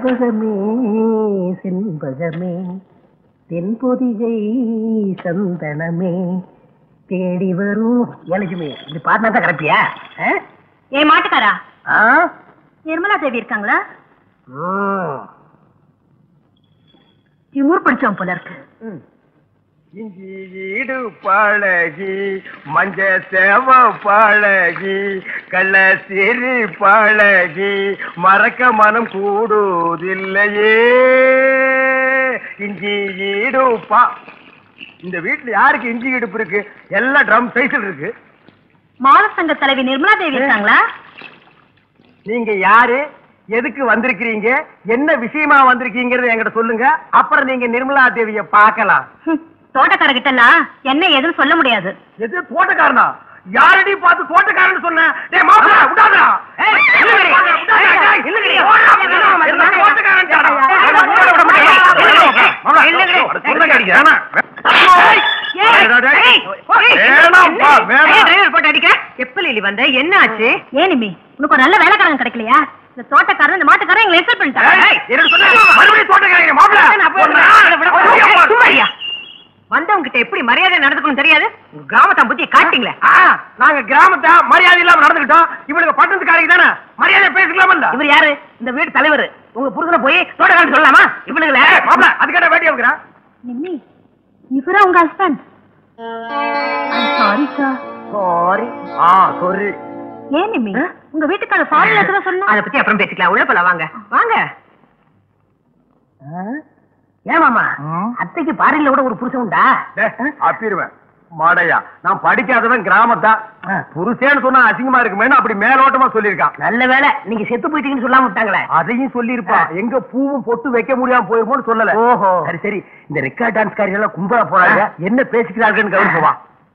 செண்பகமே செண்பகமே தென்பொதிகை சந்தனமே தேடி வரும் ஏலட்சுமி இது பாடினா தான் கரெக்டியா ஏ மாட்டுக்காரா ஆ நிர்மலா தேவி இருக்காங்களா ம். திமுர் படிச்சோம் போல இருக்கு இஞ்சி ஈடு பழகி மஞ்ச சேவ பழகி கள்ள சிறு பழகி மறக்க மனம் கூடுதில்லையே இஞ்சி ஈடு பா இந்த வீட்டுல யாருக்கு இஞ்சி இடுப்பு இருக்கு எல்லா ட்ரம் சைஸ்ல இருக்கு மாலசங்க தலைவி நிர்மலா தேவி இருக்காங்களா நீங்க யாரு எதுக்கு வந்திருக்கிறீங்க என்ன விஷயமா வந்திருக்கீங்கறத என்கிட்ட சொல்லுங்க அப்புறம் நீங்க நிர்மலா தேவிய பார்க்கலாம் ஹம், தோட்டக்காரகிட்ட எல்லாம் என்ன ஏதுன்னு சொல்ல முடியாது எது தோட்டக்காரனா யாரடி பார்த்து தோட்டக்காரன்னு சொன்ன டேய் மாப்பிள விடாதடா ஏய் இல்லங்கடி ஏய் இல்லங்கடி ஓடா தோட்டக்காரன்டா இல்லங்கடி இல்லங்கடி வேணா போட்டு அடிக்க எப்ப லீலி வந்த என்ன ஆச்சு ஏனிமி உனக்கு ஒரு நல்ல வேலைக்காரன் கிடைக்கலையா இந்த தோட்டக்காரன் இந்த மாட்டுக்காரன் எங்களை எக்ஸல் பண்ணிட்டாங்க வந்தவங்க கிட்ட எப்படி மரியாதை நடந்துக்கணும் தெரியாது கிராமத்தான் புத்திய காட்டிங்களே நாங்க கிராமத்தை மரியாதை இல்லாம நடந்துக்கிட்டோம் இவனுக்கு பட்டணத்துக்காரங்க தானே மரியாதை பேசிக்கலாமா இவர் யாரு இந்த வீட்டு தலைவர் உங்க புருஷனை போய் தோட்டக்காரன் சொல்லலாமா இவனுங்களே மாப்பிள அதுக்கான வேட்டி வைக்கிறான் நிம்மி இவரா உங்க ஹஸ்பண்ட் சாரி சார் சாரி ஆ சாரி ஏன் நிம்மி உங்க வீட்டுக்கார சாரி லெட்டர் சொன்னா அத பத்தி அப்புறம் பேசிக்கலாம் உள்ள போலாம் வாங்க வாங்க ஏன் மாமா அத்தைக்கு பாரியில கூட ஒரு புருஷன் உண்டா அப்பிருவேன் மாடையா நான் படிக்காதவன் கிராமத்தான் புருஷேன்னு சொன்னா அசிங்கமா இருக்குமேன்னு அப்படி மேலோட்டமா சொல்லியிருக்கான் நல்ல வேலை நீங்க செத்து போயிட்டீங்கன்னு சொல்லாம விட்டாங்களே அதையும் சொல்லியிருப்பா எங்க பூவும் பொட்டு வைக்க முடியாம போயிருமோன்னு சொல்லல ஓஹோ. சரி சரி இந்த ரெக்கார்ட் டான்ஸ் காரியம் எல்லாம் கும்பலா போறாங்க என்ன பேசிக்கிறாங்கன்னு கவனிச்சுவா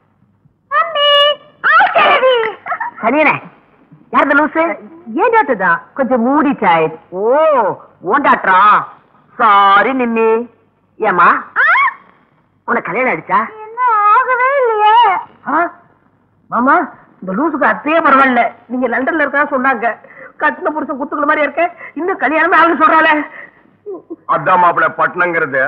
சனியனே யார் இந்த லூசு ஏன் டாக்டர் கொஞ்சம் மூடி சாய் ஓ ஓன் டாக்டரா சாரி நிம்மி ஏமா உனக்கு கல்யாணம் ஆயிடுச்சா ஆகவே இல்லையே மாமா இந்த லூசுக்கு அத்தையே பரவாயில்ல நீங்க லண்டன்ல இருக்கா சொன்னாங்க கட்டின புருஷன் குத்துக்குள்ள மாதிரி இருக்க இன்னும் கல்யாணமே ஆகுன்னு சொல்றாளே அதான் மாப்பிள பட்டணங்கிறது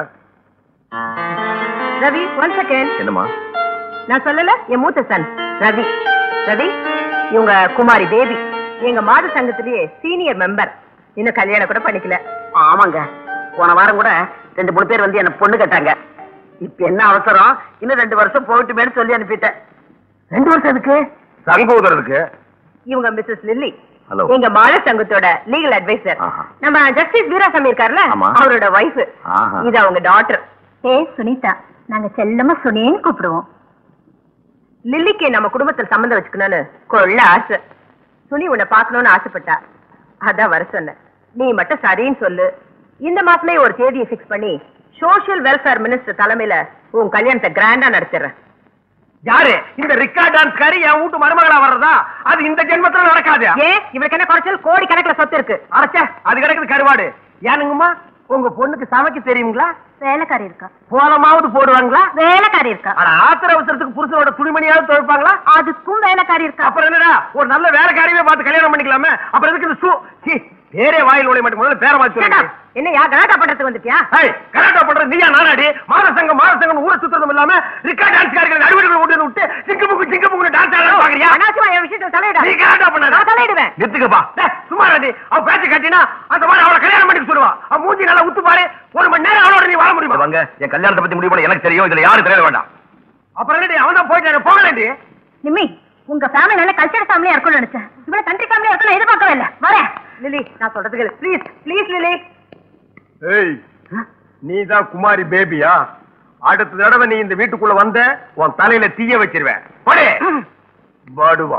ரவி ஒன் செகண்ட் என்னமா நான் சொல்லல என் மூத்த சன் ரவி ரவி இவங்க குமாரி பேபி எங்க மாத சங்கத்திலேயே சீனியர் மெம்பர் இன்னும் கல்யாணம் கூட பண்ணிக்கல ஆமாங்க போன வாரம் கூட ரெண்டு மூணு பேர் வந்து என்ன பொண்ணு கேட்டாங்க இப்ப என்ன அவசரம் இன்னும் ரெண்டு வருஷம் போயிட்டுமேன்னு சொல்லி அனுப்பிட்டேன் ரெண்டு வருஷம் எதுக்கு சங்கோதரருக்கு இவங்க மிஸ்ஸஸ் லில்லி Hello. எங்க மாத சங்கத்தோட லீகல் அட்வைசர் ஆஹா. நம்ம ஜஸ்டிஸ் வீராசாமி இருக்கார்ல ஆமா. அவரோட வைஃப் ஆஹா. இது அவங்க டாட்டர் ஏ சுனிதா நாங்க செல்லமா சுனேன்னு கூப்பிடுவோம் லில்லிக்கு நம்ம குடும்பத்தில் சம்மந்தம் வச்சுக்கணும்னு கொள்ள ஆசை சுனி உன்னை பார்க்கணும்னு ஆசைப்பட்டா அதான் வர சொன்னேன் நீ மட்டும் சரின்னு சொல்லு இந்த மாசமே ஒரு தேதியை ஃபிக்ஸ் பண்ணி சோஷியல் வெல்ஃபேர் மினிஸ்டர் தலைமையில உன் கல்யாணத்தை கிராண்டா நடத்திடுறேன் யாரு இந்த ரெக்கார்ட் டான்ஸ் காரி என் வீட்டு மருமகளா வர்றதா அது இந்த ஜென்மத்துல நடக்காது ஏன் இவருக்கு என்ன குறைச்சல் கோடி கணக்குல சொத்து இருக்கு அரைச்சா அது கிடக்குது கருவாடு ஏனுங்கம்மா உங்க பொண்ணுக்கு சமைக்க தெரியுங்களா வேலைக்காரி இருக்கா போலமாவது போடுவாங்களா வேலைக்காரி இருக்கா ஆனா ஆத்திர அவசரத்துக்கு புருஷனோட துணிமணியாவது துவைப்பாங்களா அதுக்கும் வேலைக்காரி இருக்கா அப்புறம் என்னடா ஒரு நல்ல வேலைக்காரியவே பார்த்து கல்யாணம் பண்ணிக்கலாமே அப்புறம் எதுக்கு இந்த சூ சீ, பேரே வாயில் நுழைய மாட்டேன் முதல்ல பேரை மாத்தி Shut சொல்லுங்க up. என்னையா கலாட்டா பண்றதுக்கு வந்துட்டியா ஏய், கலாட்டா பண்ற நீயா நானாடி மாத சங்கம் மாத சங்கம் ஊரை சுத்தறதும் இல்லாம ரிக்கார்ட் டான்ஸ் காரர்கள் அடிவடிகள் ஓட்டி வந்து விட்டு சிங்கு முக்கு சிங்கு முக்கு டான்ஸ் ஆட பாக்குறியா அனாவசியமா என் விஷயத்துல தலையிட நீ கலாட்டா பண்ணாத நான் தலையிடுவேன் நிறுத்துக்கப்பா டேய், சும்மா ரெடி அவ பேச்சு கட்டினா அந்த மாதிரி அவளை கல்யாணம் பண்ணிக்க சொல்லுவா அவ மூஞ்சி நல்லா உத்து பாரு ஒரு மணி நேரம் அவளோட நீ வாழ முடியுமா வாங்க என் கல்யாணத்தை பத்தி முடிவு பண்ண எனக்கு தெரியும் இதுல யாரும் தெரிய வேண்டாம் அப்புறம் என்னடி அவன் தான் போயிட்டாரு போகலடி நிம்மி உங்க ஃபேமிலி நல்ல கல்ச்சர் ஃபேமிலியா இருக்கும்னு நினைச்சேன் இவ்வளவு கண்ட்ரி ஃபேமிலியா இருக்கும்னு எதிர்பார்க்கவே இல்ல வரேன் லிலி நான் சொல்றதுக்கு ப்ளீஸ் ப்ளீஸ் லிலி ஏய் நீ தான் குமாரி பேபியா அடுத்த தடவை நீ இந்த வீட்டுக்குள்ள வந்த உன் தலையில தீய வச்சிருவேன் போடே பாடுவா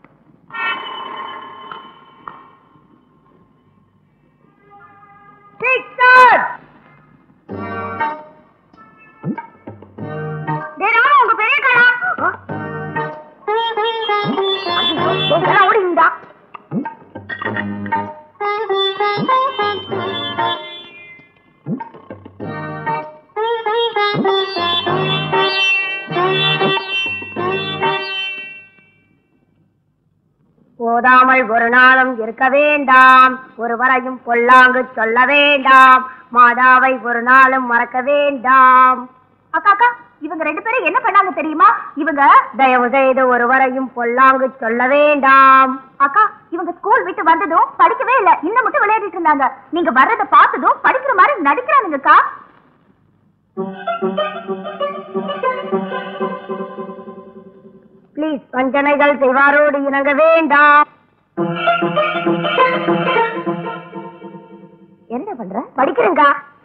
சிக்ஸர் டேய் ராமு உங்க பெரிய கடா டேய் ஓடி இந்தா மோதாமல் ஒரு நாளும் இருக்க வேண்டாம் ஒருவரையும் பொல்லாங்கு சொல்ல வேண்டாம் மாதாவை ஒரு நாளும் மறக்க வேண்டாம் அக்கா அக்கா இவங்க ரெண்டு பேரும் என்ன பண்ணாங்க தெரியுமா இவங்க தயவு செய்து ஒருவரையும் பொல்லாங்கு சொல்ல வேண்டாம் அக்கா இவங்க ஸ்கூல் விட்டு வந்ததும் படிக்கவே இல்ல இன்னும் மட்டும் விளையாடிட்டு இருந்தாங்க நீங்க வர்றத பார்த்ததும் படிக்கிற மாதிரி நடிக்கிறானுங்கக்கா ப்ளீஸ் வஞ்சனைகள் செய்வாரோடு இணங்க வேண்டாம் என்ன பண்ற படிக்கிறேங்கா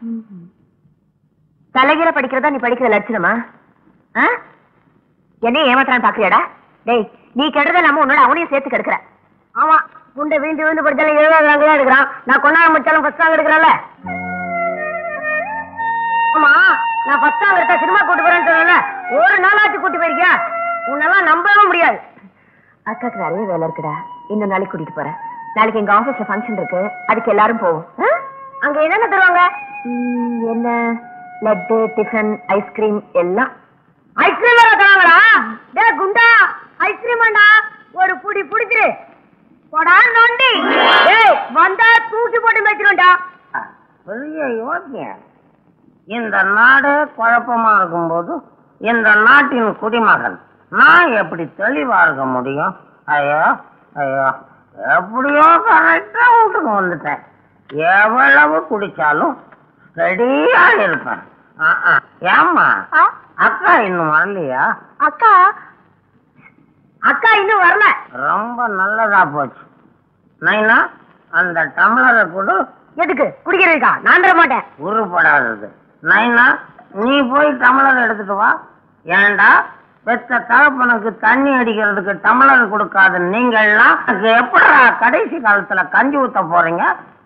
தலைகீழ படிக்கிறதா நீ படிக்கிற லட்சணமா ஆ? என்ன ஏமாத்துறான்னு பாக்குறியாடா டேய் நீ கெடுறத இல்லாம உன்னோட அவனையும் சேர்த்து கெடுக்கிற ஆமா குண்டை வீழ்ந்து விழுந்து படிச்சாலும் எழுபது ரேங்க் தான் எடுக்கிறான் நான் கொண்டாட முடிச்சாலும் ஃபர்ஸ்ட் ரேங்க் எடுக்கிறேன்ல ஆமா நான் ஃபர்ஸ்ட் ரேங்க் எடுத்தா சினிமா கூட்டு போறேன்னு சொன்னேன்ல ஒரு நாளாச்சும் கூட்டி போயிருக்கியா உன்னெல்லாம் நம்பவே முடியாது அக்காக்கு நிறைய வேலை இருக்குடா இன்னும் நாளைக்கு கூட்டிட்டு போறேன் நாளைக்கு எங்க ஆபீஸ்ல ஃபங்க்ஷன் இருக்கு அதுக்கு எல்லாரும் போவோம் ஆ? அங்க என்னென்ன தருவாங்க ம், என்ன லட்டு டிஃபன் ஐஸ்கிரீம் எல்லாம் ஐஸ்கிரீம் வேற தராங்களா டே குண்டா ஐஸ்கிரீம் வேண்டா ஒரு புடி புடிச்சிரு போடா நொண்டி டேய் வந்தா தூக்கி போட்டு மேய்ச்சிரும்டா பெரிய யோக்கியம் இந்த நாடு குழப்பமா இருக்கும்போது இந்த நாட்டின் குடிமகன் நான் எப்படி தெளிவா இருக்க முடியும் ஐயோ ஐயோ எப்படியோ கரெக்டா வீட்டுக்கு வந்துட்டேன் எவ்வளவு குடிச்சாலும் ஸ்டடியா இருப்பேன் ஆ, ஆ. ஏம்மா ஆ? அக்கா இன்னும் வரலையா அக்கா அக்கா இன்னும் வரல ரொம்ப நல்லதா போச்சு நைனா அந்த டம்ளரை கொடு எதுக்கு குடிக்கிறதுக்கா நான் தர மாட்டேன் உருப்படாதது நைனா நீ போய் டம்ளர் எடுத்துட்டு வா ஏன்டா பெத்த தகப்பனுக்கு தண்ணி அடிக்கிறதுக்கு டம்ளர் கொடுக்காத நீங்கள்லாம் எனக்கு எப்படா கடைசி காலத்துல கஞ்சி ஊத்த போறீங்க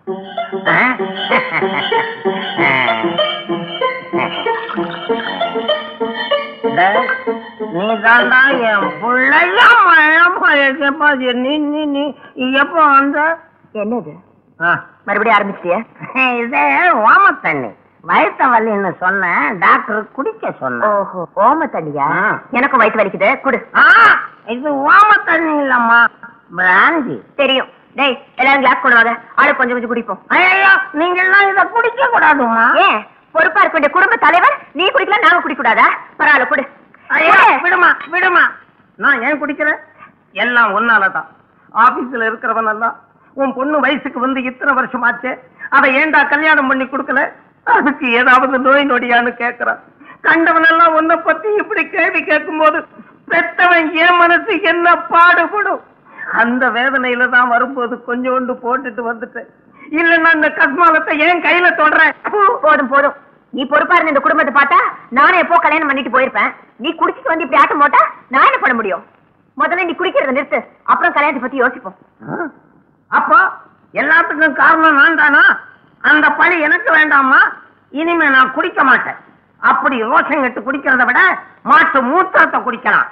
டேய், நீ தாண்டா என் பிள்ளையா நீ நீ நீ எப்போ வந்த என்னது ஆ மறுபடியும் ஆரம்பிச்சிட்டியா இதே ஓம தண்ணி வயிற்று வலின்னு சொன்னேன் டாக்டர் குடிக்க சொன்னேன் ஓஹோ ஓம தண்ணியா ஆ. எனக்கும் வயிற்று வலிக்குது குடு ஆ, இது ஓம தண்ணி இல்லம்மா பிராந்தி தெரியும் டேய் எல்லாரும் கிளாஸ் கொண்டு வாங்க ஆளு கொஞ்சம் கொஞ்சம் குடிப்போம் ஐயோ நீங்க எல்லாம் இத குடிக்க கூடாதுமா ஏன் பொறுப்பா இருக்க வேண்டிய குடும்ப தலைவர் நீ குடிக்கலாம் நாங்க குடிக்க கூடாதா பரவாயில்ல குடு ஐயோ குடு. விடுமா விடுமா நான் ஏன் குடிக்கிறேன் எல்லாம் ஒன்னாலதான் ஆபீஸ்ல இருக்கிறவன் எல்லாம் உன் பொண்ணு வயசுக்கு வந்து இத்தனை வருஷம் ஆச்சு அவ ஏன்டா கல்யாணம் பண்ணி கொடுக்கல அதுக்கு ஏதாவது நோய் நொடியான்னு கேக்குறான் கண்டவனெல்லாம் உன்னை பத்தி இப்படி கேள்வி கேட்கும்போது பெத்தவன் என் மனசு என்ன பாடுபடும் அந்த வேதனையில தான் வரும்போது கொஞ்சோண்டு போட்டுட்டு வந்துட்டேன் இல்லன்னா இந்த கஸ்மாலத்தை ஏன் கையில தொடறேன் போதும் போதும் நீ பொறுப்பா இருந்த இந்த குடும்பத்தை பார்த்தா நானே எப்போ கல்யாணம் பண்ணிட்டு போயிருப்பேன் நீ குடிச்சிட்டு வந்து இப்படி ஆட்டம் போட்டா நான் என்ன பண்ண முடியும் முதல்ல நீ குடிக்கிறத நிறுத்து அப்புறம் கல்யாணத்தை பத்தி யோசிப்போம் அப்போ எல்லாத்துக்கும் காரணம் நான் தானா அந்த பழி எனக்கு வேண்டாமா இனிமே நான் குடிக்க மாட்டேன் அப்படி ரோஷம் கட்டு குடிக்கிறத விட மாட்டு மூத்திரத்தை குடிக்கலாம்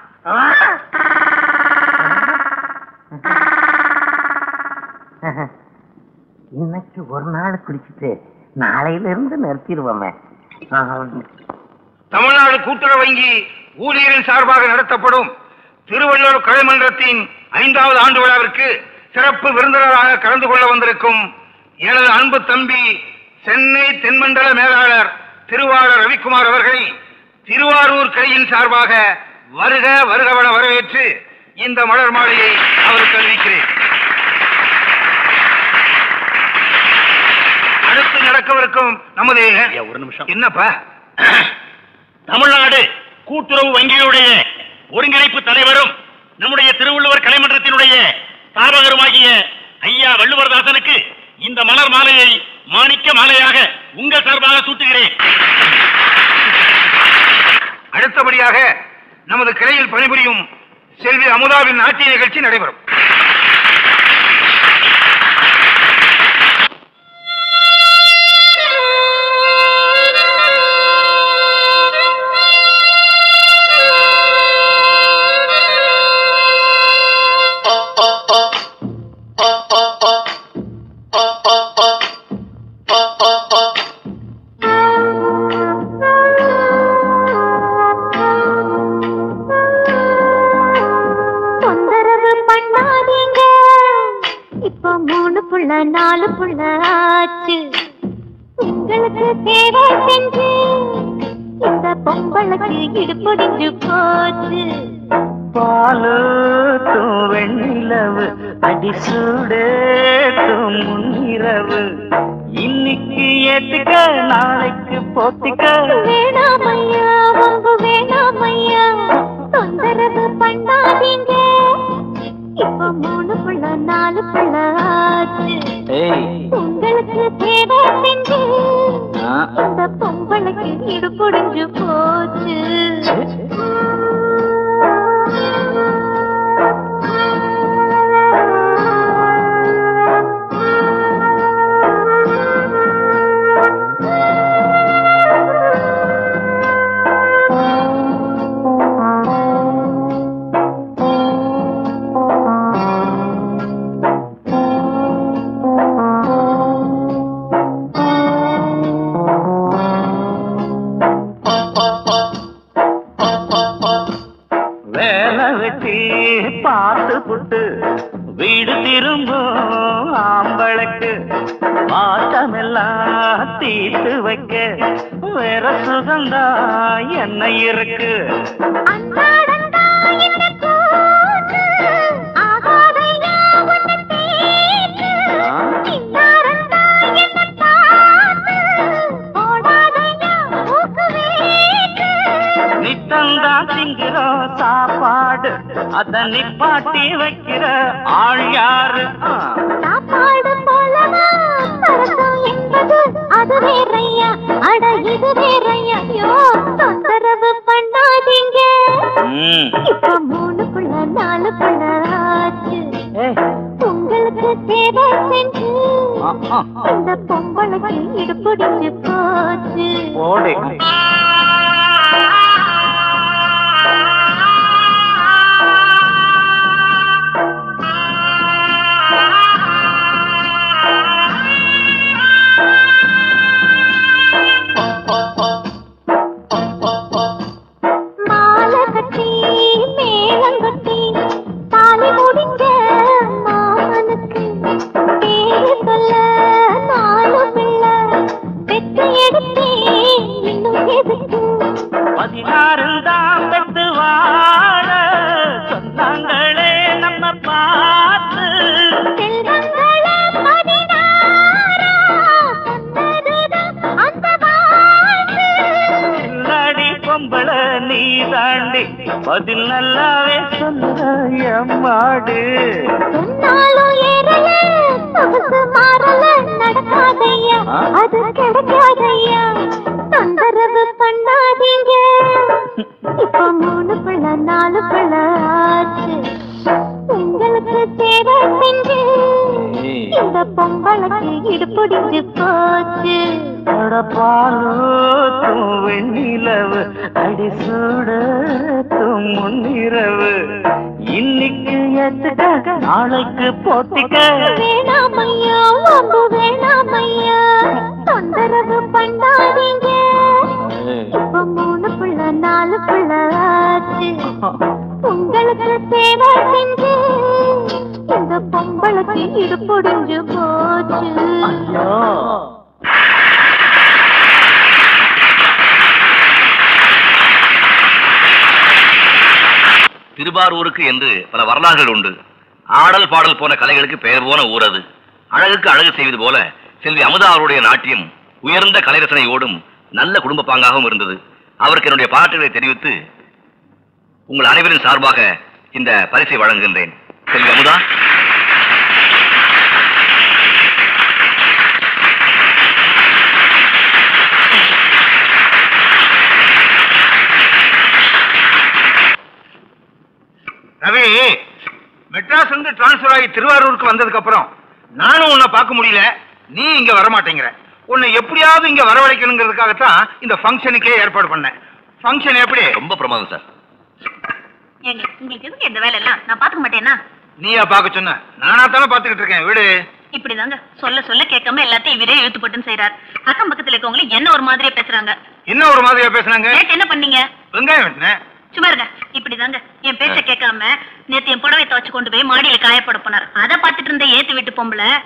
இன்னைக்கு ஒரு நாள் குடிச்சிட்டு நாளையில இருந்து நிறுத்திடுவோமே தமிழ்நாடு கூட்டுறவு வங்கி ஊழியரின் சார்பாக நடத்தப்படும் திருவள்ளூர் கலைமன்றத்தின் ஐந்தாவது ஆண்டு விழாவிற்கு சிறப்பு விருந்தினராக கலந்து கொள்ள வந்திருக்கும் எனது அன்பு தம்பி சென்னை தென்மண்டல மேலாளர் திருவாளர் ரவிக்குமார் அவர்களை திருவாரூர் கிளையின் சார்பாக வருக வருகவன வரவேற்று இந்த மலர் மாலையை அவருக்கு அறிவிக்கிறேன் அடுத்து நடக்கவிருக்கும் நமது ஒரு நிமிஷம் என்னப்பா தமிழ்நாடு கூட்டுறவு வங்கியுடைய ஒருங்கிணைப்பு தலைவரும் நம்முடைய திருவள்ளுவர் கலைமன்றத்தினுடைய ஸ்தாபகருமாகிய ஐயா வள்ளுவர்தாசனுக்கு இந்த மலர் மாலையை மாணிக்க மாலையாக உங்கள் சார்பாக சூட்டுகிறேன் அடுத்தபடியாக நமது கிளையில் பணிபுரியும் செல்வி அமுதாவின் நாட்டிய நிகழ்ச்சி நடைபெறும் தொந்தரவு பண்ணா நாலு புள்ள ஆச்சு உங்களுக்கு தேவை செஞ்சு இந்த பொம்பளைக்கு இடுபடிஞ்சு போச்சு பாலு வெண்ணிலவு அடிசூடேட்டும் முன்னிரவு இன்னைக்கு ஏத்துக்க நாளைக்கு போத்திக்க வேணாமையா வம்பு வேணாமையா தொந்தரவு பண்ணாதீங்க இப்ப மூணு புள்ள நாலு புள்ள ஆச்சு ஏய் உங்களுக்கு தேவை செஞ்சு ஆ. இந்த பொம்பளைக்கு இடுபடிஞ்சு போச்சு வேலை வெட்டி பார்த்து புட்டு வீடு திரும்பும் ஆம்பளுக்கு பாட்டமெல்லாம் தீர்த்து வைக்க வேற சுகந்தா என்ன இருக்கு அன்றாடந்தா இந்த கூத்து, ஆகாதையா உன்னை தேய்த்து. இன்னாரந்தா என்னை பார்த்து, போடாதையா மூக்கு வேட்டு. நித்தந்தான் திங்கிறோம் சாப்பாடு அத நிப்பாட்டி வைக்கிற ஆள் யாரு ஆ. சாப்பாடு போலவா சரசம் என்பது அது வேறையா அட இது வேறையா ஐயோ தொந்தரவு பண்ணாதீங்க ம். இப்ப மூணு புள்ள நாலு புள்ள ஆச்சு ஏய், உங்களுக்கு தேவை செஞ்சு ஆ, ஆ, ஆ. இந்த பொம்பளைக்கு இடுபடிச்சு போச்சு போடு மாலை கட்டி மேளம் கட்டி தாலி முடிஞ்ச மாமனுக்கு பேரு சொல்ல நாலு பிள்ளை பெற்று எடுத்தேன் இன்னும் எதுக்கு பதினாறு தான் பெற்று வாழ சொன்னாங்களே நம்ம பார்த்து செல்வங்கள பதினாறா சொன்னதுதான் அந்த வாழ்வு இல்லாடி பொம்பள நீ தாண்டி பதில் நல்லாவே சொன்ன எம்மாடு சொன்னாலும் ஏறல சொகுசு மாறல நடக்காதையா ஆ? அது கிடைக்காதையா தொந்தரவு பண்ணாதீங்க இப்ப மூணு பிள்ள நாலு பிள்ள ஆச்சு உங்களுக்கு தேவை செஞ்சு இந்த பொம்பளைக்கு இடுபடிஞ்சு போச்சு பாலூத்தும் வெண்ணிலவு அடி சூடத்தும் முன்னிரவு இன்னைக்கு ஏத்துக்க நாளைக்கு போத்திக்க வேணாமையா வம்பு வேணாமையா தொந்தரவு பண்ணாதீங்க இப்ப மூணு பிள்ளை நாலு பிள்ளை ஆச்சு உங்களுக்கு தேவை செஞ்சு இந்த பொம்பளைக்கு இடுபடிஞ்சு போச்சு ஐயோ திருவாரூருக்கு என்று பல வரலாறுகள் உண்டு ஆடல் பாடல் போன கலைகளுக்கு பெயர் போன ஊர் அது அழகுக்கு அழகு செய்வது போல செல்வி அமுதா அவருடைய நாட்டியம் உயர்ந்த கலைரசனையோடும் நல்ல குடும்ப பாங்காகவும் இருந்தது அவருக்கு என்னுடைய பாராட்டுகளை தெரிவித்து உங்கள் அனைவரின் சார்பாக இந்த பரிசை வழங்குகின்றேன் செல்வி அமுதா ரவி மெட்ராஸ் வந்து டிரான்ஸ்ஃபர் ஆகி திருவாரூருக்கு வந்ததுக்கு அப்புறம் நானும் உன்னை பார்க்க முடியல நீ இங்க வர மாட்டேங்கிற உன்னை எப்படியாவது இங்க வரவழைக்கணுங்கிறதுக்காகத்தான் இந்த ஃபங்க்ஷனுக்கே ஏற்பாடு பண்ணேன் ஃபங்க்ஷன் எப்படி ரொம்ப பிரமாதம் சார் ஏங்க உங்களுக்கு எதுக்கு இந்த வேலை எல்லாம் நான் பாத்துக்க மாட்டேனா நீயா பார்க்க சொன்ன நானா தானே பார்த்துக்கிட்டு இருக்கேன் வீடு இப்படிதாங்க சொல்ல சொல்ல கேட்காம எல்லாத்தையும் இவரே இழுத்து போட்டுன்னு செய்யறாரு அக்கம் பக்கத்துல இருக்கவங்களும் என்ன ஒரு மாதிரியா பேசுறாங்க என்ன ஒரு மாதிரியா பேசுனாங்க நேத்து என்ன பண்ணீங்க வெங்காயம் வெட்டினேன் சும்மா இருங்க இப்படிதாங்க என் பேச்ச கேட்காம நேத்து என் புடவை துவச்சு கொண்டு போய் மாடியில காயப்பட போனார் அதை பார்த்துட்டு இருந்த ஏத்து விட்டு பொம்பளை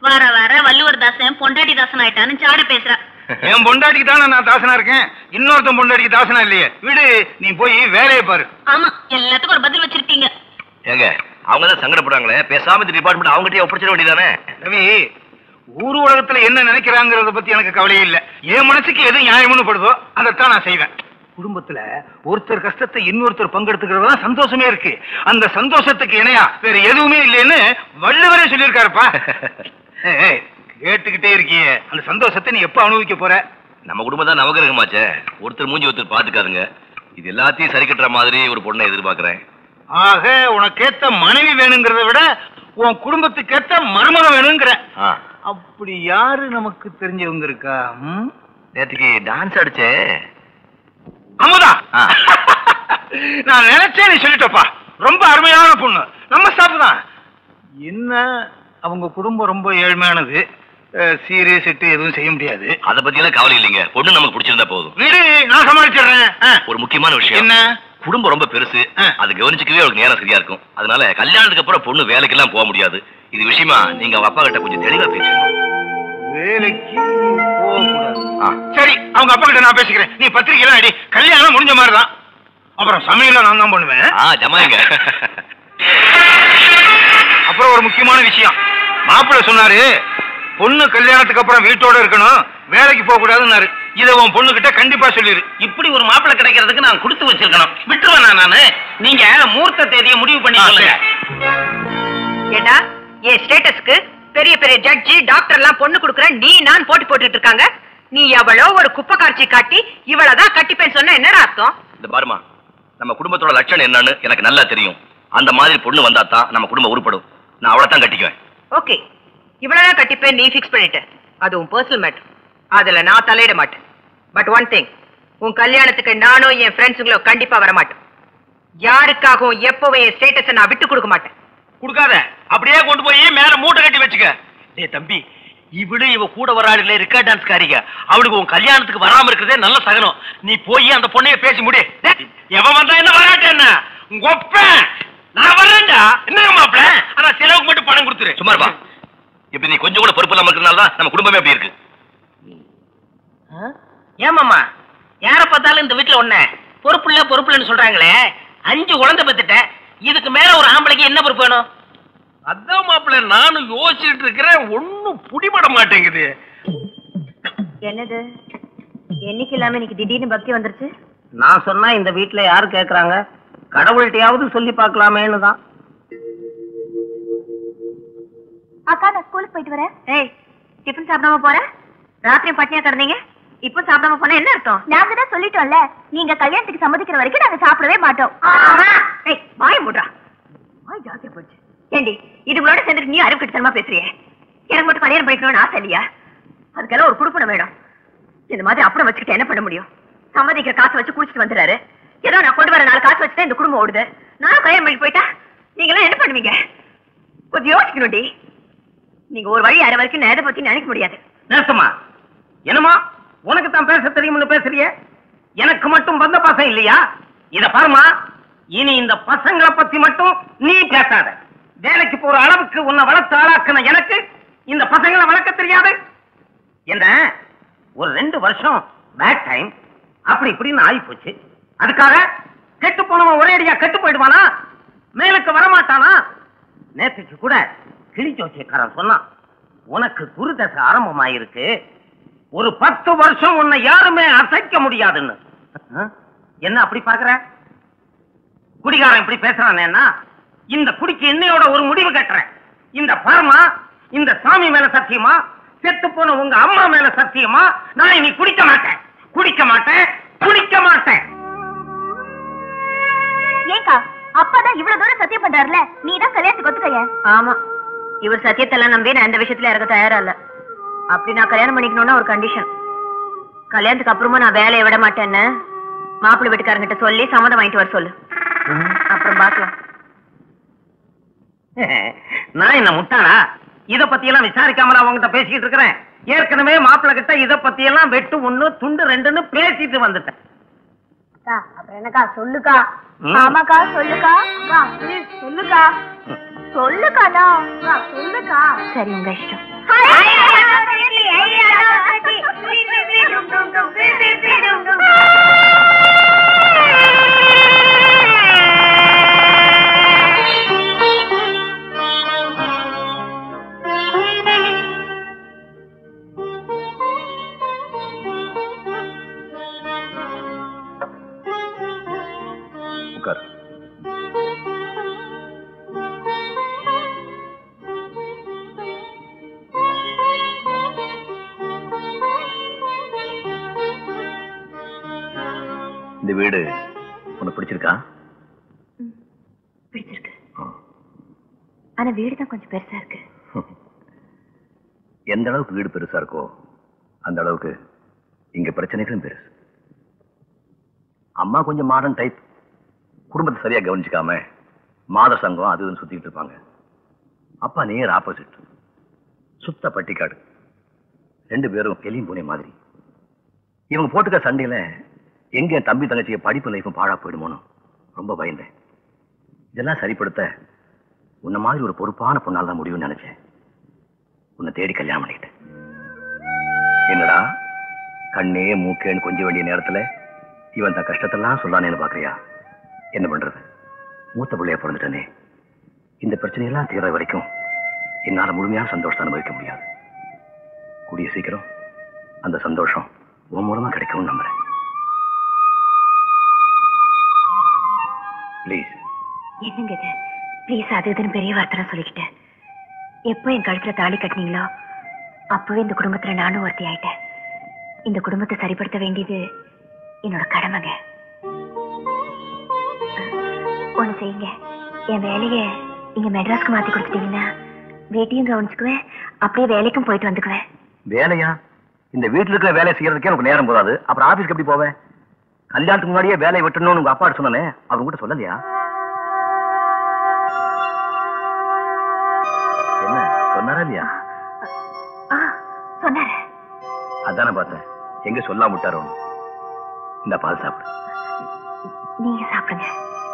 வர வர வள்ளுவர் தாசன் பொண்டாட்டி தாசன் ஆயிட்டான்னு சாடி பேசுற என் பொண்டாட்டிக்கு தானே நான் தாசனா இருக்கேன் இன்னொருத்தன் பொண்டாட்டிக்கு தாசனா இல்லையே விடு நீ போய் வேலையை பாரு ஆமா எல்லாத்துக்கும் ஒரு பதில் வச்சிருக்கீங்க ஏங்க அவங்க தான் சங்கடப்படுறாங்களே பேசாம இந்த டிபார்ட்மெண்ட் அவங்ககிட்டயே ஒப்படைச்சிட வேண்டியதானே ரவி ஊர் உலகத்துல என்ன நினைக்கிறாங்கிறத பத்தி எனக்கு கவலையே இல்ல என் மனசுக்கு எது நியாயம்னு படுதோ அதைத்தான் நான் செய்வேன் குடும்பத்துல ஒருத்தர் கஷ்டத்தை இன்னொருத்தர் பங்கெடுத்துக்கிறது தான் சந்தோஷமே இருக்கு அந்த சந்தோஷத்துக்கு இணையா வேற எதுவுமே இல்லைன்னு வள்ளுவரே சொல்லியிருக்காருப்பா ஏய், ஏய், கேட்டுக்கிட்டே இருக்கியே அந்த சந்தோஷத்தை நீ எப்ப அனுபவிக்க போற நம்ம குடும்பம் தான் நவகிரகமாச்சே ஒருத்தர் மூஞ்சி ஒருத்தர் பாத்துக்காதுங்க இது எல்லாத்தையும் சரி கட்டுற மாதிரி ஒரு பொண்ணை எதிர்பார்க்கறேன் ஆக உனக்கேத்த மனைவி வேணுங்கிறத விட உன் குடும்பத்துக்கேத்த மருமகம் வேணுங்கிற ஆ, அப்படி யாரு நமக்கு தெரிஞ்சவங்க இருக்கா ம்? நேத்துக்கு டான்ஸ் அடிச்சேன் அமுதா ஆ. நான் நினைச்சேன் நீ சொல்லிட்டப்பா ரொம்ப அருமையான பொண்ணு நம்ம ஸ்டாஃப் தான் என்ன அவங்க குடும்பம் ரொம்ப ஏழ்மையானது அஹ், சீரு செட்டு எதுவும் செய்ய முடியாது அத பத்தி எல்லாம் கவலை இல்லைங்க பொண்ணு நமக்கு பிடிச்சிருந்தா போதும் வீடு நான் சமாளிச்சிடுறேன் ஆ. ஒரு முக்கியமான விஷயம் என்ன குடும்பம் ரொம்ப பெருசு ஆ. அதை கவனிச்சுக்கவே அவருக்கு நேரம் சரியா இருக்கும் அதனால கல்யாணத்துக்கு அப்புறம் பொண்ணு வேலைக்கெல்லாம் போக முடியாது இது விஷயமா நீங்க அவங்க அப்பா கிட்ட கொஞ்சம் தெளிவா பேசணும் வேலைக்கு போகக்கூடாது ஆ. சரி அவங்க அப்பா கிட்ட நான் பேசிக்கிறேன் நீ பத்திரிக்கைலாம் அடி கல்யாணம் முடிஞ்ச மாதிரி தான் அப்புறம் சமையல நான் தான் பண்ணுவேன் ஆ ஜமாங்க அப்புறம் ஒரு முக்கியமான விஷயம் மாப்பிள்ளை சொன்னாரு பொண்ணு கல்யாணத்துக்கு அப்புறம் வீட்டோட இருக்கணும் வேலைக்கு போக கூடாதுன்னாரு இதை உன் பொண்ணு கிட்ட கண்டிப்பா சொல்லிரு இப்படி ஒரு மாப்பிள்ளை கிடைக்கிறதுக்கு நான் கொடுத்து வச்சிருக்கணும் விட்டுருவேனா நானு நீங்க மூர்த்த தேதியை முடிவு பண்ணி ஆ, சொல்லுங்க ஏடா என் ஸ்டேட்டஸ்க்கு பெரிய பெரிய ஜட்ஜி டாக்டர் எல்லாம் பொண்ணு கொடுக்குறேன் நீ நான் போட்டி போட்டுட்டு இருக்காங்க நீ எவ்வளோ ஒரு குப்பை காட்சி காட்டி இவ்வளவுதான் கட்டிப்பேன்னு சொன்ன என்னடா அர்த்தம் இந்த பாருமா நம்ம குடும்பத்தோட லட்சணம் என்னன்னு எனக்கு நல்லா தெரியும் அந்த மாதிரி பொண்ணு வந்தா தான் நம்ம குடும்பம் உருப்படும் நான் அவளை தான் கட்டிக்குவேன் ஓகே இவ்வளவுதான் கட்டிப்பேன் நீ ஃபிக்ஸ் பண்ணிட்ட அது உன் பர்சனல் மேட்டர் அதுல நான் தலையிட மாட்டேன் பட் ஒன் திங் உன் கல்யாணத்துக்கு நானும் என் ஃப்ரெண்ட்ஸுங்களும் கண்டிப்பா வர மாட்டேன் யாருக்காகவும் எப்பவும் என் ஸ்டேட்டஸை நான் விட்டு கொடுக்க மாட்டேன் கொடுக்காத அப்படியே கொண்டு போய் மேல மூட்டை கட்டி வச்சுக்க டேய் தம்பி இவளு இவ கூட வராடுல இருக்கா டான்ஸ் காரிங்க அவளுக்கு உன் கல்யாணத்துக்கு வராம இருக்கிறதே நல்ல சகனம் நீ போய் அந்த பொண்ணைய பேசி முடி டேய், எவன் வந்தா என்ன வராட்ட என்ன உங்க ஒப்பன் நான் வர்றேன்டா என்ன மாப்பிள ஆனா செலவுக்கு மட்டும் பணம் கொடுத்துரு சும்மா இருப்பா இப்ப நீ கொஞ்சம் கூட பொறுப்பு இல்லாம இருக்கிறனால தான் நம்ம குடும்பமே அப்படி இருக்கு ஏமாமா யார பார்த்தாலும் இந்த வீட்டுல ஒண்ணு பொறுப்புல பொறுப்புலன்னு சொல்றாங்களே அஞ்சு குழந்தை பெத்துட்ட இதுக்கு மேல ஒரு ஆம்பளைக்கு என்ன பொறுப்பு வேணும் அதான் மாப்பிள்ள நானும் யோசிச்சுட்டு இருக்கிறேன் ஒண்ணும் புடிபட மாட்டேங்குது என்னது என்னைக்கு இல்லாம இன்னைக்கு திடீர்னு பக்தி வந்துருச்சு நான் சொன்னா இந்த வீட்டுல யாரு கேக்குறாங்க கடவுள்கிட்டயாவது சொல்லி பார்க்கலாமேன்னு தான் அக்கா நான் ஸ்கூலுக்கு போயிட்டு வரேன் ஏய் டிஃபன் சாப்பிடாம போற ராத்திரி பட்னியா கிடந்தீங்க இப்போ சாப்பிடாம போனா என்ன அர்த்தம் நாங்க தான் சொல்லிட்டோம்ல நீங்க கல்யாணத்துக்கு சம்மதிக்கிற வரைக்கும் நாங்க சாப்பிடவே மாட்டோம் ஏய் வாய் மூடுறா வாய் ஜாஸ்தி போச்சு ஏண்டி இதுகளோட சேர்ந்துட்டு நீ அறிவு கிட்டத்தனமா பேசுறியே எனக்கு மட்டும் கல்யாணம் பண்ணிக்கணும்னு ஆசை இல்லையா அதுக்கெல்லாம் ஒரு குடுப்பணம் வேணும் இந்த மாதிரி அப்புறம் வச்சுக்கிட்டு என்ன பண்ண முடியும் சம்மதிக்கிற காசு வச்சு குடிச்சிட்டு வந்துறாரு ஏதோ நான் கொண்டு வர நாலு காசு வச்சுதான் இந்த குடும்பம் ஓடுது நானும் கல்யாணம் பண்ணி போயிட்டா நீங்க எல்லாம் என்ன பண்ணுவீங்க கொஞ்சம் யோசிக்கணும்டி நீங்க ஒரு வழி அரை வரைக்கும் நான் எதை பத்தி நினைக்க முடியாது நேசமா என்னமா உனக்கு தான் பேச தெரியும்னு பேசுறிய எனக்கு மட்டும் வந்த பாசம் இல்லையா இத பாருமா இனி இந்த பசங்களை பத்தி மட்டும் நீ பேசாத வேலைக்கு போற அளவுக்கு உன்னை வளர்த்து ஆளாக்குன எனக்கு இந்த பசங்களை வளர்க்க தெரியாது என்ன ஒரு ரெண்டு வருஷம் பேக் டைம் அப்படி இப்படின்னு ஆகி போச்சு அதுக்காக கெட்டு போனவன் ஒரே அடியா கெட்டு போயிடுவானா மேலுக்கு வரமாட்டானா நேற்றுக்கு கூட கிளி ஜோசியக்காரன் சொன்னான் உனக்கு குருதசை ஆரம்பமாயிருக்கு ஒரு பத்து வருஷம் உன்னை யாருமே அசைக்க முடியாதுன்னு அஹ், என்ன அப்படி பாக்குற குடிகாரன் இப்படி பேசுறானேன்னா இந்த குடிக்கு இன்னையோட ஒரு முடிவு கட்டுறேன் இந்த பரமா இந்த சாமி மேல சத்தியமா செத்து போன உங்க அம்மா மேல சத்தியமா நான் இனி குடிக்க மாட்டேன் குடிக்க மாட்டேன் குடிக்க மாட்டேன் ஏங்கா அப்பாதான் இவ்வளவு தூரம் சத்தியம் பண்றாருல நீ தான் கல்யாணத்துக்கு ஒத்துக்கைய ஆமா இவர் சத்தியத்தெல்லாம் நம்பி நான் இந்த விஷயத்துல இறக்க தயாரா இல்ல அப்படி நான் கல்யாணம் பண்ணிக்கணும்னா ஒரு கண்டிஷன் கல்யாணத்துக்கு அப்புறமா நான் வேலையை விட மாட்டேன்னு மாப்பிள்ளை வீட்டுக்காரங்கிட்ட சொல்லி சம்மதம் வாங்கிட்டு வர சொல்லு அப்புறம் பாக்கலாம் நான் என்ன முட்டாளா இத பத்தி எல்லாம் விசாரிக்காம நான் உங்ககிட்ட பேசிக்கிட்டு இருக்கிறேன் ஏற்கனவே மாப்பிள்ளை கிட்ட இத பத்தி எல்லாம் வெட்டு ஒண்ணு துண்டு ரெண்டுன்னு பேசிட்டு வந்துட்டேன் அக்கா அப்புறம் என்னக்கா சொல்லுக்கா ம். ஆமாக்கா சொல்லுக்கா அக்கா please, சொல்லுக்கா சொல்லுக்காடா அக்கா, சொல்லுக்கா சரி உங்க இஷ்டம் உட்கார் இந்த வீடு உனக்கு பிடிச்சிருக்கா பிடிச்சிருக்கு ஆனா வீடு தான் கொஞ்சம் பெருசா இருக்கு எந்த அளவுக்கு வீடு பெருசா இருக்கோ அந்த அளவுக்கு இங்க பிரச்சனைகளும் பெருசு அம்மா கொஞ்சம் மாடர்ன் டைப் குடும்பத்தை சரியா கவனிச்சுக்காம மாத சங்கம் அது இதுன்னு சுத்திட்டு இருப்பாங்க அப்பா நேர் ஆப்போசிட் சுத்த பட்டிக்காடு ரெண்டு பேரும் எலியும் பூனை மாதிரி இவங்க போட்டுக்க சண்டையில எங்க என் தம்பி தங்கச்சிய படிப்பு லைஃபும் பாழா போயிடுமோன்னு ரொம்ப பயந்தேன் இதெல்லாம் சரிப்படுத்த உன்ன மாதிரி ஒரு பொறுப்பான பொண்ணால் தான் முடியும்னு நினைச்சேன் உன்னை தேடி கல்யாணம் பண்ணிக்கிட்டேன் என்னடா கண்ணே மூக்கேன்னு கொஞ்ச வேண்டிய நேரத்துல இவன் தன் கஷ்டத்தெல்லாம் சொல்லானேன்னு பாக்குறியா என்ன பண்றது மூத்த பிள்ளைய பிறந்துட்டனே இந்த பிரச்சனையெல்லாம் தீர வரைக்கும் என்னால முழுமையான சந்தோஷத்தை அனுபவிக்க முடியாது கூடிய சீக்கிரம் அந்த சந்தோஷம் உன் மூலமா கிடைக்கும்னு நம்புறேன் ப்ளீஸ் என்னங்க இது ப்ளீஸ் அது இதுன்னு பெரிய வார்த்தை சொல்லிக்கிட்டேன் எப்போ என் கழுத்துல தாலி கட்டினீங்களோ அப்பவே இந்த குடும்பத்துல நானும் ஒருத்தி ஆயிட்டேன் இந்த குடும்பத்தை சரிப்படுத்த வேண்டியது என்னோட கடமைங்க ஒண்ணு செய்யுங்க என் வேலைய இங்க மெட்ராஸ்க்கு மாத்தி கொடுத்துட்டீங்கன்னா வீட்டையும் கவனிச்சுக்குவேன் அப்படியே வேலைக்கும் போயிட்டு வந்துக்குவேன் வேலையா இந்த வீட்டுல இருக்கிற வேலையை செய்யறதுக்கே உனக்கு நேரம் போதாது அப்புறம் ஆபீஸ்க்கு எப்படி போவேன் கல்யாணத்துக்கு முன்னாடியே வேலையை விட்டணும்னு உங்க அப்பா சொன்னானே அவங்க கூட சொல்லலையா என்ன சொன்னாரா இல்லையா ஆ சொன்னாரு அதானே பார்த்தேன் எங்க சொல்லாம விட்டாரோ இந்த பால் சாப்பிடு நீங்க சாப்பிடுங்க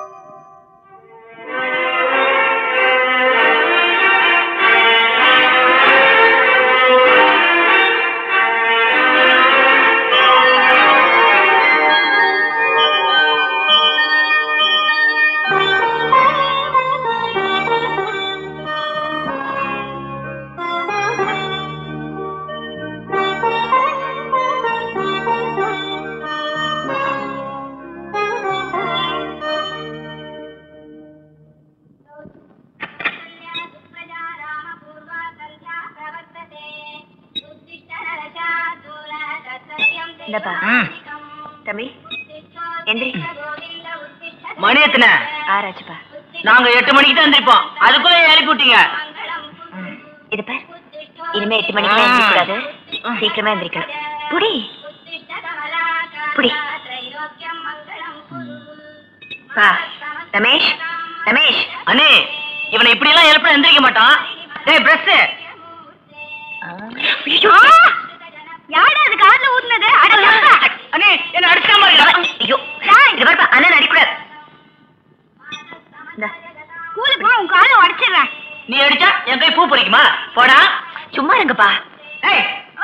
இந்தப்பா தம்பி எந்திரி மணி எத்தனை ஆராய்ச்சிப்பா நாங்க எட்டு மணிக்கு தான் எந்திரிப்போம் அதுக்குள்ள எழுப்பி விட்டீங்க இது பார் இனிமே எட்டு மணிக்கு எந்திரிக்க கூடாது சீக்கிரமா எந்திரிக்கணும் புடி புடி பா ரமேஷ் ரமேஷ் அண்ணே இவனை இப்படி எல்லாம் எழுப்ப எந்திரிக்க மாட்டான் டேய் பிரஸ் யாரா அது காதுல ஊத்துனது அண்ணே என்ன அடிச்சாம இருக்கா ஐயோ இது பாருப்பா அண்ணன் அடிக்கூடாது ஸ்கூலுக்கு போ உன் காலை உடைச்சிடுறேன் நீ அடிச்சா என் கை பூ பொறிக்குமா போடா சும்மா இருங்கப்பா ஏய்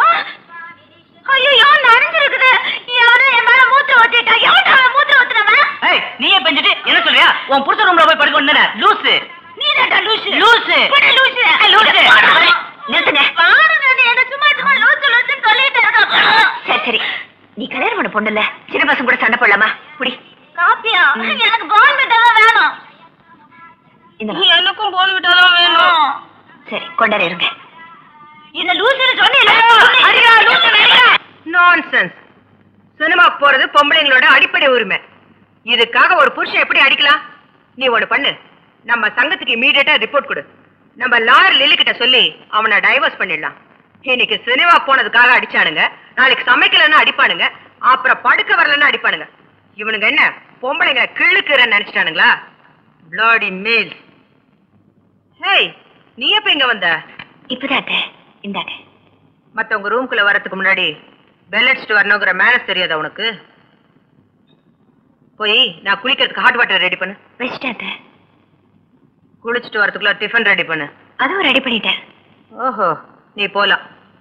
ஐயோ நனைஞ்சிருக்குது எவனோ என் மேல மூத்திரம் ஊத்திட்டா எவன்டா அவன் மூத்திரம் ஊத்துனவன் ஏய் நீயே பெஞ்சிட்டு என்ன சொல்றியா உன் புருஷ ரூம்ல போய் படுக்க வேண்டியதானே லூசு நீ தான்டா லூசு லூசு போடா லூசு லூசு. நிறுத்துங்க என்ன சும்மா சும்மா லூசு லூசு சொல்லிட்டு இருக்க சரி சரி நீ கல்யாணம் பண்ண பொண்ணு இல்ல சின்ன பசங்க கூட சண்டை போடலாமா புடி காப்பியா எனக்கு பால் விட்டாதான் வேணும் இந்த எனக்கும் போன் விட்டாதான் வேணும் சரி கொண்டாடி இருங்க என்ன லூசுன்னு சொன்னீல நான்சென்ஸ் சினிமா போறது பொம்பளைங்களோட அடிப்படை உரிமை இதுக்காக ஒரு புருஷன் எப்படி அடிக்கலாம் நீ ஒண்ணு பண்ணு நம்ம சங்கத்துக்கு இமீடியட்டா ரிப்போர்ட் கொடு நம்ம லாயர் லில்லி கிட்ட சொல்லி அவனை டைவர்ஸ் பண்ணிடலாம் இன்னைக்கு சினிமா போனதுக்காக அடிச்சானுங்க நாளைக்கு சமைக்கலன்னா அடிப்பானுங்க அப்புறம் படுக்க வரலன்னா அடிப்பானுங்க இவனுங்க என்ன பொம்பளைங்க கிள்ளுக்குறன்னு நினைச்சிட்டானுங்களா பிளாடி மேல் ஹேய் நீ எப்ப இங்க வந்த இப்பதான் இந்தாங்க மத்தவங்க ரூம்குள்ள வரதுக்கு முன்னாடி பெல் அடிச்சுட்டு வரணுங்கிற மேனஸ் தெரியாதா உனக்கு போய் நான் குளிக்கிறதுக்கு ஹாட் வாட்டர் ரெடி பண்ணு வச்சுட்டாத்த குளிச்சுட்டு வரதுக்குள்ள டிஃபன் ரெடி பண்ணு அதுவும் ரெடி பண்ணிட்டேன் ஓஹோ நீ போலாம்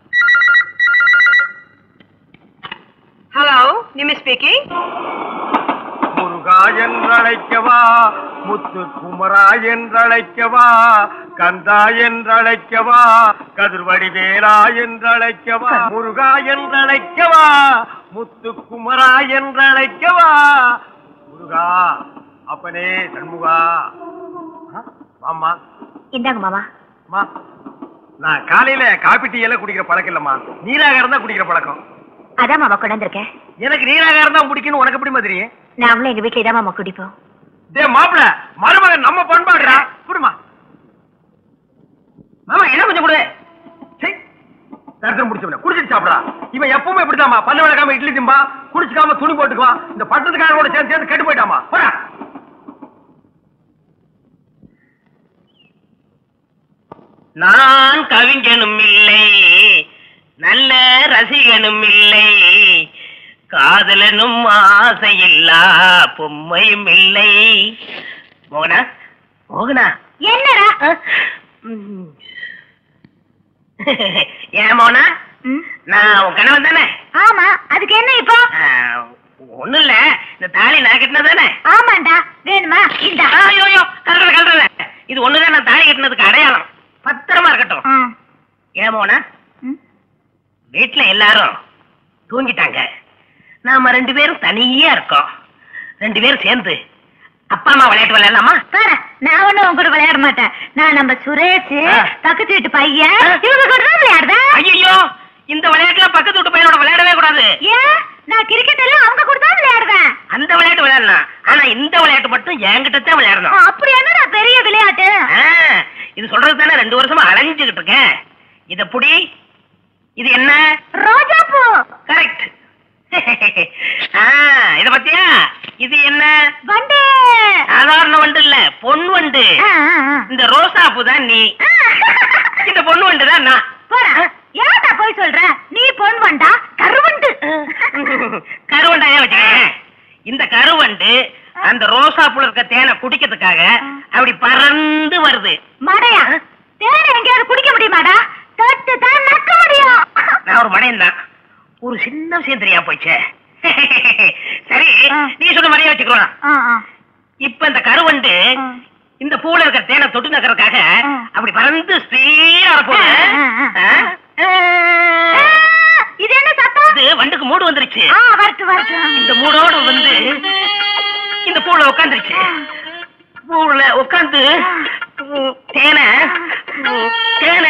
ஹலோ நிமி ஸ்பீக்கிங் முருகா என்றழைக்கவா முத்து குமரா என்றழைக்கவா கந்தா என்றழைக்கவா கதிர்வடிவேலா என்றழைக்கவா முருகா என்றழைக்கவா முத்து குமரா என்றழைக்கவா முருகா அப்பனே சண்முகா ஆ, வாம்மா இந்தாங்க மாமா அம்மா நான் காலையில காபி டீ எல்லாம் குடிக்கிற பழக்கம் இல்லம்மா நீராகாரம் தான் குடிக்கிற பழக்கம் அதான் மாமா கொண்டாந்துருக்கேன் எனக்கு நீராகாரம் தான் பிடிக்கும்னு உனக்கு எப்படி மாதிரி நாங்களும் எங்க வீட்டுல தான் மாமா குடிப்போம் டேய் மாப்பிள மருமகன் நம்ம பண்பாடுறா குடுமா மாமா என்ன கொஞ்சம் கொடு சீ, தரித்திரம் முடிச்சவன குடிச்சிட்டு சாப்பிடா இவன் எப்பவுமே இப்படிதாம்மா பல்லு விளக்காம இட்லி திம்பா குடிச்சுக்காம துணி போட்டுக்குவான் இந்த பட்டத்துக்காரோட சேர்ந்து சேர்ந்து கெட்டு போயிட்டாமா போடா நான் கவிஞனும் இல்லை நல்ல ரசிகனும் இல்லை காதலனும் ஆசையில்லா பொம்மையும் இல்லை மோகனா மோகனா என்னடா ம். ஏன் மோனா நான் உன் கணவன் தானே ஆமா அதுக்கு என்ன இப்போ ஒண்ணும் இல்ல இந்த தாலி நான் கட்டினது தானே ஆமாண்டா வேணுமா இந்தா ஐயோ கல்றத கல்றத இது ஒண்ணுதான் நான் தாலி கட்டினதுக்கு அடையாளம் பத்திரமா இருக்கட்டும் ஆ. ஏன் மோனா ம். வீட்டுல எல்லாரும் தூங்கிட்டாங்க நாம ரெண்டு பேரும் தனியா இருக்கோம் ரெண்டு பேரும் சேர்ந்து அப்பா அம்மா விளையாட்டு விளையாடலாமா பாரு நான் ஒண்ணும் உங்க கூட விளையாட மாட்டேன் நான் நம்ம சுரேஷ் ஆ. பக்கத்து வீட்டு பையன் ஆ. இவங்க கூட தான் விளையாடுவேன் ஐயோ இந்த விளையாட்டுல பக்கத்து வீட்டு பையனோட விளையாடவே கூடாது ஏன் நான் கிரிக்கெட் எல்லாம் அவங்க கூட தான் விளையாடுவேன் அந்த விளையாட்டு விளையாடலாம் ஆனா இந்த விளையாட்டு மட்டும் என்கிட்ட தான் விளையாடணும் அப்படி என்னடா பெரிய விளையாட்டு ஆ, இது சொல்றது தானே ரெண்டு வருஷமா அலைஞ்சுகிட்டு இருக்கேன் இத புடி இது என்ன ரோஜா பூ கரெக்ட் இத பத்தியா இது என்ன வண்டு சாதாரண வண்டு இல்ல பொன் வண்டு ஆ, ஆ, ஆ. இந்த ரோசா பூ தான் நீ ஆ. இந்த பொண்ணு வண்டு தான் நான் போடா ஏன்டா போய் சொல்ற நீ பொன் வண்டா கருவண்டு கருவண்டாயா வச்சுக்கேன் இந்த கருவண்டு அந்த ரோசா பூல இருக்க தேனை குடிக்கிறதுக்காக அப்படி பறந்து வருது மடையா தேனை எங்கேயாவது குடிக்க முடியுமாடா தொட்டு தான் நக்க முடியும் நான் ஒரு மடையன் தான் ஒரு சின்ன விஷயம் தெரியாம போச்சே சரி ஆ. நீ சொன்ன மாதிரியே வச்சுக்கிறோம் ஆ, ஆ. இப்ப இந்த கருவண்டு ஆ. இந்த பூல இருக்கிற தேனை தொட்டு நக்கறதுக்காக ஆ. அப்படி பறந்து ஸ்பீடா போகுது ஆ, ஆ, ஆ. ஆ? ஆ, இது என்ன சத்தம் இது வண்டுக்கு மூடு வந்துருச்சு ஆ வரட்டு வரட்டு இந்த மூடோட வந்து இந்த பூல உட்காந்துருச்சு பூல உட்காந்து தேனை தேனை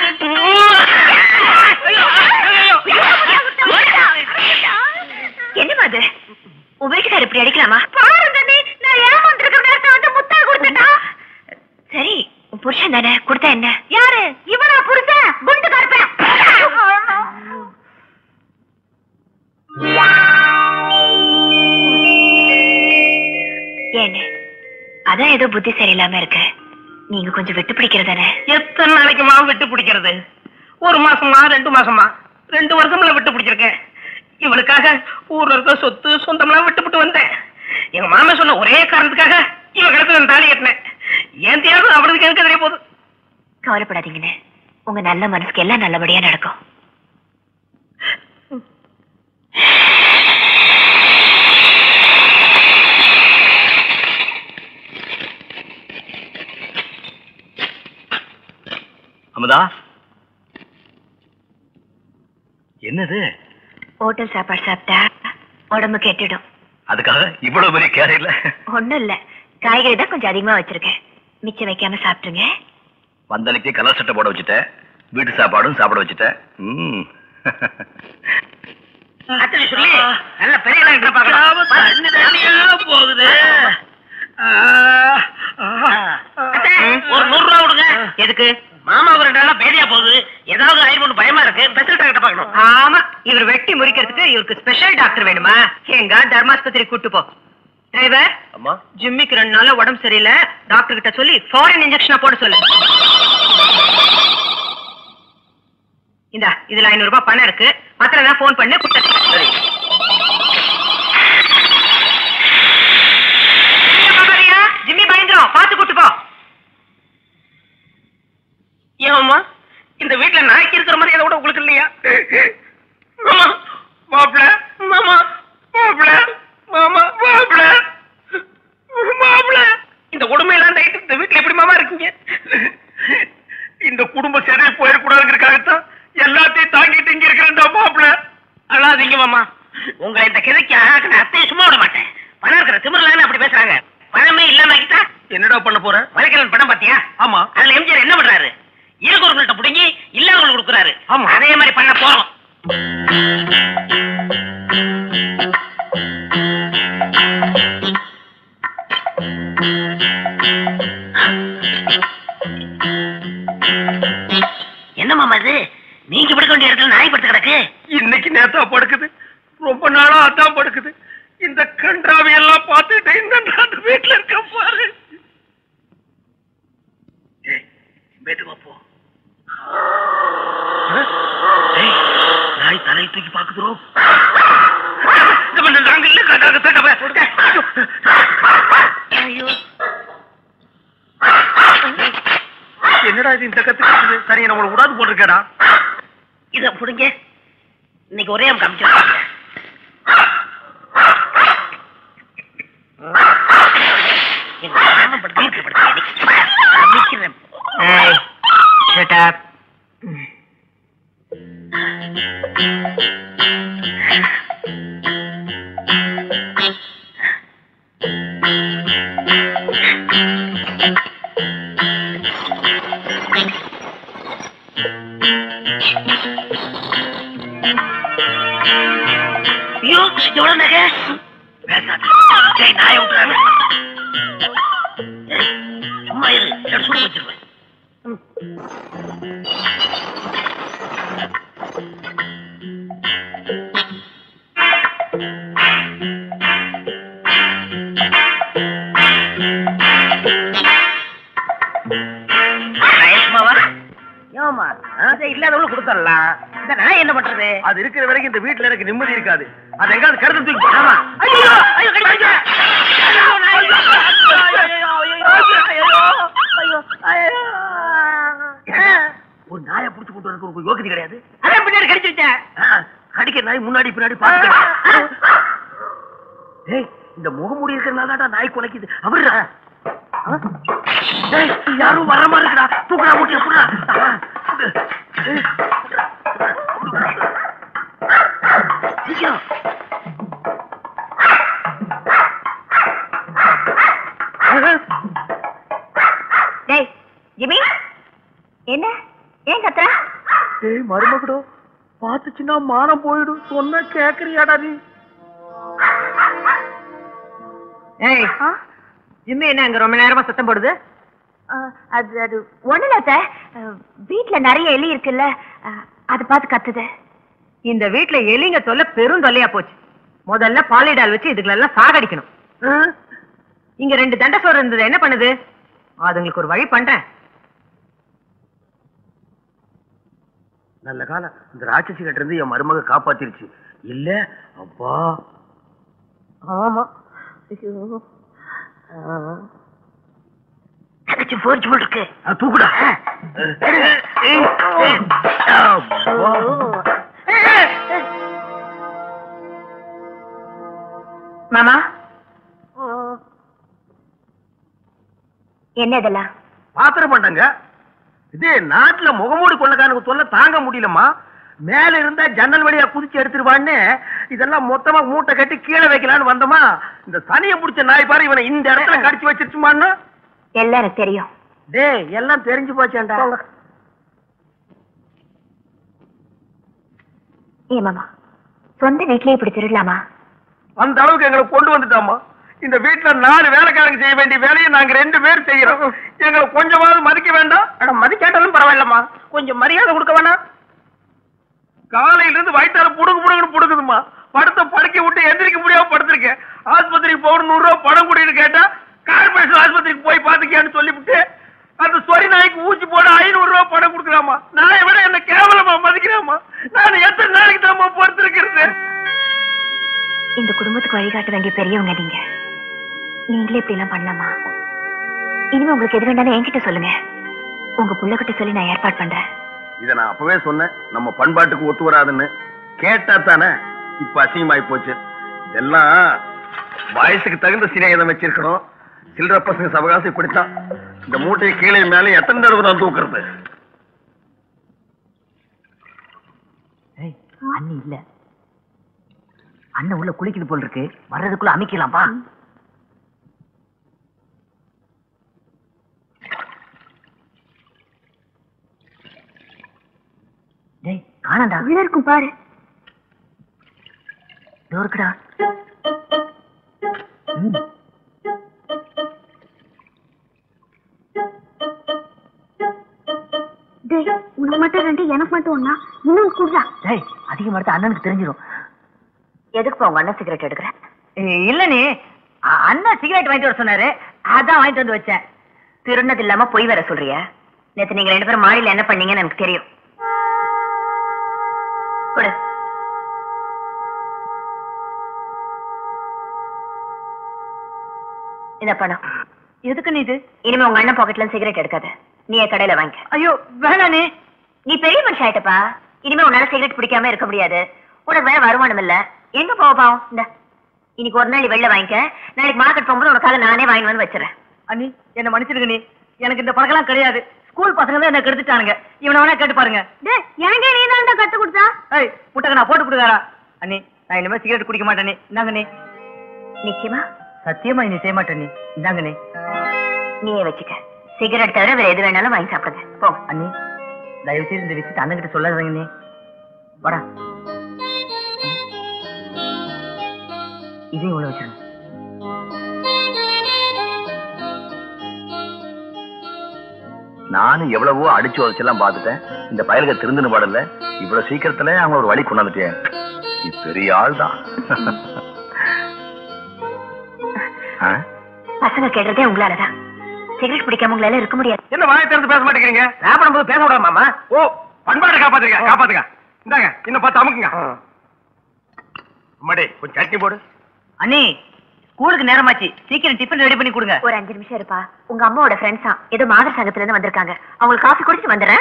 என்னமா அது உன் வீட்டுக்காரர் இப்படி அடிக்கலாமா பாருங்க நீ நான் ஏமாந்திருக்க நேரத்தை வந்து முத்தா கொடுத்துட்டா சரி உன் புருஷன் தானே கொடுத்தா என்ன யாரு இவனா புருஷன் குண்டு கருப்பேன் ஏன்னு அதான் ஏதோ புத்தி சரியில்லாம இருக்கு நீங்க கொஞ்சம் விட்டு பிடிக்கிறதானே எத்தனை நாளைக்குமா விட்டு பிடிக்கிறது ஒரு மாசமா ரெண்டு மாசமா ரெண்டு வருஷம்ல விட்டு பிடிச்சிருக்கேன் இவளுக்காக ஊர்ல இருக்க சொத்து சொந்தம்லாம் விட்டுவிட்டு வந்தேன் எங்க மாமா சொன்ன ஒரே காரணத்துக்காக இவ கிடத்துல நான் தாலி கட்டினேன் ஏன் தேர்வு அவளுக்கு எனக்கு தெரிய போகுது கவலைப்படாதீங்கன்னு உங்க நல்ல மனசுக்கு எல்லாம் நல்லபடியா நடக்கும் அமுதா என்னது ஹோட்டல் சாப்பாடு சாப்பிட்டா உடம்பு கெட்டுடும் அதுக்காக இவ்வளவு பெரிய கேரை இல்ல ஒண்ணும் இல்ல காய்கறி தான் கொஞ்சம் அதிகமா வச்சிருக்கேன் மிச்சம் வைக்காம சாப்பிட்டுருங்க வந்தனைக்கே கலர் சட்டை போட வச்சுட்டேன் வீட்டு சாப்பாடும் சாப்பிட வச்சுட்டேன் ம். அத்தனை சொல்லி நல்ல பெரிய லைட்ல பார்க்கலாம் தண்ணி தண்ணியா போகுது ஒரு நூறு ரூபா கொடுங்க எதுக்கு மாமாவுக்கு ரெண்டு நாளா பேதியா போகுது ஏதாவது ஆயிரம் பயமா இருக்கு ஸ்பெஷல் டாக்டர் பார்க்கணும் ஆமா இவர் வெட்டி முறிக்கிறதுக்கு இவருக்கு ஸ்பெஷல் டாக்டர் வேணுமா எங்க தர்மாஸ்பத்திரி கூட்டு போ டிரைவர் அம்மா ஜிம்மிக்கு ரெண்டு நாளா உடம்பு சரியில்லை டாக்டர் கிட்ட சொல்லி ஃபாரின் இன்ஜெக்ஷனா போட சொல்லு இந்தா இதுல ஐநூறு ரூபாய் பணம் இருக்கு மத்ததான் போன் பண்ணு குட்ட சரி ஜிம்மி பயந்துரும் பாத்து கூட்டு போ ஏமா இந்த வீட்டுல நாய்க்கு இருக்கிற மரியாதை கூட உங்களுக்கு இல்லையா மாமா மாப்பிள மாமா மாப்பிள மாமா மாப்பிள மாப்பிள இந்த கொடுமையெல்லாம் தாங்கிட்டு இந்த வீட்டுல எப்படி மாமா இருக்கீங்க இந்த குடும்பம் சரியா போயிடக்கூடாதுங்கிறதுக்காகத்தான் எல்லாத்தையும் தாங்கிட்டு இங்க இருக்கிறேன் மாப்பிள அழாதீங்க மாமா உங்களை இந்த கிழக்கு ஆக்க நான் அத்தையை சும்மா விட மாட்டேன் பணம் இருக்கிற திமிரலான்னு அப்படி பேசுறாங்க பணமே இல்லாம ஆக்கிட்டா என்னடா பண்ண போற வலைக்கலன் படம் பாத்தியா ஆமா அதுல எம்ஜிஆர் என்ன பண்றாரு இருக்கிறவங்கள்ட்ட புடுங்கி இல்லாதவங்களுக்கு கொடுக்குறாரு ஆமா. அதே மாதிரி பண்ண போறோம் என்ன மாமா இது நீங்க படுக்க வேண்டிய இடத்துல நாய் படுத்து கிடக்கு இன்னைக்கு நேத்தா படுக்குது ரொம்ப நாளா அதான் படுக்குது இந்த கன்றாவை எல்லாம் பார்த்துட்டு இந்த அந்த வீட்டுல இருக்க பாரு ஏய், மெதுவா போ ஏய், நாய் தலையை தூக்கி பாக்குதுறோம் நாங்க இல்ல கட்டாக தட்ட ஐயோ என்னடா இது இந்த கத்துக்கிட்டு சரி நம்மள விடாது போட்டிருக்கடா இத புடுங்க இன்னைக்கு ஒரே அம்மா காமிச்சிருக்காங்க எங்க மாமன் படுத்து வீட்டுல படுத்து காமிக்கிறேன் shut up. ஐயோ எவ்வளவு நகை பேசாத டேய் நாய விட்டுறாங்க ஏய், சும்மா இரு இல்ல சுடு வச்சிருவேன் மகேஷ்மாவா ஏமா இதை இல்லாதவங்களுக்கு கொடுத்துடலாம் இந்த நாய் என்ன பண்றது அது இருக்கிற வரைக்கும் இந்த வீட்டுல எனக்கு நிம்மதி இருக்காது அது எங்காவது கருத்து தூக்கி போ. ஆமா ஐயோ ஐயோ கடிப்பாங்க ஐயோ நாய். ஐயோ, ஐயோ, ஐயோ, ஐயோ, ஐயோ, ஐயோ. ஒரு நாயை புடிச்சு கொண்டு வரதுக்கு ஒரு யோகியதை கிடையாது அதான் பின்னாடி கடிச்சு விட்டேன் ஆ, கடிக்க நாய் முன்னாடி பின்னாடி பாத்துக்க ஏய் இந்த முகமூடி இருக்கிறனால தான் நாய் குலைக்குது அவரு ஏய் யாரும் வர மாதிரி இருக்குடா தூக்குடா ஊட்டி புடா சீக்கிரம் டேய் ஜிமி என்ன ஏன் கத்துற ஏய் மருமகடோ பாத்துச்சுன்னா மானம் போயிடும் சொன்னா கேக்குறியாடா நீ ஏய் ஜிம்மி என்ன அங்க ரொம்ப நேரமா சத்தம் போடுது அஹ், அது அது ஒண்ணுல அத்தை. அஹ், வீட்ல நிறைய எலி இருக்குல்ல அஹ், அது பார்த்து கத்துது இந்த வீட்ல எலிங்க தொல்லை பெரும் தொல்லையா போச்சு முதல்ல பாலிடால் வச்சு இதுகளெல்லாம் சாகடிக்கணும் இங்க ரெண்டு தண்டை சோறு இருந்தது என்ன பண்ணுது அதுங்களுக்கு ஒரு வழி பண்றேன் நல்ல காலம் இந்த ராட்சசி கிட்ட இருந்து என் மருமக காப்பாத்திருச்சு இல்ல அப்பா ஆமா தங்கச்சி போர்ச்சு போல் இருக்கு அது தூக்குடா அப்பா. மாமா என்ன இதெல்லாம் பாத்திரம் பண்ணங்க இது நாட்டுல முகமூடி கொள்ளக்காரனுக்கு தொல்லை தாங்க முடியலம்மா மேல இருந்தா ஜன்னல் வழியா குதிச்சு எடுத்துருவான்னு இதெல்லாம் மொத்தமா மூட்டை கட்டி கீழே வைக்கலான்னு வந்தோமா இந்த சனியை பிடிச்ச நாய் பாரு இவனை இந்த இடத்துல கடிச்சு வச்சிருச்சுமான்னு எல்லாம் எனக்கு தெரியும் டேய் எல்லாம் தெரிஞ்சு போச்சேன்டா ஏன் மாமா சொந்த வீட்லயே இப்படி திருடலாமா அந்த அளவுக்கு எங்களை கொண்டு வந்துட்டாமா இந்த வீட்டுல நாலு வேலைக்காரங்க செய்ய வேண்டிய வேலையை நாங்க ரெண்டு பேரும் செய்யறோம் எங்களை கொஞ்சமாவது மதிக்க வேண்டாம் அட மதிக்காட்டாலும் பரவாயில்லம்மா கொஞ்சம் மரியாதை கொடுக்க வேணாம் காலையில இருந்து வயிற்றால புடுங்கு புடுங்குன்னு புடுங்குதுமா படுத்த படுக்க விட்டு எந்திரிக்க முடியாம படுத்திருக்கேன் ஆஸ்பத்திரிக்கு போகணும் நூறு ரூபாய் பணம் குடின்னு கேட்டா கார்பரேஷன் ஆஸ்பத்திரிக்கு போய் பாத்துக்கியான்னு சொல்லிவிட்டு அந்த சொரி நாய்க்கு ஊசி போட ஐநூறு ரூபாய் பணம் கொடுக்குறாமா நாயை விட என்ன கேவலமா மதிக்கிறாமா நான் எத்தனை நாளைக்கு தாமா பொறுத்திருக்கிறது இந்த குடும்பத்துக்கு வழிகாட்ட வேண்டிய பெரியவங்க நீங்க நீங்களே இப்படி எல்லாம் பண்ணலாமா இனிமே உங்களுக்கு எது வேண்டாலும் என்கிட்ட சொல்லுங்க உங்க புள்ளகிட்ட சொல்லி நான் ஏற்பாடு பண்றேன் இத நான் அப்பவே சொன்னேன் நம்ம பண்பாட்டுக்கு ஒத்து வராதுன்னு கேட்டா தானே இப்ப அசிங்கமாயி போச்சு இதெல்லாம் வயசுக்கு தகுந்த சிநேகிதம் வச்சிருக்கணும் சில்லற பசங்க சவகாசம் இப்படித்தான் இந்த மூட்டையை கீழே மேலே எத்தனை தடவை நான் தூக்குறது ஏய், அண்ணி இல்ல அண்ணன் உள்ள குளிக்குது போல் இருக்கு வர்றதுக்குள்ள அமைக்கலாம்பா டேய் காணாண்டா உள்ள இருக்கும் பாரு இதோ இருக்குடா ம். டேய் உனக்கு மட்டும் ரெண்டு எனக்கு மட்டும் ஒண்ணா இன்னும் கூடா டேய் அதிகம் எடுத்து அண்ணனுக்கு தெரிஞ்சிடும் எதுக்கு உங்க அண்ணன் சிகரெட் எடுக்கிறேன் இல்ல நீ அ- அண்ணன் சிகரெட் வாங்கிட்டு வர சொன்னாரு அதான் வாங்கிட்டு வந்து வச்சேன் திருநது இல்லாம பொய் வேற சொல்றியா நேத்து நீங்க ரெண்டு பேரும் மாடியில என்ன பண்ணீங்கன்னு எனக்கு தெரியும் கொடு இந்த பணம் எதுக்கு நீ இது இனிமே உங்க அண்ணன் பாக்கெட்ல சிகரெட் எடுக்காத நீ என் கடையில வாங்கிக்க ஐயோ வேணானே நீ பெரிய மனுஷன் ஆயிட்டப்பா இனிமே உன்னால சிகரெட் பிடிக்காம இருக்க முடியாது உனக்கு வேற வருமானம் இல்ல எங்க போக பாவம் இந்த இன்னைக்கு ஒரு நாள் நீ வெளில வாங்கிக்க நாளைக்கு மார்க்கெட் போகும்போது உனக்காக நானே வாங்கி வந்து வச்சிடறேன் அண்ணி என்ன மன்னிச்சிடுங்க நீ எனக்கு இந்த பழக்கம்லாம் கிடையாது ஸ்கூல் பசங்க தான் என்ன கெடுத்துட்டானுங்க இவனை வேணா கேட்டு பாருங்க டேய் எனக்கு நீ தான் கத்து கொடுத்தா ஏய் முட்டை நான் போட்டு கொடுக்காரா அண்ணி நான் இனிமே சிகரெட் குடிக்க மாட்டேன் நீ இந்தாங்க நீ நிச்சயமா சத்தியமா இனி செய்ய மாட்டேன் நீ இந்தாங்க நீ நீயே வச்சுக்க சிகரெட் தவிர வேற எது வேணாலும் வாங்கி சாப்பிடுங்க போ அண்ணி தயவு செய்து இந்த விஷயத்தை அண்ணன்கிட்ட சொல்லாதீங்க நீ வாடா இதையும் உள்ள வச்சிருங்க நானும் எவ்வளவோ அடிச்சு உதச்செல்லாம் பார்த்துட்டேன் இந்த பயலுக திருந்துன்னு பாடல இவ்வளவு சீக்கிரத்துல அவங்க ஒரு வழி கொண்டாந்துட்டேன் நீ பெரிய ஆள் தான் பசங்க கேட்டதே உங்களாலதான் சிகரெட் பிடிக்காம உங்களால இருக்க முடியாது என்ன வாயை திறந்து பேச மாட்டேங்கிறீங்க சாப்பிடும் போது பேச விடாம மாமா ஓ பண்பாடு காப்பாத்துங்க காப்பாத்துங்க இந்தாங்க இன்னும் பார்த்து அமுக்குங்க அம்மாடி கொஞ்சம் சட்னி போடு அண்ணி ஸ்கூலுக்கு நேரமாச்சு சீக்கிரம் டிஃபன் ரெடி பண்ணி கொடுங்க ஒரு அஞ்சு நிமிஷம் இருப்பா உங்க அம்மாவோட ஃப்ரெண்ட்ஸா ஏதோ மாதர் சங்கத்துல இருந்து வந்திருக்காங்க அவங்களுக்கு காஃபி குடிச்சிட்டு வந்துடுறேன்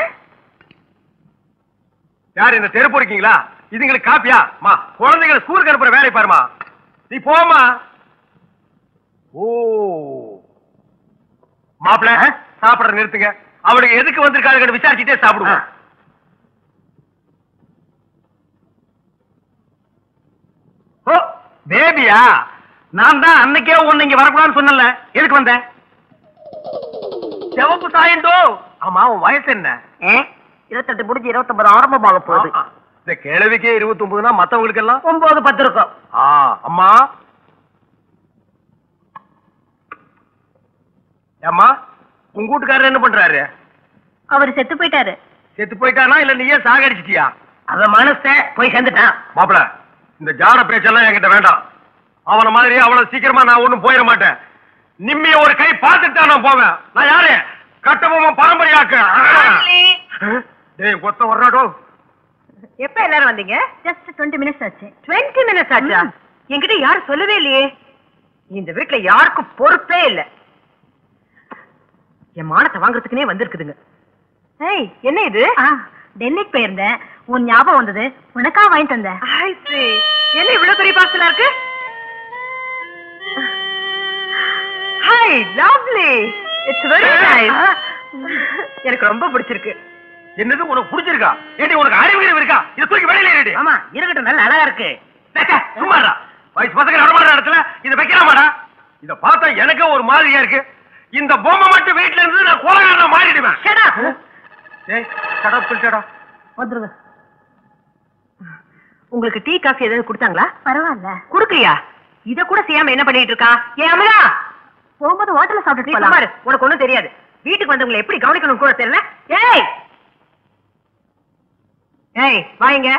யார் இந்த தெருப்பு இருக்கீங்களா இதுங்களுக்கு காப்பியா மா குழந்தைகளை ஸ்கூலுக்கு அனுப்புற வேலை பாருமா நீ போமா ஓ மாப்பிள சாப்பிட நிறுத்துங்க அவளுக்கு எதுக்கு வந்திருக்காங்க விசாரிச்சுட்டே சாப்பிடுவோம் ஓ பேபியா நான் தான் அன்னைக்கே ஒண்ணு இங்க வரக்கூடாதுன்னு சொன்னல எதுக்கு வந்த சிவப்பு சாயண்டோ ஆமா உன் வயசு என்ன இருபத்தெட்டு முடிஞ்சு இருபத்தொன்பது ஆரம்பமாக போகுது ஆ, ஆ. இந்த கிழவிக்கே இருபத்தி ஒன்பதுனா மத்தவங்களுக்கு எல்லாம் ஒன்பது பத்து இருக்கும் ஆ அம்மா அம்மா உங்க வீட்டுக்காரர் என்ன பண்றாரு அவர் செத்து போயிட்டாரு செத்து போயிட்டானா இல்ல நீயே சாகடிச்சிட்டியா அவன் மனச போய் சேர்ந்துட்டான் மாப்பிள இந்த ஜாட பேச்செல்லாம் என்கிட்ட வேண்டாம் அவன மாதிரி அவ்வளவு சீக்கிரமா நான் ஒண்ணும் போயிட மாட்டேன் நிம்மிய ஒரு கை பார்த்துட்டு தான் நான் போவேன் நான் யாரு கட்டபொம்ம பரம்பரையாக்க டேய் கொத்த வர்றாடோ எப்ப எல்லாரும் வந்தீங்க ஜஸ்ட் டுவெண்ட்டி மினிட்ஸ் ஆச்சு டுவெண்ட்டி மினிட்ஸ் ஆச்சா என்கிட்ட யாரும் சொல்லவே இல்லையே இந்த வீட்டுல யாருக்கும் பொறுப்பே இல்ல என் மானத்தை வாங்குறதுக்குனே வந்திருக்குதுங்க ஏய் என்ன இது ஆ டெல்லிக்கு போயிருந்தேன் உன் ஞாபகம் வந்தது உனக்கா வாங்கிட்டு வந்தேன் I see. என்ன இவ்வளவு பெரிய பார்சலா இருக்கு hi lovely it's very nice எனக்கு ரொம்ப பிடிச்சிருக்கு என்னது உனக்கு பிடிச்சிருக்கா ஏடி உனக்கு அறிவு இருக்கா இதை தூக்கி வெளியில ஏறிடி ஆமா இருக்கட்டும் நல்ல அழகா இருக்கு சும்மாடா வயசு பசங்க நடமாடுற இடத்துல இதை வைக்கலாமாடா இத பார்த்தா எனக்கு ஒரு மாதிரியா இருக்கு இந்த பொம்மை மட்டும் வீட்டுல இருந்து நான் கோலகாரனா மாறிடுவேன் ஏய் கடவுள் வந்துருங்க உங்களுக்கு டீ காஃபி ஏதாவது கொடுத்தாங்களா பரவாயில்ல குடுக்கலையா இத கூட செய்யாம என்ன பண்ணிட்டு இருக்கா ஏன் அமலா போகும்போது ஹோட்டல்ல நீ சாப்பிட்டு சும்மா போலாம் இரு. உனக்கு ஒண்ணும் தெரியாது வீட்டுக்கு வந்தவங்களை எப்படி கவனிக்கணும் கூட தெரியல ஏய் ஏய் வாங்க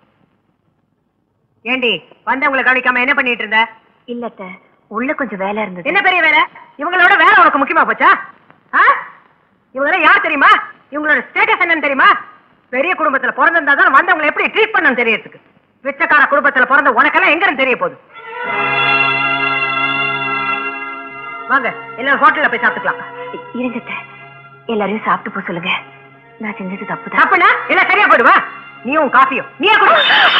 ஏண்டி வந்தவங்களை கவனிக்காம என்ன பண்ணிட்டு இருந்த இல்லத்த உள்ள கொஞ்சம் வேலை இருந்தது என்ன பெரிய வேலை இவங்களோட வேலை உனக்கு முக்கியமா போச்சா ஆ? இவங்க யார் தெரியுமா இவங்களோட ஸ்டேட்டஸ் என்னன்னு தெரியுமா பெரிய குடும்பத்துல பிறந்திருந்தா தான் வந்தவங்களை எப்படி ட்ரீட் பண்ணணும் தெரியறதுக்கு பிச்சைக்கார குடும்பத்துல பிறந்த உனக்கெல்லாம் எங்க இருந்து தெரிய போகுது வாங்க எல்லாரும் ஹோட்டல்ல போய் சாப்பிட்டுக்கலாம் இருங்கத்த எல்லாரையும் சாப்பிட்டு போக சொல்லுங்க நான் செஞ்சது தப்புதான் தப்புனா இல்ல சரியா போடுவா நீயும் காஃபியும் நீயே கொடு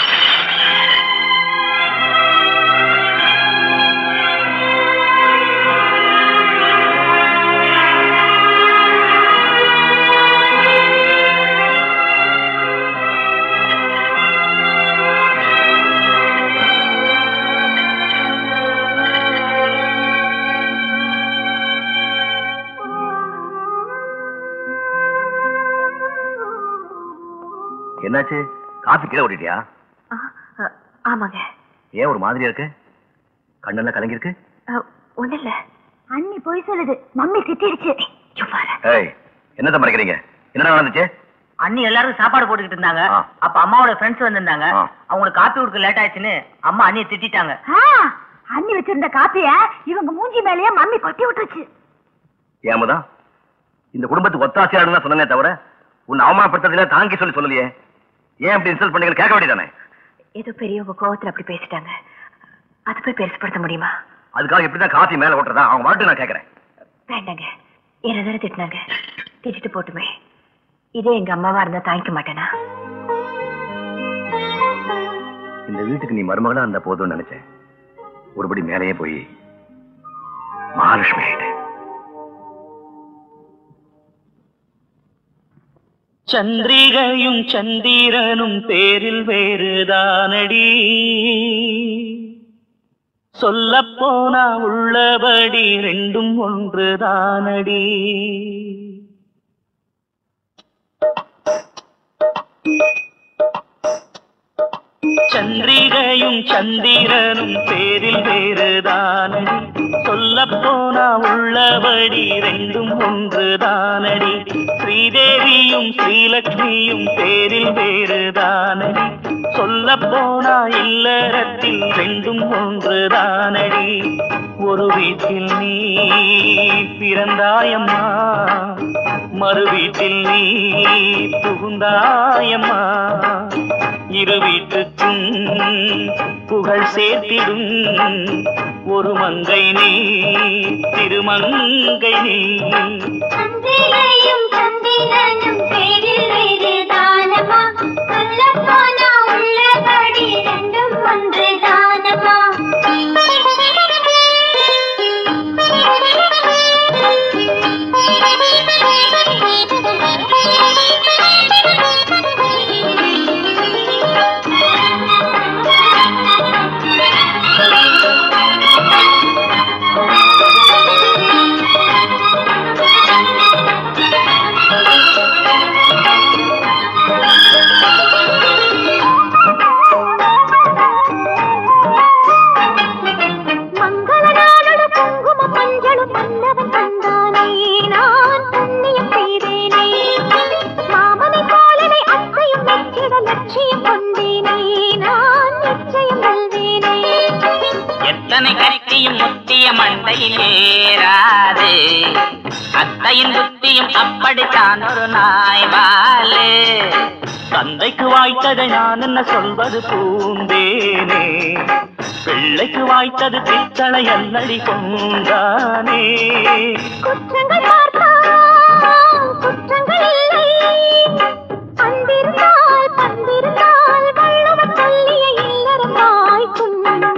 என்னாச்சு காஃபி கீழே ஓட்டிட்டியா ஆ, ஆ, ஆமாங்க ஏன் ஒரு மாதிரியா இருக்கு கண்ணெல்லாம் கலங்கி இருக்கு ஒண்ணு இல்ல அண்ணி போய் சொல்லுது மம்மி திட்டிடுச்சு ஏய் என்னத்த மறைக்கிறீங்க என்ன நடந்துச்சு அண்ணி எல்லாரும் சாப்பாடு போட்டுக்கிட்டு இருந்தாங்க ஆ. அப்ப அம்மாவோட ஃப்ரெண்ட்ஸ் வந்திருந்தாங்க ஆ. அவங்களுக்கு காப்பி கொடுக்க லேட் ஆயிடுச்சுன்னு அம்மா அண்ணியை திட்டிட்டாங்க ஆ, அண்ணி வச்சிருந்த காப்பிய இவங்க மூஞ்சி மேலயே மம்மி கொட்டி விட்டுருச்சு ஏமதான் இந்த குடும்பத்துக்கு ஒத்தாசையாடுன்னு சொன்னனே தவிர உன்னை அவமானப்படுத்ததுல தாங்கி சொல்லி சொல்லலையே ஏன் இப்படி இன்சல்ட் பண்ணீங்க கேட்க வேண்டியதானே ஏதோ பெரியவங்க கோவத்துல அப்படி பேசிட்டாங்க அது போய் பெருசுப்படுத்த முடியுமா அதுக்காக இப்படிதான் காஃபி மேல ஓட்டுறதா அவங்க மாட்டு நான் கேட்கறேன் வேண்டாங்க என்ன தானே திட்டினாங்க திட்டிட்டு போட்டுமே இதே எங்க அம்மாவா இருந்தா தாங்கிக்க மாட்டேனா இந்த வீட்டுக்கு நீ மருமகளா இருந்த போதும்னு நினைச்சேன் ஒருபடி மேலேயே போய் மகாலட்சுமி ஆயிட்டேன் சந்திரிகையும் சந்திரனும் பேரில் வேறுதானடி சொல்லப் போனா உள்ளபடி ரெண்டும் ஒன்றுதானடி சந்திரிகையும் சந்திரனும் பேரில் வேறுதானடி சொல்லப் போனா உள்ளபடி ரெண்டும் ஒன்றுதானடி ஸ்ரீதேவியும் ஸ்ரீலக்ஷ்மியும் பேரில் வேறுதானடி சொல்லப் போனா இல்லறத்தில் ரெண்டும் ஒன்றுதானடி ஒரு வீட்டில் நீ பிறந்தாயம்மா மறு வீட்டில் நீ புகுந்தாயம்மா இரு வீட்டுக்கும் புகழ் சேர்த்திடும் ஒரு மங்கை நீ திருமங்கை நீ சந்திரையும் சந்திரனும் பேரில் வேறு தானமா சொல்லப்போனா உள்ளபடி ரெண்டும் ஒன்று தானமா மங்களநாளோடு குங்கும மஞ்சளும் மன்னவன் தந்தானே நான் புண்ணியம் செய்தேனே மாமனை போலவே அத்தையும் மெச்சிட லட்சியம் கொண்டேனே நான் நிச்சயம் வெல்வேனே எத்தனை கட்டியும் முத்திய மண்டையில் ஏறாது அத்தையின் புத்தியும் அப்படித்தான் ஒரு நாய் வாலு தந்தைக்கு வாய்த்ததை நான் என்ன சொல்வது பூந்தேனே பிள்ளைக்கு வாய்த்தது பித்தளை அல்லடி கொண்டானே குற்றங்கள் பார்த்தால் குற்றங்கள் இல்லை அன்பிருந்தால் பண்பிருந்தால் வள்ளுவர் சொல்லிய இல்லறம் வாய்க்கும்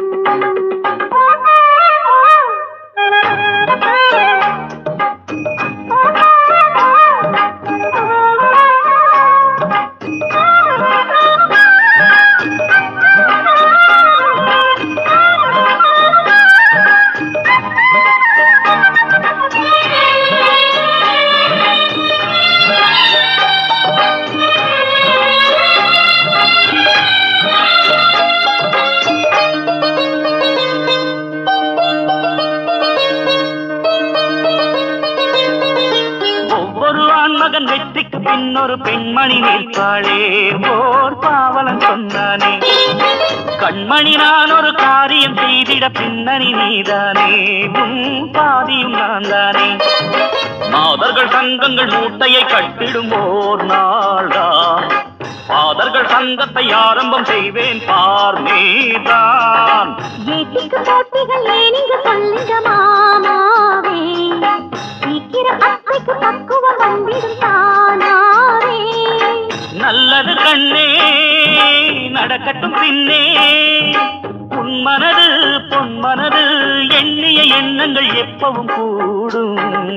ஒவ்வொரு ஆண்மகன் வெற்றிக்கு பின்னொரு பெண்மணி நிற்பாளே ஓர் பாவலன் சொன்னானே கண்மணி நான் ஒரு காரியம் செய்திட பின்னணி நீதானே உன் பாதியும் நான் தானே மாதர்கள் சங்கங்கள் மூட்டையை கட்டிடும் ஓர் நாள்தான் பாதர்கள் சங்கத்தை ஆரம்பம் செய்வேன் பார் நீதான் ஏட்டிக்கு போட்டிகள் ஏனிங்க சொல்லுங்க மாமாவே சீக்கிரம் அத்தைக்கு பக்குவம் வந்திடும் தானாவே நடக்கட்டும் பின்னே உன் மனது பொன் மனது எண்ணிய எண்ணங்கள் எப்பவும் கூடும்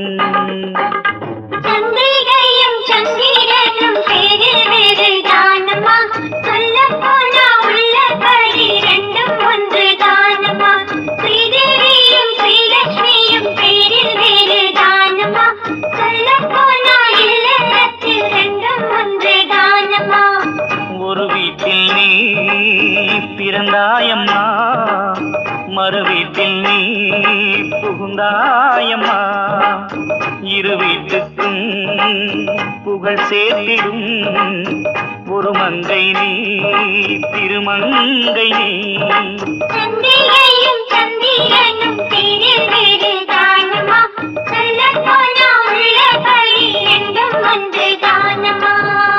சந்திரிகையும் சந்திரனும் பேரில் வேறு தானமா சொல்ல போனா உள்ள படி ரெண்டும் ஒன்று தானமா ஸ்ரீதேவியும் ஸ்ரீலட்சுமியும் பேரில் வேறு தானமா சொல்ல போனா இல்லறத்தில் ரெண்டும் ஒன்று தானமா ஒரு வீட்டில் நீ பிறந்தாயம்மா மறு வீட்டில் நீ புகுந்தாயம்மா இரு வீட்டுக்கும் புகழ் சேர்த்திடும் ஒரு மங்கை நீ திருமங்கை நீ சந்திரிகையும் சந்திரனும் பேரில் வேறு தானமா சொல்ல போனா உள்ள படி ரெண்டும் ஒன்று தானமா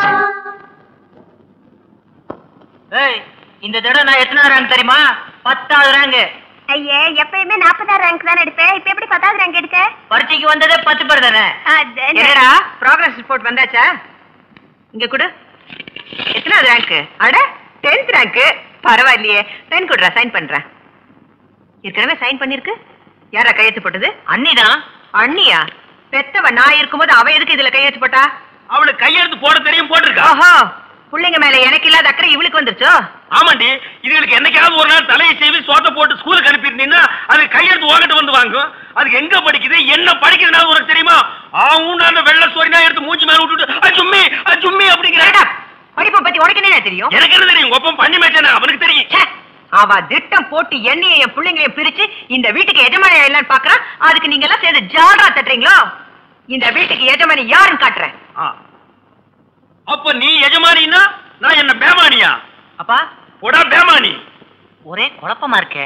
ஏய் இந்த தடவை நான் எத்தனை ரேங்க் தெரியுமா பத்தாவது ரேங்க் ஐயே எப்பயுமே நாற்பதாயிரம் ரேங்க் தான் எடுப்பேன் இப்ப எப்படி பத்தாவது ரேங்க் எடுக்க பரீட்சைக்கு வந்ததே பத்து பேர் தானே அதான் என்னடா ப்ராக்ரஸ் ரிப்போர்ட் வந்தாச்சா இங்க கொடு எத்தனாவது ரேங்க் அட டென்த் ரேங்க் பரவாயில்லையே சைன் கொடுறா சைன் பண்றேன் ஏற்கனவே சைன் பண்ணிருக்கு யாரா கையெழுத்து போட்டது அண்ணிதான் அண்ணியா பெத்தவ நான் இருக்கும்போது அவ எதுக்கு இதுல கையெழுத்து போட்டா அவளுக்கு கையெழுத்து போட தெரியும் போட்டிருக்கா ஓஹோ பிள்ளைங்க மேல எனக்கு இல்லாத அக்கறை இவளுக்கு வந்துருச்சோ ஆமாண்டி இதுகளுக்கு என்னைக்காவது ஒரு நாள் தலையை செய்து சோத்த போட்டு ஸ்கூலுக்கு அனுப்பியிருந்தீங்கன்னா அது கையெழுத்து உங்ககிட்ட வந்து வாங்கும் அதுக்கு எங்க படிக்குது என்ன படிக்குதுன்னா உனக்கு தெரியுமா ஆவும் அந்த வெள்ள சோரினா எடுத்து மூஞ்சி மேல விட்டுட்டு அஜும்மி அஜும்மி அப்படிங்கிற படிப்பை பத்தி உனக்கு என்ன தெரியும் எனக்கு என்ன தெரியும் ஒப்பம் பண்ணி மேய்ச்சானே அவனுக்கு தெரியும் ச்சே, அவ திட்டம் போட்டு என்னையும் என் பிள்ளைங்களையும் பிரிச்சு இந்த வீட்டுக்கு எஜமானி இல்லைன்னு பாக்குறான் அதுக்கு நீங்க எல்லாம் சேர்ந்து ஜாடா தட்டுறீங்களோ இந்த வீட்டுக்கு எஜமானி யாருன்னு காட்டுறேன் ஆ. அப்ப நீ எஜமானின்னா நான் என்ன பேமானியா அப்பா போடா பேமானி ஒரே குழப்பமா இருக்கே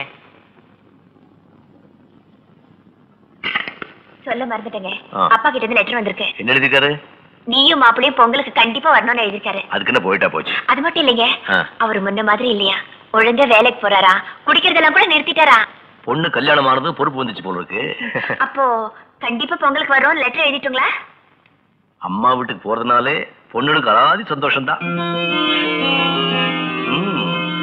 சொல்ல மறந்துட்டேங்க ஆ. அப்பா கிட்ட இருந்து லெட்டர் வந்திருக்கு என்ன எழுதிருக்காரு நீயும் மாப்பிளையும் பொங்கலுக்கு கண்டிப்பா வரணும்னு எழுதிருக்காரு அதுக்கு என்ன போயிட்டா போச்சு அது மட்டும் இல்லைங்க ஆ. அவர் முன்ன மாதிரி இல்லையா ஒழுங்கா வேலைக்கு போறாரா குடிக்கிறதெல்லாம் கூட நிறுத்திட்டாரா பொண்ணு கல்யாணம் ஆனதும் பொறுப்பு வந்துச்சு போல இருக்கு அப்போ கண்டிப்பா பொங்கலுக்கு வரோம் லெட்டர் எழுதிட்டுங்களா அம்மா வீட்டுக்கு போறதுனாலே பொண்ணுக்கு அலாதி சந்தோஷம்தான் ம்.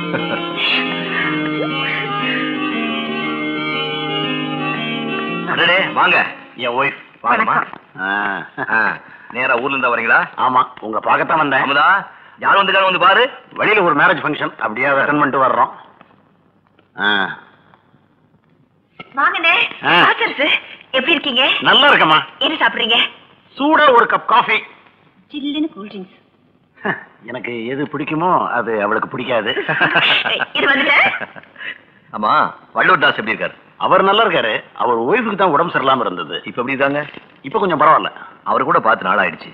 அடடே வாங்க என் ஒய்ஃப் வாங்கம்மா ஆ, நேரா ஊர்ல இருந்தா வரீங்களா ஆமா உங்க பார்க்கத்தான் வந்தேன் அமுதா யார் வந்துக்காரு வந்து பாரு வெளியில ஒரு மேரேஜ் ஃபங்க்ஷன் அப்படியே அட்டன் பண்ணிட்டு வர்றோம் ஆ, வாங்கண்ணே ஆ. பாக்கறது எப்படி இருக்கீங்க நல்லா இருக்கம்மா என்ன சாப்பிடுறீங்க சூடா ஒரு கப் காஃபி சில்லுன்னு கூல் ட்ரிங்க்ஸ் எனக்கு எது பிடிக்குமோ அது அவளுக்கு பிடிக்காது இது வந்துட்டேன் ஆமா வள்ளுவர் தாஸ் எப்படி இருக்காரு அவர் நல்லா இருக்காரு அவர் ஒய்ஃபுக்கு தான் உடம்பு சரியில்லாம இருந்தது இப்ப எப்படி இருக்காங்க இப்ப கொஞ்சம் பரவாயில்ல அவர் கூட பார்த்து நாளாயிடுச்சு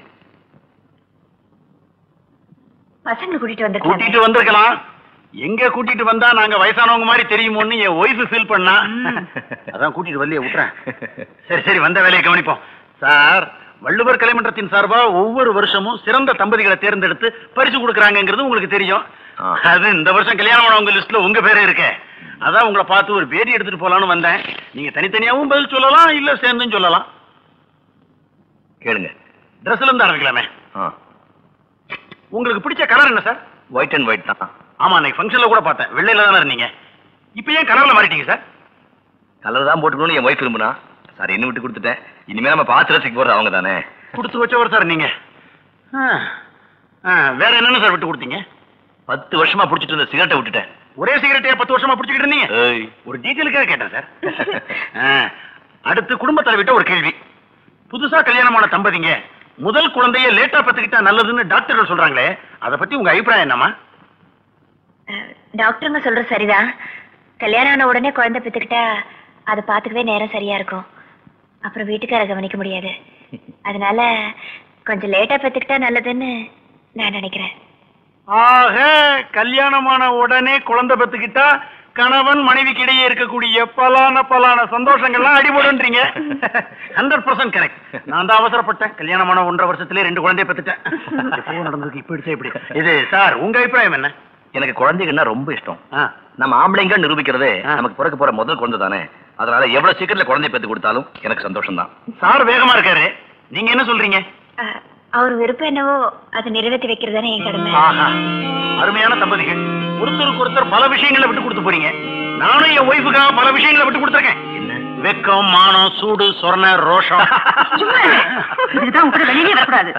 பசங்களை கூட்டிட்டு வந்து கூட்டிட்டு வந்திருக்கலாம் எங்க கூட்டிட்டு வந்தா நாங்க வயசானவங்க மாதிரி தெரியுமோன்னு என் ஒய்ஃப் ஃபீல் பண்ணா அதான் கூட்டிட்டு வரலையே விட்டுறேன் சரி சரி வந்த வேலையை கவனிப்போம் சார் வள்ளுவர் கலைமன்றத்தின் சார்பா ஒவ்வொரு வருஷமும் சிறந்த தம்பதிகளை தேர்ந்தெடுத்து பரிசு கொடுக்கறாங்கங்கிறது உங்களுக்கு தெரியும் ஆ. அது இந்த வருஷம் கல்யாணம் ஆனவங்க லிஸ்ட்ல உங்க பேரே இருக்கே அதான் உங்களை பார்த்து ஒரு பேட்டி எடுத்துட்டு போலான்னு வந்தேன் நீங்க தனித்தனியாவும் பதில் சொல்லலாம் இல்ல சேர்ந்தும் சொல்லலாம் கேளுங்க ட்ரெஸ்ல இருந்து ஆரம்பிக்கலாமே உங்களுக்கு பிடிச்ச கலர் என்ன சார் ஒயிட் அண்ட் ஒயிட் தான் ஆமா அன்னைக்கு ஃபங்க்ஷன்ல கூட பார்த்தேன் வெள்ளையில தானே இருந்தீங்க இப்போ ஏன் கலர்ல மாறிட்டீங்க சார் கலர் தான் போட்டுக்கணும்னு என் ஒய்ஃப் விரும்புனா சார் என்ன விட்டு கொடுத்துட்டேன் இனிமே நம்ம பார்த்து ரசிக்க போறது அவங்க தானே கொடுத்து வச்சவர் சார் நீங்க ஆ. ஆ, வேற என்னன்னு சார் விட்டு கொடுத்தீங்க பத்து வருஷமா புடிச்சிட்டு இருந்த சிகரெட்டை விட்டுட்டேன் ஒரே சிகரெட்டே பத்து வருஷமா பிடிச்சிக்கிட்டு இருந்தீங்க ஏய் ஒரு டீட்டெயிலுக்காக கேட்டேன் சார் ஆ, அடுத்து குடும்ப தலைவிட்ட ஒரு கேள்வி புதுசா கல்யாணமான தம்பதிங்க முதல் குழந்தைய லேட்டா பெத்துக்கிட்டா நல்லதுன்னு டாக்டர்கள் சொல்றாங்களே அதை பத்தி உங்க அபிப்பிராயம் என்னமா டாக்டருங்க சொல்ற சரிதான் கல்யாணம் ஆன உடனே குழந்தை பெத்துக்கிட்டா அதை பார்த்துக்கவே நேரம் சரியா இருக்கும் அப்புறம் வீட்டுக்கார கவனிக்க முடியாது அதனால கொஞ்சம் லேட்டா பெத்துக்கிட்டா நல்லதுன்னு நான் நினைக்கிறேன் ஆக கல்யாணமான உடனே குழந்தை பெத்துக்கிட்டா கணவன் மனைவிக்கு இடையே இருக்கக்கூடிய பலான பலான சந்தோஷங்கள்லாம் அடிபடுன்றீங்க ஹண்ட்ரட் பர்சன்ட் கரெக்ட் நான் தான் அவசரப்பட்டேன் கல்யாணமான ஒன்றரை வருஷத்துல ரெண்டு குழந்தைய பெத்துட்டேன் எப்போ நடந்ததுக்கு இப்ப இடிச்சா இப்படி இது சார் உங்க அபிப்பிராயம் என்ன எனக்கு குழந்தைகள்னா ரொம்ப இஷ்டம் ஆ, நம்ம ஆம்பளைங்க நிரூபிக்கிறதே ஆ. நமக்கு பிறக்க போற முதல் குழந்தை தானே அதனால எவ்வளவு சீக்கிரத்துல குழந்தை பெத்து கொடுத்தாலும் எனக்கு சந்தோஷம் தான் சார் வேகமா இருக்காரு நீங்க என்ன சொல்றீங்க அஹ், அவர் விருப்பம் என்னவோ அதை நிறைவேற்றி வைக்கிறது தானே என் கடமை ஆஹா அருமையான தம்பதிகள் ஒருத்தருக்கு ஒருத்தர் பல விஷயங்களை விட்டு கொடுத்து போறீங்க நானும் என் ஒய்ஃபுக்காக பல விஷயங்களை விட்டு கொடுத்துருக்கேன் வெக்கம் மானம் சூடு சொரண ரோஷம் இதுதான் உங்க வெளியே வரக்கூடாது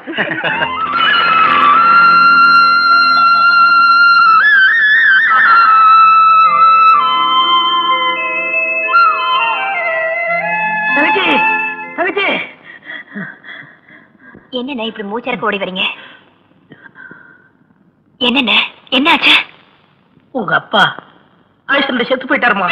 தங்கச்சி தங்கச்சி என்னண்ணே இப்படி மூச்சரக்கு ஓடி வரீங்க என்னண்ணே என்னாச்சு உங்க அப்பா ஆக்சிடென்ட் செத்து போயிட்டாருமா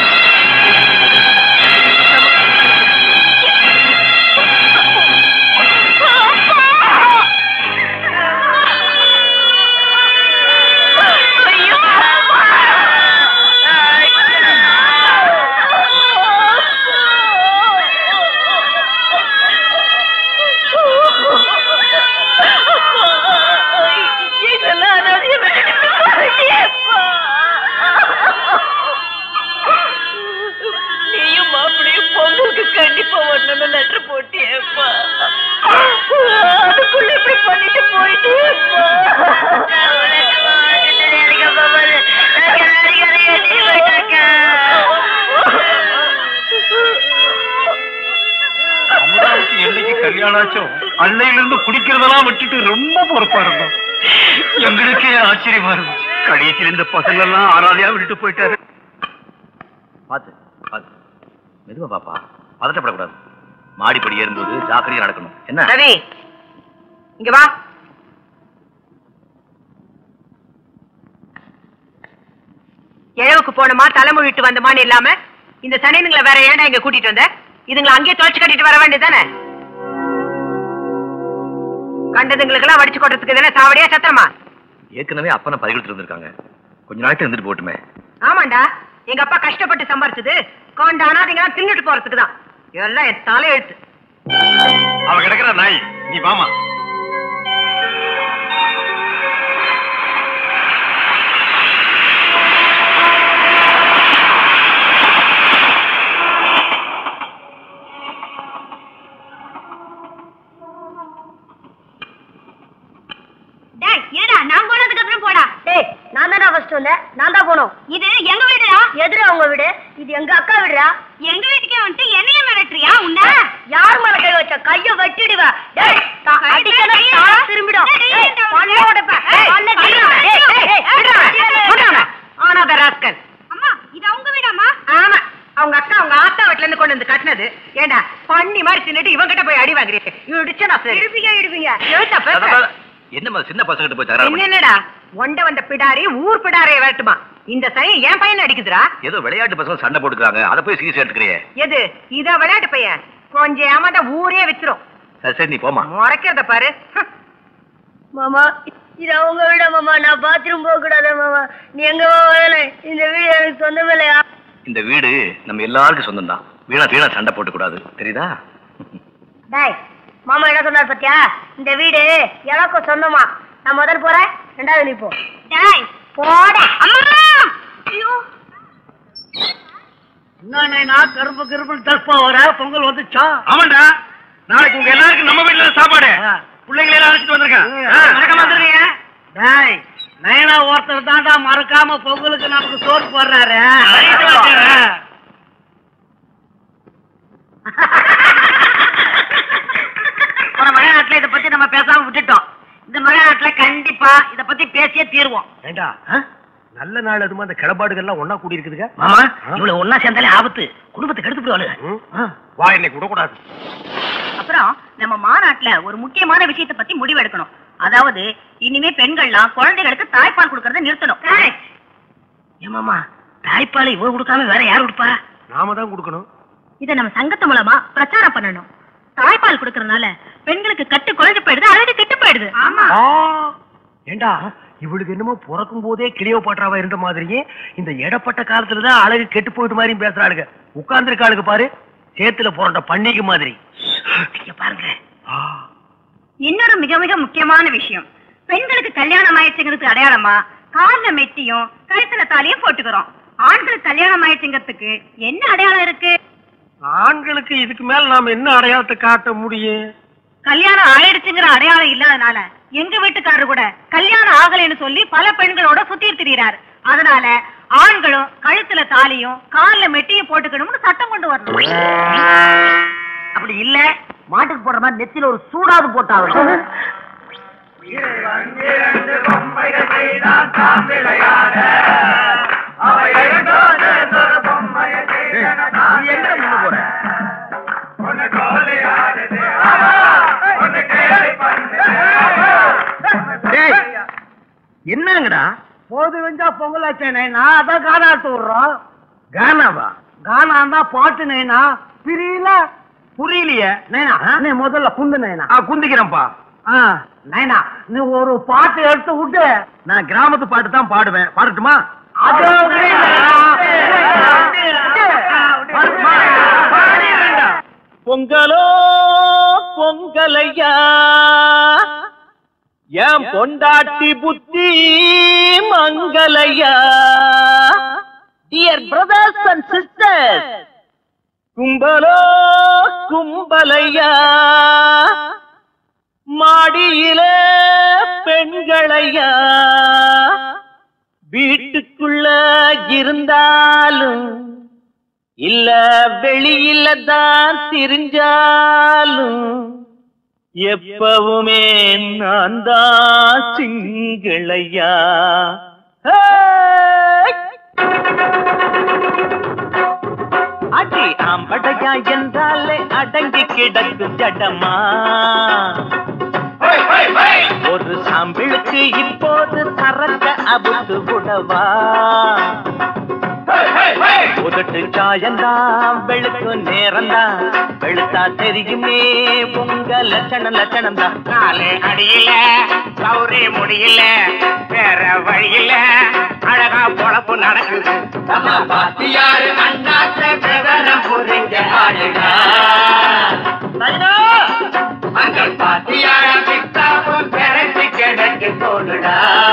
நீயும் மாப்பிளையும் பொங்கலுக்கு கண்டிப்பா ஒண்ணுமே லெட்டர் போட்டியேப்பா அதுக்குள்ள இப்படி பண்ணிட்டு போயிட்டேப்பா அமுதாவுக்கு என்னைக்கு கல்யாணம் ஆச்சோ அன்னையில இருந்து குடிக்கிறதெல்லாம் விட்டுட்டு ரொம்ப பொறுப்பா இருந்தோம் எங்களுக்கே ஆச்சரியமா இருந்துச்சு கடைசியில் இந்த பசங்க எல்லாம் ஆராதையா விட்டுட்டு போயிட்டாரு பாத்து பாத்து மெதுவா பாப்பா பதட்டப்படக்கூடாது மாடிப்படி ஏறும்போது ஜாக்கிரதையா நடக்கணும் என்ன ரவி இங்க வா இழவுக்கு போனோமா தலைமொழிட்டு வந்தோமான்னு இல்லாம இந்த சனினுங்களை வேற ஏன்டா இங்க கூட்டிட்டு வந்த இதுங்களை அங்கேயே தொலைச்சு கட்டிட்டு வர வேண்டியதானே கண்டதுங்களுக்கு எல்லாம் வடிச்சு கொட்டுறதுக்கு தானே சாவடியா சத்திரமா ஏற்கனவே அப்பனை பறிகொடுத்து இருந்திருக்காங்க கொஞ்ச நாளைக்கு இருந்துட்டு போட்டுமே ஆமாண்டா எங்க அப்பா கஷ்டப்பட்டு சம்பாரிச்சது கொண்ட அனாதைங்க தின்னுட்டு போறதுக்கு தான் இதெல்லாம் என் தலையெழுத்து அவ கிடக்குற நாய் நீ வாமா டேய் இருடா நான் போனதுக்கு அப்புறம் போடா டேய் நான் தானே ஃபர்ஸ்ட் வந்தேன் நான் தான் போனோம் இது எங்க வீடுடா எதிரா உங்க வீடு இது எங்க அக்கா வீடுடா எங்க வீட்டுக்கே வந்துட்டு என்னைய மிரட்டுறியா உன்ன யார் மேல கை வச்ச கைய வெட்டிடுவ டேய் தா- கை அடிச்சனா கையை தாள டா. திரும்பிடும் டேய், டேய் டேய், பல்ல உடைப்பேன் ஏய், பல்ல விட்றா, திரும்பிடும். டேய், டேய், டேய், விட்றா, விட்றா. ஆனாத ராஸ்கல் அம்மா இது அவங்க வீடாமா ஆமா அவங்க அக்கா அவங்க ஆத்தா வீட்டுல இருந்து கொண்டு வந்து கட்டினது ஏண்டா பண்ணி மாதிரி தின்னுட்டு இவன் கிட்ட போய் அடி வாங்குறீங்க இடிச்சா சரி இடுப்பீங்க இடுப்பீங்க எழுத்தா பேசுற என்னம்மா சின்ன பசங்கிட்ட போய் தகராறு பண்ணி- என்னடா ஒண்ட வந்த பிடாரி ஊர் பிடாரைய வரட்டுமா இந்த சனி என் பையன் அடிக்குதுடா ஏதோ விளையாட்டு பசங்க சண்டை போட்டுக்கிறாங்க அதை போய் சீரியஸ் எடுத்துக்கிறியே எது இத விளையாட்டு பையன் கொஞ்சம் ஏமாந்தா ஊரே வித்துரும் சரி சரி நீ போமா முறைக்கிறத பாரு ஹம். மாமா இது அவங்க வீடா மாமா நான் பாத்ரூம் போக கூடாது மாமா நீ எங்க வரல இந்த வீடு எனக்கு சொந்தம் இல்லையா இந்த வீடு நம்ம எல்லாருக்கும் சொந்தம் தான் வீணா வீணா சண்டை போட்டு கூடாது தெரியுதா டேய் மாமா என்ன சொன்னார் பாத்தியா இந்த வீடு எனக்கும் சொந்தமா நான் முதல் போறேன் ரெண்டாவது நீ போ டேய் போட அம்மா ஐயோ நான் கரும்பு கரும்பு தற்பா வர பொங்கல் வந்துச்சா ஆமாண்டா நாளைக்கு உங்க எல்லாருக்கும் நம்ம வீட்டுல தான் சாப்பாடு பிள்ளைங்களை எல்லாம் அழைச்சிட்டு வந்திருக்கேன் மறக்காம வந்துருங்க டேய் நயனா ஒருத்தர் தாண்டா மறக்காம பொங்கலுக்கு நமக்கு சோறு போடுறாரு போன மழை நாட்டுல இத பத்தி நம்ம பேசாம விட்டுட்டோம் இந்த மழை நாட்டுல கண்டிப்பா இத பத்தி பேசியே தீருவோம் ஏண்டா நல்ல நாள் அதுமா அந்த கிளப்பாடுகள்லாம் ஒன்னா கூடி இருக்குதுங்க மாமா இவ்வளவு ஒன்னா சேர்ந்தாலே ஆபத்து குடும்பத்தை கெடுத்து விடுவாளுங்க ம்? வா இன்னைக்கு விடக்கூடாது அப்புறம் நம்ம மாநாட்டுல ஒரு முக்கியமான விஷயத்தை பத்தி முடிவெடுக்கணும் அதாவது இனிமே பெண்கள்லாம் குழந்தைகளுக்கு தாய்ப்பால் கொடுக்கறத நிறுத்தணும் ஏமாமா தாய்ப்பாலை இவ கொடுக்காம வேற யார் கொடுப்பா நாம தான் கொடுக்கணும் இத நம்ம சங்கத்து மூலமா பிரச்சாரம் பண்ணணும் தாய்ப்பால் கொடுக்கறதுனால பெண்களுக்கு கட்டு குறைஞ்சு போயிடுது அழகு கெட்டு போயிடுது ஆமா ஆ, ஏண்டா இவளுக்கு என்னமோ பிறக்கும் போதே கிளியோ பாட்டாவா இருந்த மாதிரியே இந்த இடப்பட்ட காலத்துலதான் அழகு கெட்டு போயிட்டு மாதிரியும் பேசுறாளுங்க உட்கார்ந்துருக்காளுக்கு பாரு சேத்துல புரண்ட பண்ணிக்கு மாதிரி இங்க பாருங்க ஆ, இன்னொரு மிக மிக முக்கியமான விஷயம் பெண்களுக்கு கல்யாணம் ஆயிடுச்சுங்கிறதுக்கு அடையாளமா கால்ல மெட்டியும் கழுத்துல தாலியும் போட்டுக்கிறோம் ஆண்களுக்கு கல்யாணம் ஆயிடுச்சுங்கிறதுக்கு என்ன அடையாளம் இருக்கு ஆண்களுக்கு இதுக்கு மேல நாம என்ன அடையாளத்தை காட்ட முடியும் கல்யாணம் ஆயிடுச்சுங்கிற அடையாளம் இல்லாதனால எங்க வீட்டுக்காரரு கூட கல்யாணம் ஆகலைன்னு சொல்லி பல பெண்களோட சுத்தி திரியிறாரு அதனால ஆண்களும் கழுத்துல தாலியும் கால்ல மெட்டியும் போட்டுக்கணும்னு சட்டம் கொண்டு வரணும் அப்படி இல்ல மாட்டுக்கு போடுற மாதிரி நெத்தியில ஒரு சூடாது போட்டாங்க என்னங்கடா போது வெஞ்சா பொங்கல் ஆச்சே நைனா அதான் கானாட்டு விடுறோம் கானாவா கானா தான் பாட்டு நைனா பிரியல புரியலையே நைனா நீ முதல்ல குந்து நைனா ஆ குந்திக்கிறேன்ப்பா ஆ, நைனா நீ ஒரு பாட்டு எடுத்து விட்டு நான் கிராமத்து பாட்டு தான் பாடுவேன் பாடட்டுமா அது பாடட்டுமா? பாடிடுறேன்டா. பொங்கலோ பொங்கலையா என் பொண்டாட்டி புத்தி மங்கலையா டியர் பிரதர்ஸ் அண்ட் சிஸ்டர்ஸ் கும்பலோ கும்பலையா மாடியில பெண்களையா வீட்டுக்குள்ள இருந்தாலும் இல்ல வெளியில தான் திரிஞ்சாலும் எப்பவுமே நான் தான் சிங்களையா அடி ஆம்படையா என்றாலே அடங்கி கிடக்கும் ஜடமா ஒரு சாம்பிளுக்கு இப்போது சரக்க அபுத்து விடவா உதட்டு சாயந்தான் வெளுக்கு நேரம்தான் வெளுத்தா தெரியுமே உங்க லட்சணம் லட்சணம் தான் நாலு அடியில சௌரி முடியல வேற வழியில அழகா பொழப்பு நடக்குது பாத்தியாரு அண்ணாத்த பிரதரம் புரிஞ்ச ஆளுடா மங்கள் பாத்தியார பித்தாவும் பிறந்து கிடக்கு தோணுடா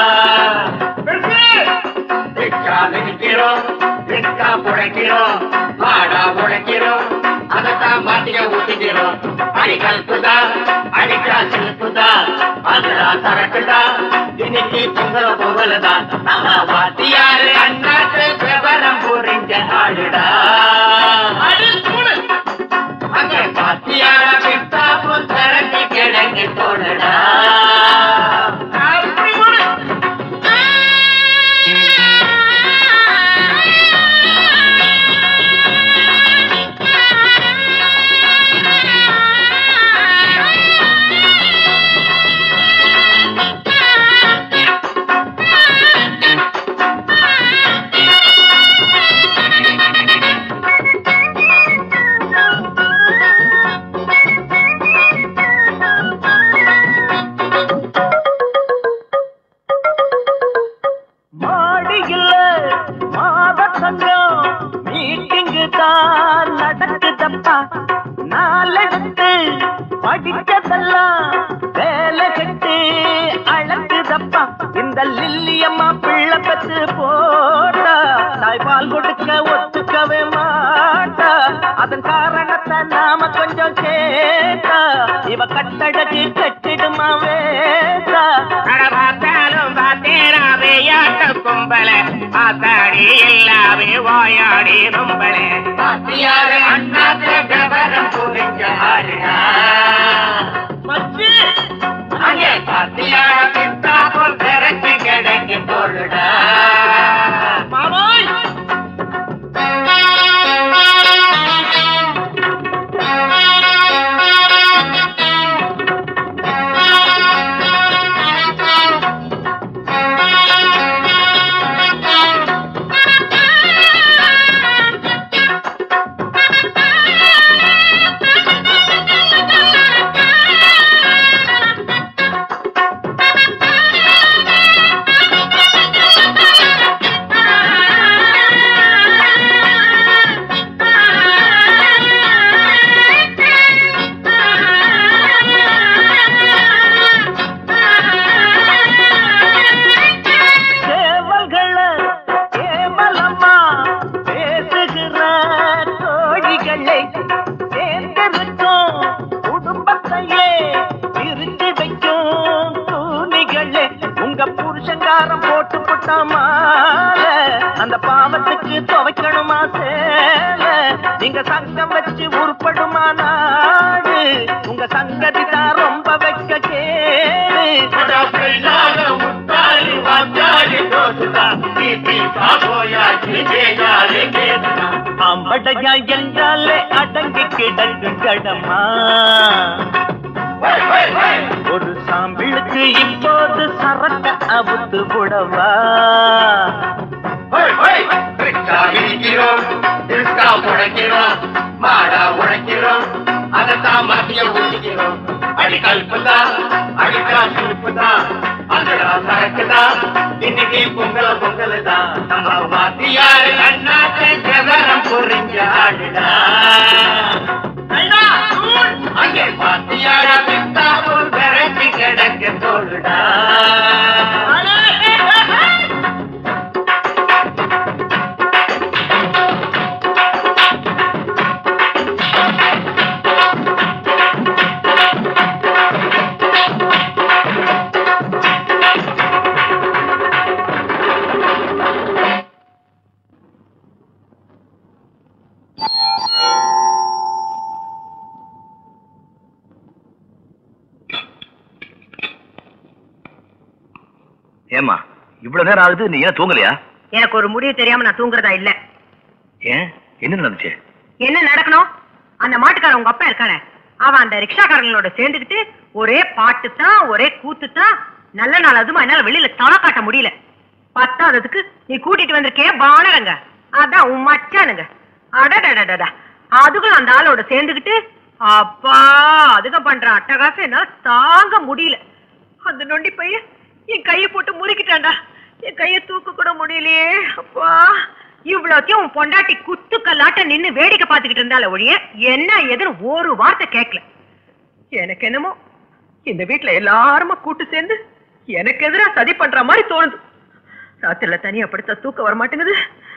விக்கா நிற்கிறோம் விக்கா புழைக்கிறோம் மாடா உழைக்கிறோம் அதைத்தான் மாட்டிய ஊட்டிக்கிறோம் அடிக்கல் புதா அடிக்கா சிலுப்புதா அதுடா சரக்குதா இன்னைக்கு பொங்கல பொங்கலதான் நம்ம வாத்தியாரு அண்ணாத்து விவரம் புரிஞ்ச ஆளுடா அங்கே பாத்தியார வித்தாப்பும் திறந்து கிடங்கு தோணுடா மாடியில் மாத சங்கம் மீட்டிங்கு தான் நடக்குதப்பா நாளெடுத்து படிச்சதெல்லாம் வேலை கட்டு அழகுதப்பா இந்த லில்லியம்மா பிள்ளை பெற்று போட்டா தாய்பால் கொடுக்க ஒத்துக்கவே மாட்டா அதன் காரணத்தை நாம கொஞ்சம் கேட்டா இவ கட்டடகு கட்டிடுமா வேட்டா பார்த்தாலும் பார்த்தேனாவே யாட்ட கும்பல பார்த்தாடி எல்லாமே வாயாடி கும்பல பாத்தியாரு அண்ணாத்த விவரம் புரிஞ்ச ஆளுடா மச்சி அங்கே பாத்தியார பித்தாப்பும் திறந்து கிடக்கு தோளுடா மாமாய் Thank you. போடத்தான் மால அந்த பாவத்துக்கு துவைக்கணுமா சேல நீங்க சங்கம் வச்சு உருப்படுமா நாடு உங்க சங்கதி தான் ரொம்ப வைக்க கேடு அம்படையா என்றாலே அடங்கி கிடக்கு கடமா ஒரு சாம்பிளுக்கு இப்போது சரக்க அவுத்து விடவா மாடா உழைக்கிறோம் அதைத்தான் மத்திய ஊட்டிக்கிறோம் அடிக்கல்புதா அடிக்கா சுருப்புதா அங்கடா சரக்குதா இன்னைக்கு பொங்கல பொங்கல் தான் நம்ம மாத்தியாரு அண்ணாத்தை ஜெவரம் புரிஞ்ச ஆடுடா அங்கே மாத்தியார பித்தாவூர் விரட்டி கிடக்க தோடுடா ஏமா இவ்வளவு நேரம் ஆகுது நீ ஏன் தூங்கலையா எனக்கு ஒரு முடிவு தெரியாம நான் தூங்குறதா இல்ல ஏன் என்ன நடந்துச்சு என்ன நடக்கணும் அந்த மாட்டுக்காரன் உங்க அப்பா இருக்கானே அவன் அந்த ரிக்ஷாக்காரங்களோட சேர்ந்துக்கிட்டு ஒரே பாட்டு தான் ஒரே கூத்து தான் நல்ல நாள் அதுமா என்னால வெளியில தலை காட்ட முடியல பத்தாததுக்கு நீ கூட்டிட்டு வந்திருக்கே பானரங்க அதான் உன் மச்சானுங்க அடடடடடா அதுக்கும் அந்த ஆளோட சேர்ந்துக்கிட்டு அப்பா அதுக பண்ற அட்டகாசம் என்னால தாங்க முடியல அந்த நொண்டி பையன் என் கையை போட்டு முறுக்கிட்டான்டா என் கையை தூக்க கூட முடியலையே அப்பா இவ்வளோத்தையும் உன் பொண்டாட்டி குத்து கல்லாட்ட நின்னு வேடிக்கை பார்த்துக்கிட்டு இருந்தால ஒழிய என்ன எதுன்னு ஒரு வார்த்தை கேட்கல எனக்கு என்னமோ இந்த வீட்ல எல்லாருமா கூட்டு சேர்ந்து எனக்கு எதிரா சதி பண்ற மாதிரி தோணுது ராத்திரில தனியா படுத்தா தூக்கம் வர மாட்டேங்குது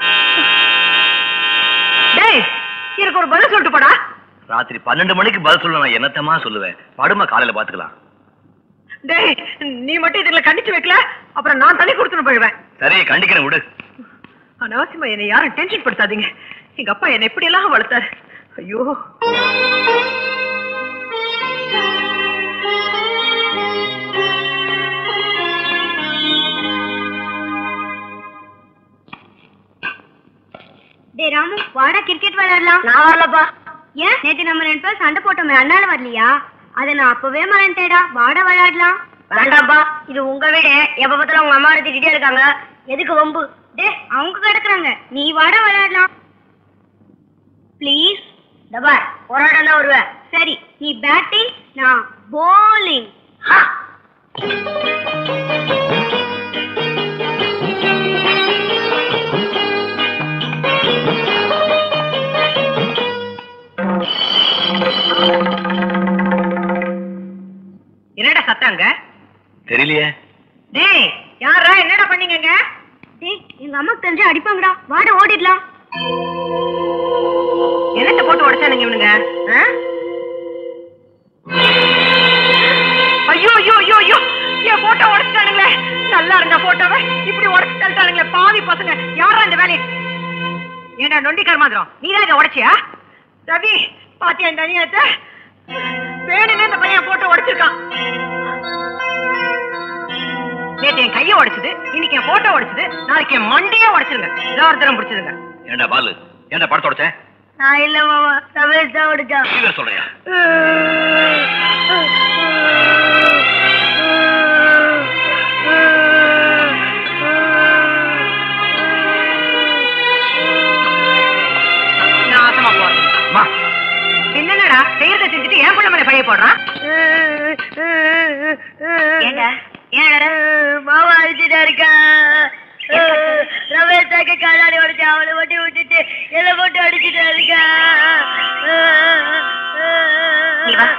டேய் எனக்கு ஒரு பதில் சொல்லிட்டு போடா ராத்திரி பன்னெண்டு மணிக்கு பதில் சொல்ல நான் என்னத்தமா சொல்லுவேன் படுமா காலையில பாத்துக்கலாம் டேய் நீ மட்டும் இதுல கண்டிச்சு வைக்கல அப்புறம் நான் தண்ணி கொடுத்துன்னு போயிடுவேன் சரி கண்டிக்கிறேன் விடு அனாவசியமா என்னை யாரும் டென்ஷன் படுத்தாதீங்க எங்க அப்பா என்னை எப்படி எல்லாம் வளர்த்தாரு ஐயோ டேய் ராமு வாடா கிரிக்கெட் விளையாடலாம் நான் வரலப்பா ஏன் நேத்து நம்ம ரெண்டு பேரும் சண்டை போட்டோமே அதனால வரலையா அதை நான் அப்பவே மறந்துட்டேடா வாடா விளையாடலாம் வேண்டாம்ப்பா இது உங்க வீடு எப்ப பார்த்தாலும் உங்க அம்மா திட்டிட்டே இருக்காங்க எதுக்கு வம்பு டே அவங்க கிடக்குறாங்க நீ வாடா விளையாடலாம் ப்ளீஸ் டபார் ஒரு ஆட்டம் தான் வருவேன் சரி நீ பேட்டிங் நான் போலிங் என்னடா சத்தாங்க தெரியலையே டேய் யாரா என்னடா பண்ணீங்கங்க டேய் எங்க அம்மாக்கு தெரிஞ்சு அடிப்பாங்கடா வாடா ஓடிடலாம் என்னத்த போட்டு உடைச்சானுங்க இவனுங்க ஆ? ஐயோ ஐயோ ஐயோ ஐயோ என் போட்டோ உடைச்சிட்டானுங்களே நல்லா இருந்த போட்டோவை இப்படி உடைச்சு தள்ளிட்டானுங்களே பாவி பசங்க யாரா இந்த வேலையை ஏண்டா நொண்டிக்கார மாதிரம் நீ தான் இதை உடைச்சியா ரவி பாத்தியா இந்த அநியாயத்தை வேணும்னே இந்த பையன் போட்டோ உடைச்சிருக்கான் நேத்து என் கையை உடைச்சது இன்னைக்கு என் போட்டோ உடைச்சது நாளைக்கு என் மண்டையே உடைச்சிருங்க ஜோர்தரம் பிடிச்சதுங்க ஏண்டா பாலு ஏண்டா படத்தை உடைச்சேன் நான் இல்ல மாமா ரமேஷ் தான் ஓடிச்சான் நீ வேற சொல்றியா நாசமா போறது அம்மா என்னடா செய்யறத செஞ்சுட்டு ஏன் பிள்ளை மேல பழைய போடுறான் ஏங்க ஏன் மாமா அடிச்சுட்டா இருக்கா ரமேஷ் தாக்க கண்ணாடி உடைச்சு அவளை ஒட்டி விட்டுட்டு என்ன போட்டு அடிச்சுட்டா இருக்கா நீ வா.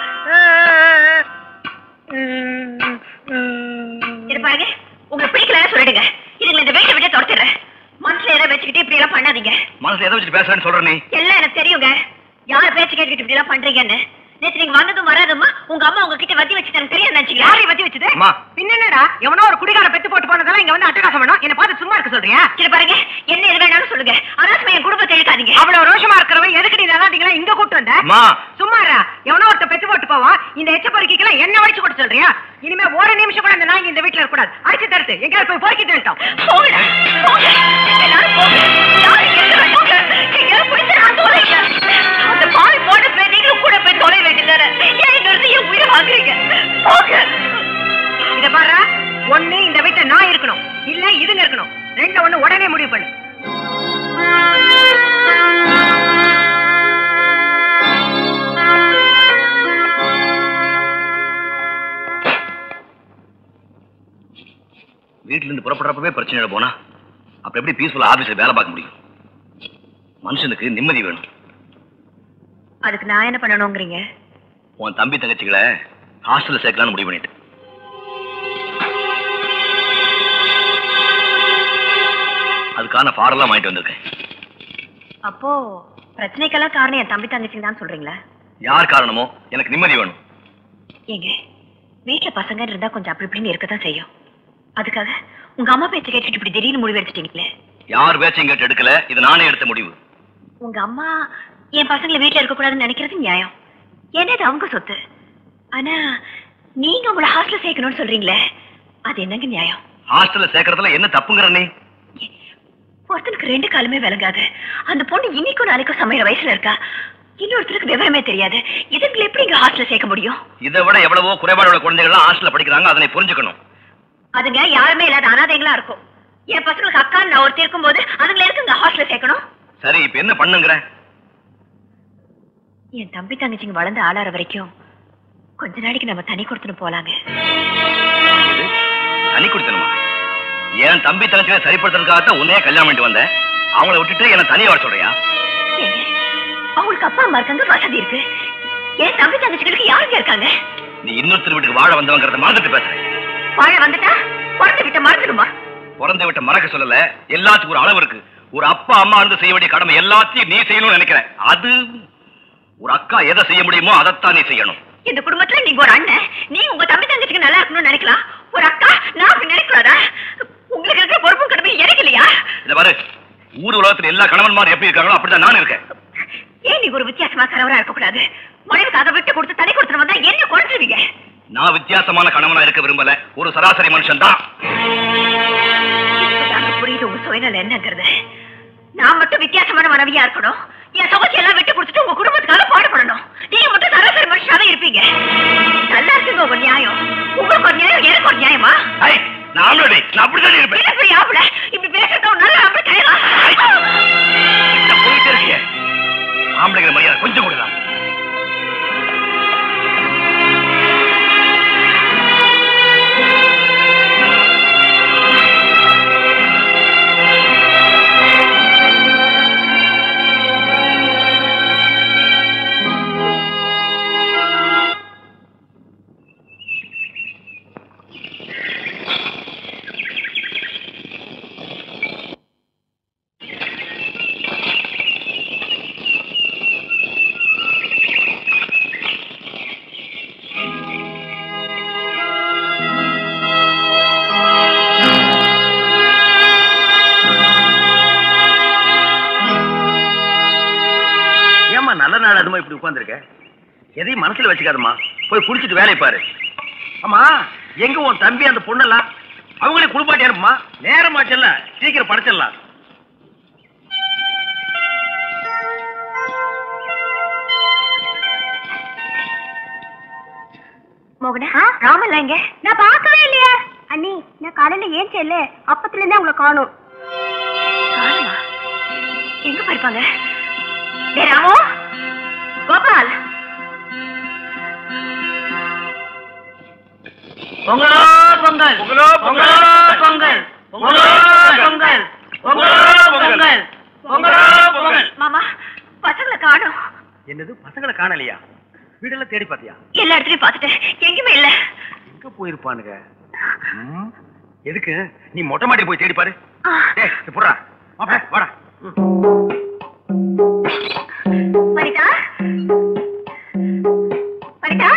இது பாருங்க உங்களுக்கு பிடிக்கல சொல்லிடுங்க இதுங்களை இந்த வீட்டை விட்டு துரத்திடுறேன் மனசுல எதை வச்சுக்கிட்டு இப்படி எல்லாம் பண்ணாதீங்க மனசுல எதை வச்சுட்டு பேசுறேன்னு சொல்ற நீ எல்லாம் எனக்கு தெரியுங்க யார் பேச்சு கேட்டுக்கிட்டு இப்படி எல்லாம் பண்றீங்கன்னு நேத்து நீங்க நீங்க வந்ததும் வராதுமா உங்க அம்மா உங்ககிட்ட வத்தி வச்சு தரேன் தெரியாது நினைச்சீங்க யாரை வத்தி வச்சது அம்மா. பின்னடா எவனோ ஒரு குடிகார பெத்து போட்டு போனதெல்லாம் இங்க வந்து அட்டகாசம் வேணும் என்ன பார்த்து சும்மா இருக்க சொல்றியா சரி பாருங்க என்ன எது வேணாலும் சொல்லுங்க அனாவசியமா என் குடும்பத்தை இழுக்காதீங்க அவ்வளவு ரோஷமா இருக்கிறவன் எதுக்கு நீ நல்லாதீங்களா இங்க கூட்டு வந்த அம்மா. சும்மாரா எவனோ ஒருத்த பெத்து போட்டு போவா இந்த எச்ச பொறுக்கிக்கெல்லாம் என்ன வடிச்சு கொடுத்து சொல்றியா இனிமே ஒரு நிமிஷம் கூட அந்த நாய்ங்க இந்த வீட்டுல இருக்க கூடாது அடிச்சு தருத்து எங்கேயாவது போய் பொறுக்கிட்டு வந்துட்டோம் போங்கடா, போங்க. எல்லாரும் போங்க. யாரும் இங்க இருக்க வேண்டாம். எங்கேயாவது போய் நான் தொலைங்க. அந்த பாவி போன பேர் நீங்களும் கூட போய் தொலை வேண்டியதானே ஏன் இங்க இருந்து என் உயிரை வாங்குறீங்க போங்க இத பாரு ஒண்ணு இந்த வீட்டை நான் இருக்கணும் இல்ல இதுங்க இருக்கணும் ரெண்டு ஒண்ணு உடனே முடிவு பண்ணு வீட்டுல இருந்து புறப்படுறப்பவே பிரச்சனை போனா அப்ப எப்படி பீஸ்ஃபுல்லா ஆபீஸ்ல வேலை பார்க்க முடியும் மனுஷனுக்கு நிம்மதி வேணும் அதுக்கு நான் என்ன பண்ணணுங்கிறீங்க உன் தம்பி தங்கச்சிகளை ஹாஸ்டல்ல சேர்க்கலாம்னு முடிவு பண்ணிட்டு அதுக்கான ஃபாரெல்லாம் வாங்கிட்டு வந்திருக்கேன் அப்போ பிரச்சனைக்கெல்லாம் காரணம் என் தம்பி தங்கச்சி தான் சொல்றீங்களா யார் காரணமோ எனக்கு நிம்மதி வேணும் ஏங்க வீட்டுல பசங்க இருந்தா கொஞ்சம் அப்படி இப்படின்னு இருக்கத்தான் செய்யும் அதுக்காக உங்க அம்மா பேச்ச கேட்டுட்டு இப்படி திடீர்னு முடிவு எடுத்துட்டீங்களே யார் பேச்சையும் கேட்டு எடுக்கல இது நானே எடுத்த முடிவு உங்க அம்மா என் பசங்களை வீட்டுல இருக்க கூடாதுன்னு நினைக்கிறது நியாயம் ஏன்னா இது அவங்க சொத்து ஆனா நீங்க உங்களை ஹாஸ்டல் சேர்க்கணும்னு சொல்றீங்களே அது என்னங்க நியாயம் ஹாஸ்டல்ல சேர்க்கறதுல என்ன தப்புங்கிற நீ ஒருத்தனுக்கு ரெண்டு காலுமே விளங்காது அந்த பொண்ணு இன்னைக்கும் நாளைக்கும் சமையல் வயசுல இருக்கா இன்னொருத்தருக்கு விவரமே தெரியாது இதுங்களை எப்படி இங்க ஹாஸ்டல்ல சேர்க்க முடியும் இதை விட எவ்வளவோ குறைபாடுள்ள குழந்தைகள்லாம் ஹாஸ்டல்ல படிக்கிறாங்க அதனை புரிஞ்சுக்கணும் அதுங்க யாருமே இல்லாத அனாதைகளா இருக்கும் என் பசங்களுக்கு அக்கா நான் ஒருத்தி இருக்கும்போது அதுங்களை இருக்குங்க ஹாஸ்டல்ல சேர்க்கணும் சரி இப்ப என்ன பண்ணுங்கிற என் தம்பி தங்கச்சிங்க வளர்ந்து ஆளாற வரைக்கும் கொஞ்ச நாளைக்கு நம்ம தனி கொடுத்துட்டு போலாங்க இது தனி குடித்தனமா என் தம்பி தங்கச்சியை சரிப்படுத்துறதுக்காகத்தான் உன்னையே கல்யாணம் பண்ணிட்டு வந்தேன் அவங்கள விட்டுட்டு என்ன தனியா வர சொல்றியா ஏங்க, அவங்களுக்கு அப்பா அம்மா இருக்காங்க வசதி இருக்கு என் தம்பி தங்கச்சிகளுக்கு யாருங்க இருக்காங்க நீ இன்னொருத்தர் வீட்டுக்கு வாழ வந்தவங்கிறத மறந்துட்டு பேசுறேன் வாழ வந்துட்டா பிறந்த விட்ட மறந்துடுமா பிறந்த விட்ட மறக்க சொல்லல எல்லாத்துக்கும் ஒரு அளவு இருக்கு ஒரு அப்பா அம்மா இருந்து செய்ய வேண்டிய கடமை எல்லாத்தையும் நீ செய்யணும்னு நினைக்கிறேன் அது ஒரு அக்கா எதை செய்ய முடியுமோ அதைத்தான் நீ செய்யணும் இந்த குடும்பத்துல நீங்க ஒரு அண்ணன் நீ உங்க தம்பி தங்கச்சிக்கு நல்லா இருக்கணும்னு நினைக்கலாம் ஒரு அக்கா நான் அப்படி நினைக்கூடாதா உங்களுக்கு இருக்கிற பொறுப்பும் கடமை எனக்கு இல்லையா இத பாரு ஊர் உலகத்துல எல்லா கணவன்மாரும் எப்படி இருக்காங்களோ அப்படிதான் நான் இருக்கேன் ஏன் நீங்க ஒரு வித்தியாசமா கணவரா இருக்க கூடாது மனைவிக்காக விட்டு கொடுத்து தனி கொடுத்துட்டு வந்தா என்ன குறைச்சிருவீங்க நான் வித்தியாசமான கணவனா இருக்க விரும்பல ஒரு சராசரி மனுஷன் தான் இப்பதாங்க புரியுது உங்க சுயநலம் என்னங்கிறது நான் மட்டும் வித்தியாசமான மனைவியா இருக்கணும் என் சொகத்தை எல்லாம் விட்டு கொடுத்துட்டு உங்க குடும்பத்துக்காக பாடுபடணும் நீங்க மட்டும் சராசரி மனுஷாவே இருப்பீங்க நல்லா இருக்குங்க உங்க நியாயம் உங்களுக்கு ஒரு நியாயம் எனக்கு ஒரு நியாயமா ஐய், நான் ஆம்பளை, நான் அப்படிதான் இருப்பேன் என்ன பெரிய ஆம்பளை இப்படி பேசுறத ஒரு நல்ல ஆம்பளை கிடையாது கிட்ட போயிட்டே இருக்கியே. ஆம்பளைங்கிற மரியாதை கொஞ்சம் கொடுக்கலாம் ஏமா நல்ல நாள் அதுமா இப்படி உட்கார்ந்திருக்க எதையும் மனசுல வச்சுக்காதம்மா போய் குடிச்சிட்டு வேலையை பாரு ஆமா எங்க உன் தம்பி அந்த பொண்ணெல்லாம் அவங்களே குளிப்பாட்டி அனுப்புமா நேரமாச்சல்ல சீக்கிரம் படைச்சிடலாம் மோகனா ராமல்ல எங்க நான் பார்க்கவே இல்லையே அண்ணி நான் காலையில ஏன் செல்ல அப்பத்துல இருந்தே உங்களை காணும் காணுமா எங்க போயிருப்பாங்க டேய் ராமு கோபால் பொங்கலோ பொங்கல் பொங்கலோ பொங்கலோ பொங்கல் பொங்கலோ பொங்கல் பொங்கலோ பொங்கல் பொங்கலோ பொங்கல் மாமா பசங்களை காணும் என்னது பசங்களை காணலையா வீடெல்லாம் தேடி பாத்தியா எல்லா இடத்துலயும் பார்த்துட்டேன் எங்கேயுமே இல்ல எங்க போயிருப்பானுங்க ம், எதுக்கு நீ மொட்டை மாடி போய் தேடி பாரு ஆ, டேய் இது புடுறா மாப்ள, வாடா வனிதா சுனிதா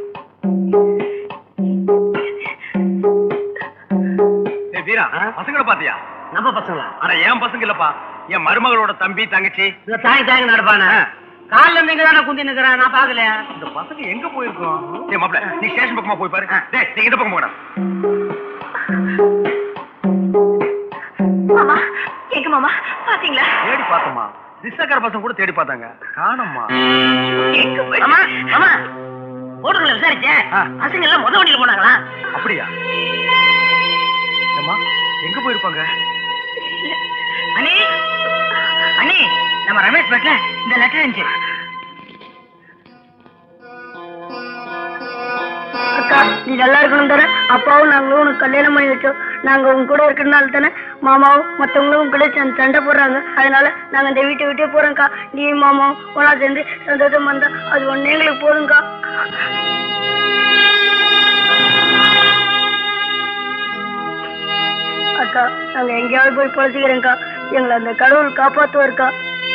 ஏய் வீரா பசங்களை பாத்தியா நம்ம பசங்களா அட என் பசங்க இல்லப்பா என் மருமகளோட தம்பி தங்கச்சி இந்த தாய் தாய் நடப்பானே கால்ல இருந்து இங்க தானே குந்தி நிக்கிறேன் நான் பாக்கலையா இந்த பசங்க எங்க போயிருக்கோம் டேய் மாப்ள நீ ஸ்டேஷன் பக்கமா போய் பாரு டேய் நீ இந்த பக்கம் போடா மாமா எங்க மாமா பாத்தீங்களா தேடி பார்த்தோமா ரிஷாக்கார பசங்க கூட தேடி பார்த்தாங்க காணோம்மா எங்க போய் ஆமா ஆமா போட்டுங்களை விசாரிச்சேன் பசங்க எல்லாம் முத வண்டியில போனாங்களா அப்படியா ஏம்மா எங்க போயிருப்பாங்க அண்ணி அண்ணி நம்ம ரமேஷ் பேட்ல இந்த லெட்டர் இருந்துச்சு அக்கா நீ நல்லா இருக்கணும் தானே அப்பாவும் நாங்களும் உனக்கு கல்யாணம் பண்ணி வச்சோம் நாங்க உங்க கூட இருக்கிறதுனால தானே மாமாவும் மத்தவங்களும் உங்க கூட சேர்ந்து சண்டை போடுறாங்க அதனால நாங்க இந்த வீட்டை விட்டே போறோம்க்கா நீ மாமாவும் ஒன்னா சேர்ந்து சந்தோஷமா இருந்தா அது ஒண்ணு எங்களுக்கு போதும்க்கா அக்கா நாங்க எங்கேயாவது போய் பொழைச்சிக்கிறேன்க்கா எங்களை அந்த கடவுள் காப்பாத்துவாருக்கா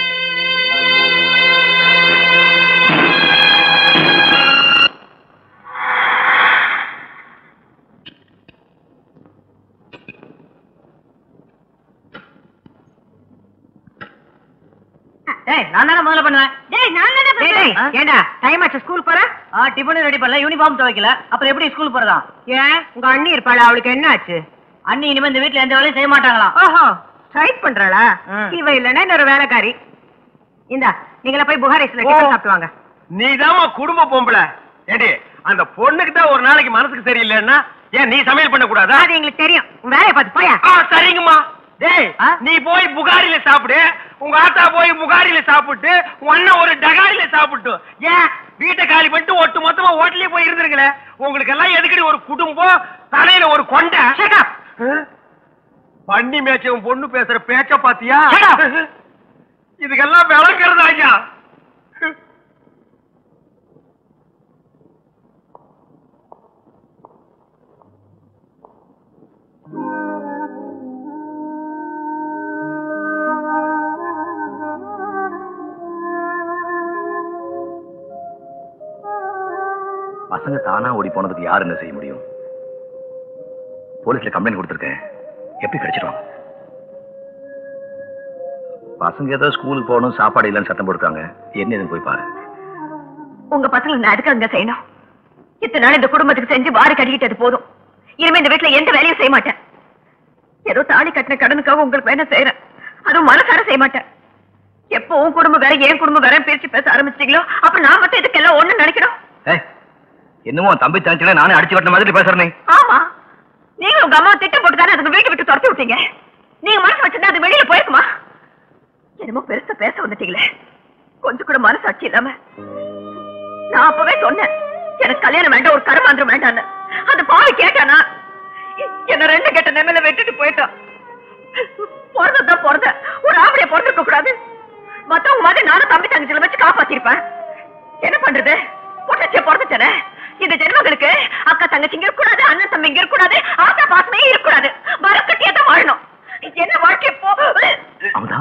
டேய் நான் தானே முதல்ல பண்ணுவேன் டேய் நான் தானே டேய், டேய், ஏண்டா டைம் ஆச்சு ஸ்கூல் போற ஆ டிபன் ரெடி பண்ணல யூனிஃபார்ம் துவைக்கல அப்புறம் எப்படி ஸ்கூல் போறதா ஏன் உங்க அண்ணி இருப்பாளா அவளுக்கு என்ன ஆச்சு அண்ணி இனிமே இந்த வீட்ல எந்த வேலையும் செய்ய மாட்டாங்களாம் ஓஹோ ஸ்ட்ரைக் பண்றாளா ம். இவ இல்லைன்னா இன்னொரு வேலைக்காரி இந்தா நீங்களா போய் புகாரேஸ்ல டிஃபன் சாப்பிட்டு வாங்க நீதாம்மா குடும்ப பொம்பளை ஏடி அந்த பொண்ணுக்கு தான் ஒரு நாளைக்கு மனசுக்கு சரியில்லைன்னா ஏன் நீ சமையல் பண்ண கூடாதா அது எங்களுக்கு தெரியும் உன் வேலையை பார்த்து போயா ஆ சரிங்கம்மா டேய் ஆ? நீ போய் புகாரில சாப்பிடு உங்க ஆத்தா போய் புகாரில சாப்பிட்டு உன் அண்ணன் ஒரு டகாரில சாப்பிட்டு ஏன் வீட்டை காலி பண்ணிட்டு ஒட்டு மொத்தமா ஹோட்டலே போய் இருந்துருங்களே உங்களுக்கு எல்லாம் எதுக்கடி ஒரு குடும்பம் தலையில ஒரு கொண்டை ஆ? பண்ணி மேய்ச்சவன் பொண்ணு பேசுற பேச்ச பாத்தியா இதுக்கெல்லாம் விளக்குறது ஐயா பசங்க தானா ஓடி போனதுக்கு யார் என்ன செய்ய முடியும் போலீஸ்ல கம்ப்ளைண்ட் கொடுத்துருக்கேன் எப்படி கிடைச்சிருவாங்க பசங்க ஏதோ ஸ்கூலுக்கு போகணும் சாப்பாடு இல்லைன்னு சத்தம் போட்டுருக்காங்க என்ன ஏதுன்னு போய் பாரு உங்க பசங்களை நான் எதுக்கு அங்க செய்யணும் இத்தனை நாள் இந்த குடும்பத்துக்கு செஞ்சு வாரி கட்டிக்கிட்டது போதும் இனிமே இந்த வீட்டுல எந்த வேலையும் செய்ய மாட்டேன் ஏதோ தாலி கட்டின கடனுக்காக உங்களுக்கு வேணா செய்யறேன் அதுவும் மனசார செய்ய மாட்டேன் எப்போ உன் குடும்பம் வேற என் குடும்பம் வேற பிரிச்சு பேச ஆரம்பிச்சிட்டீங்களோ அப்ப நான் மட்டும் இதுக்கெல்லாம் ஒண்ணு நினைக்கணும் ஏய் என்னமோ உன் தம்பி தங்கச்சில நானே அடிச்சு கட்டின மாதிரி பேசுறேனே ஆமா நீங்க உங்க அம்மா திட்டம் போட்டு தானே அதுக்கு வீட்டை விட்டு துரத்தி விட்டீங்க நீங்க மனசு வச்சிருந்தா அது வெளியில போயிருக்குமா என்னமோ பெருசா பேச வந்துட்டீங்களே கொஞ்சம் கூட மனசாட்சி இல்லாம நான் அப்பவே சொன்னேன் எனக்கு கல்யாணம் வேண்டாம் ஒரு கருமாந்திரம் வேண்டான்னு அந்த பாவி கேட்டானா என்ன ரெண்டு கெட்ட நிலைமையில விட்டுட்டு போயிட்டான் பிறந்ததான் பிறந்த ஒரு ஆம்பளைய பிறந்திருக்க கூடாது மத்தவங்க மாதிரி நானும் தம்பி தங்கச்சில வச்சு காப்பாத்திருப்பேன் என்ன பண்றது பொட்டச்சிய பிறந்துட்டேனே இந்த ஜென்மங்களுக்கு அக்கா தங்கச்சி இங்க இருக்கக்கூடாது அண்ணன் தம்பி இங்க இருக்கக்கூடாது ஆத்தா பாசமே இருக்கக்கூடாது மரக்கட்டியா தான் வாழணும் என்ன வாழ்க்கை போ அமுதா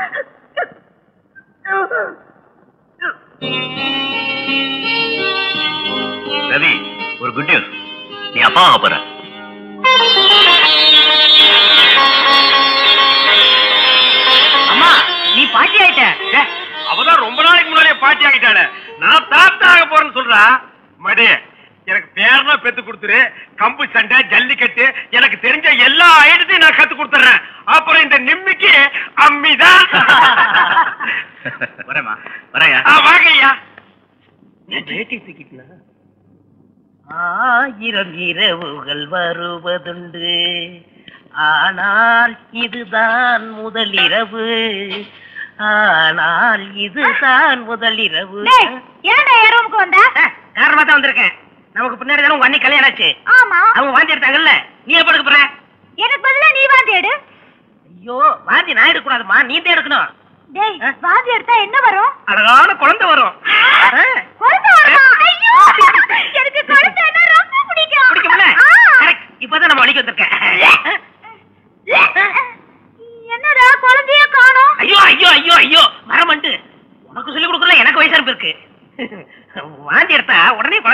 ரவி ஒரு குட் நியூஸ் நீ அப்பா ஆக போற அம்மா நீ பாட்டி ஆயிட்ட டேய், அவதான் ரொம்ப நாளைக்கு முன்னாடியே பாட்டி ஆகிட்டாளே நான் தாத்தா ஆக போறேன்னு சொல்றா மடி எனக்கு பேரனா பெத்து கொடுத்துரு கம்பு சண்டை ஜல்லிக்கட்டு எனக்கு தெரிஞ்ச எல்லா ஐட்டத்தையும் நான் கத்து கொடுத்துறேன் அப்புறம் இந்த நிம்மிக்கு அம்மிதான் வரேம்மா வரேன் ஆ, வாங்க ஐயா ஆயிரம் இரவுகள் வருவதுண்டு ஆனால் இதுதான் முதல் இரவு ஆனால் இதுதான் முதல் இரவு ஏன்டா எருவுக்கு வந்த காரணமா தான் வந்திருக்கேன் நமக்கு பின்னாடி தானே உங்க அண்ணி கல்யாணம் ஆச்சு ஆமா அவங்க வாந்தி எடுத்தாங்கல்ல நீ எப்ப எடுக்க போற எனக்கு பதிலா நீ வாந்தி எடு ஐயோ வாந்தி நான் எடுக்கக்கூடாதுமா நீ தான் எடுக்கணும் டேய் வாந்தி எடுத்தா என்ன வரும் அழகான குழந்தை வரும் ஆ. குழந்தை வருமா ஐயோ எனக்கு குழந்தைன்னா ரொம்ப பிடிக்கும் பிடிக்கும்ல ஆ. கரெக்ட் இப்பதான் நம்ம வழிக்கு வந்திருக்கேன் என்னடா குழந்தைய காணோம் ஐயோ ஐயோ ஐயோ ஐயோ வரமண்டு உனக்கு சொல்லி கொடுக்கல எனக்கு வயசா இருக்கு வாந்தி எடுத்தா உடனே குழந்தை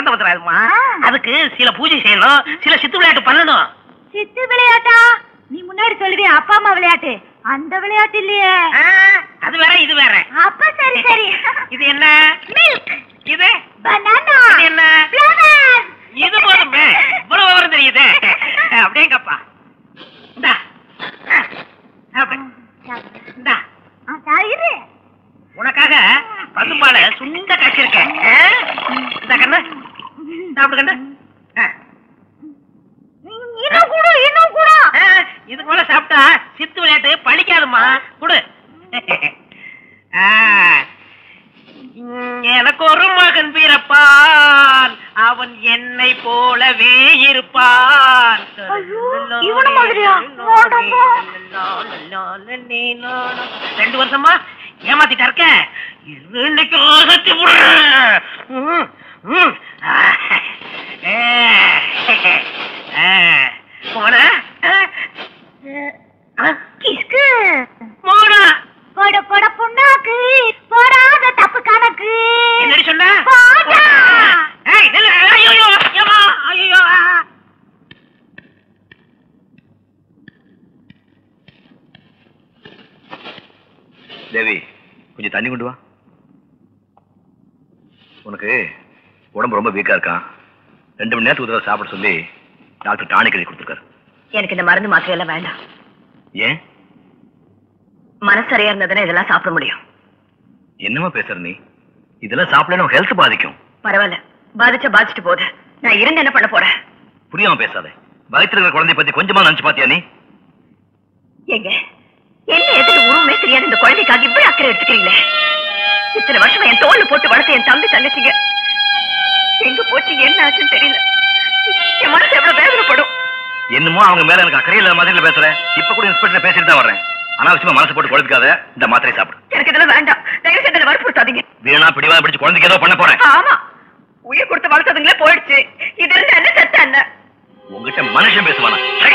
அதுக்கு சில பூஜை செய்யணும் சில சித்து விளையாட்டு பண்ணணும் சித்து விளையாட்டா நீ முன்னாடி சொல்லுவிய அப்பா அம்மா விளையாட்டு அந்த விளையாட்டு இல்லையே ஆ, அது வேற இது வேற அப்ப சரி சரி இது என்ன மில்க் இது பனானா இது என்ன ஃப்ளவர் இது போதுமே இவ்வளவு விவரம் தெரியுது அப்படியேங்கப்பா இந்தா சாப்பிடு. இந்தா இரு உனக்காக பசும்பால சுண்ட காய்ச்சிருக்கேன் ஆ? இந்த கண்ணு சாப்பிடு கண்ணு ஆ. இன்னும் கூட இன்னும் கூட ஆ, இதுக்கு மேல சாப்பிட்டா சித்து விளையாட்டு பழிக்காதுமா குடு ஆ. உம், எனக்கு ஒரு மகன் பிறப்பான் அவன் என்னை போலவே இருப்பான் இவன மாதிரியா? வேண்டாம்ப்பா. ரெண்டு வருஷமா ஏமாத்திட்டா இருக்க இது இன்னைக்கு அகத்தி விடுறேன். ம், ம். ஆ. ஆ. போனா கிஸ்கு போனா போட போட புண்ணாக்கு போடாத தப்பு கணக்கு என்னடி சொன்ன போடா. ஏய், நில்லு. ஐயையோ, ஏம்மா, ஐயையோ, ஆ. தேவி கொஞ்சம் தண்ணி கொண்டு வா உனக்கு உடம்பு ரொம்ப வீக்கா இருக்கான் ரெண்டு மணி நேரத்துக்கு ஒரு தடவை சாப்பிட சொல்லி டாக்டர் டானிக் எழுதி கொடுத்துருக்காரு எனக்கு இந்த மருந்து மாத்திரை எல்லாம் வேண்டாம் ஏன் மனசு சரியா இருந்ததுன்னா இதெல்லாம் சாப்பிட முடியும் என்னமா பேசுற நீ இதெல்லாம் சாப்பிடணும் ஹெல்த் பாதிக்கும் பரவாயில்ல பாதிச்சா பாதிச்சுட்டு போகுது நான் இருந்து என்ன பண்ண போறேன் புரியாம பேசாத வயித்துல இருக்கிற குழந்தைய பத்தி கொஞ்சமா நினைச்சு பாத்தியா நீ எங்க என்ன எதுக்கு உருவமே தெரியாது இந்த குழந்தைக்காக இப்படி அக்கறை எடுத்துக்கிறீங்களே இத்தனை வருஷம் என் தோல்ல போட்டு வளர்த்த என் தம்பி தங்கச்சிங்க எங்க போச்சு என்ன ஆச்சுன்னு தெரியல என் மனசு எவ்வளவு வேதனைப்படும் என்னமோ அவங்க மேல எனக்கு அக்கறை இல்லாத மாதிரி பேசுற இப்ப கூட இன்ஸ்பெக்டர் பேசிட்டு தான் வர்றேன் அனாவசியமா மனசு போட்டு குழப்பிக்காத இந்த மாத்திரை சாப்பிடு எனக்கு இதெல்லாம் வேண்டாம் தயவு செய்து என்னை வற்புறுத்தாதீங்க வீணா பிடிவா பிடிச்சு குழந்தைக்கு ஏதோ பண்ண போறேன் ஆமா உயிர் கொடுத்து வளர்த்ததுங்களே போயிடுச்சு இது இருந்தா என்ன செத்த என்ன உங்ககிட்ட மனுஷன் பேசுவானா சை.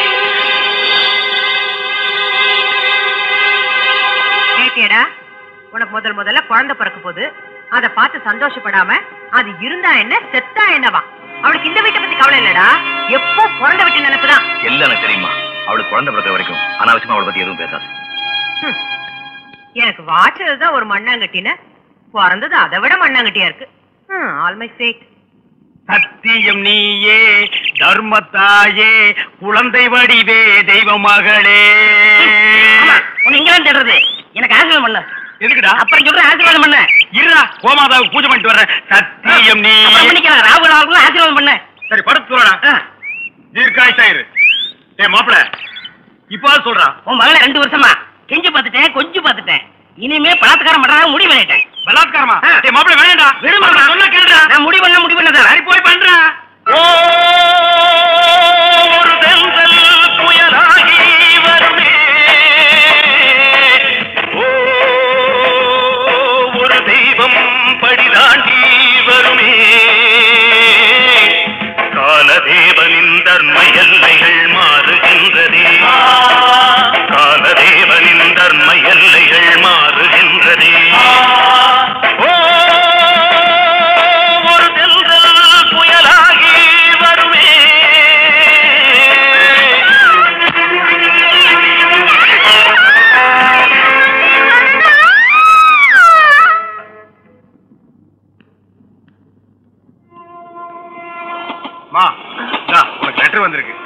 கேட்டியடா உனக்கு முதல் முதல்ல குழந்தை பிறக்க போகுது அத பார்த்து சந்தோஷப்படாம அது இருந்தா என்ன செத்தா என்னவா அவளுக்கு இந்த வீட்டை பத்தி கவலை இல்லடா எப்போ பிறந்த வீட்டு நினைப்புதான் எல்லாம் எனக்கு தெரியுமா அவளுக்கு குழந்தை பிறக்கிற வரைக்கும் அனாவசியமா அவளை பத்தி எதுவும் பேசாது ஹம். எனக்கு வாச்சதுதான் ஒரு மண்ணாங்கட்டின பிறந்தது அதை விட மண்ணாங்கட்டியா இருக்கு ஆல் மை ஃபேட் சத்தியம் நீயே தர்மத்தாயே குழந்தை வடிவே தெய்வ மகளே உன்னை இங்கதான் தேடுறது எனக்கு ஆசீர்வாதம் பண்ண எதுக்குடா அப்புறம் சொல்றேன் ஆசீர்வாதம் பண்ண இருடா கோமாதாவுக்கு பூஜை பண்ணிட்டு வர்றேன் சத்தியம் நீ அப்புறம் பண்ணிக்கலாம் ராகுல் அவர்களும் ஆசீர்வாதம் பண்ண சரி படுத்து சொல்லடா தீர்க்காயுசாயிரு ஏ மாப்பிள இப்ப சொல்றா உன் மகளை ரெண்டு வருஷமா கெஞ்சு பார்த்துட்டேன் கொஞ்சம் பார்த்துட்டேன் இனிமே பலாத்காரம் பண்றாங்க முடிவு பண்ணிட்டேன் பலாத்காரமா ஆ. ஏ மாப்பிள வேணாம்டா விடுமா மாப்பிள, சொன்னா கேளுடா நான் முடிவு பண்ண முடிவு பண்ணதான் சரி போய் பண்றா ஓ ஒரு தென்றல் புயலாகி வருமே ஓ ஒரு தெய்வம் படிதாண்டி வருமே காலதேவனின் தர்ம எல்லைகள் மாறுகின்றதே காலதேவனின் தர்ம எல்லைகள் மாறுகின்றதே ஓ ஒரு தென்றல் புயலாகி வருமே மா இந்தா, உனக்கு லெட்டர் வந்திருக்கு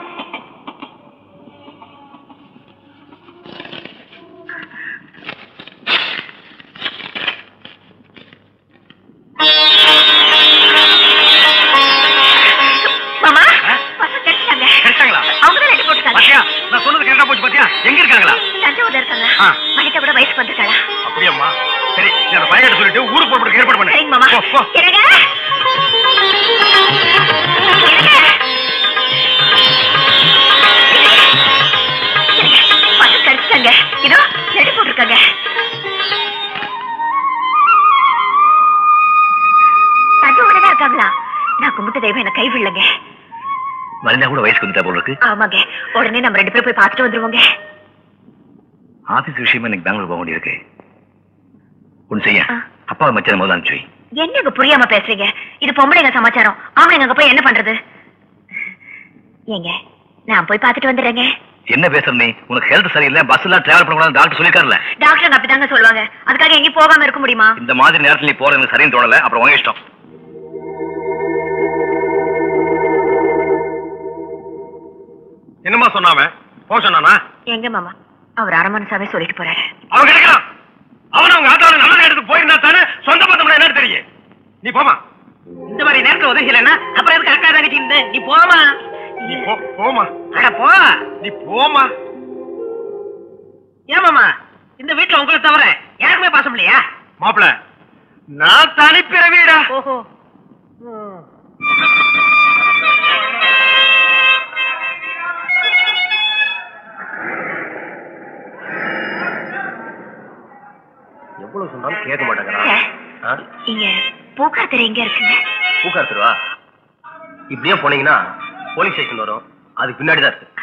மாமா பசங்க கிடைச்சாங்க கிடைச்சாங்களா அவங்க தான் ரெடி போட்டுருக்காங்க பாத்தியா நான் சொன்னது கரெக்டா போச்சு பாத்தியா எங்க இருக்காங்களா தஞ்சாவூர்ல இருக்காங்க ஆ. வனிதா கூட வயசுக்கு வந்திருக்காளா அப்படியாம்மா சரி நீ அந்த பையன் சொல்லிட்டு ஊருக்கு போறதுக்கு ஏற்பாடு பண்ணு சரிங்க மாமா போ, போ. இருங்க பசங்க கிடைச்சிட்டாங்க இதோ ரெடி போட்டிருக்காங்க தஞ்சாவூர்ல தான் இருக்காங்களா நான் கும்பிட்ட தெய்வம் என்ன கைவிடலங்க வனிதா கூட வயசுக்கு வந்துட்டா போல இருக்கு ஆமாங்க உடனே நம்ம ரெண்டு பேரும் போய் பார்த்துட்டு வந்துருவோங்க ஆபீஸ் விஷயமா எனக்கு பெங்களூர் போக வேண்டியிருக்கு ஒன்னு செய்ய ஆ. அப்பா மச்சான் முதல்ல அனுப்பிச்சு வை. என்னங்க புரியாம பேசுறீங்க இது பொம்பளைங்க சமாச்சாரம் ஆம்பளைங்க அங்க போய் என்ன பண்றது ஏங்க நான் போய் பார்த்துட்டு வந்துடுறேங்க என்ன பேசுற நீ உனக்கு ஹெல்த் சரியில்லை பஸ் எல்லாம் டிராவல் பண்ணக்கூடாது டாக்டர் சொல்லிருக்காருல்ல டாக்டர் அப்படிதாங்க சொல்லுவாங்க அதுக்காக எங்கேயும் போகாம இருக்க முடியுமா இந்த மாதிரி நேரத்துல நீ போறது எனக்கு சரின்னு தோணல அப்புறம் உங்க இஷ்டம் என்னமா சொன்னாவன் போக சொன்னானா எங்க மாமா அவர் அரை மனசாவே சொல்லிட்டு போறாரு அவன் கிடைக்கிறான் அவன் அவங்க ஆத்தாவோட நல்ல நேரத்துக்கு போயிருந்தா தானே சொந்த பந்தம் என்ன தெரியும் நீ போமா இந்த மாதிரி நேரத்துல உதவிலன்னா அப்புறம் எதுக்கு அக்கா தங்கச்சி இந்த நீ போமா நீ போ போமா அட போ நீ போமா ஏமாமா இந்த வீட்டுல உங்களை தவிர யாருக்குமே பாசம் இல்லையா மாப்பிள நான் தனிப்பிறவீடா ஓஹோ எவ்வளவு சொன்னாலும் கேட்க மாட்டேங்கிறான் இங்க பூக்கார் தெரு எங்க இருக்குங்க பூக்கார் திருவா இப்படியே போனீங்கன்னா போலீஸ் ஸ்டேஷன் வரும் அதுக்கு பின்னாடி தான் இருக்கு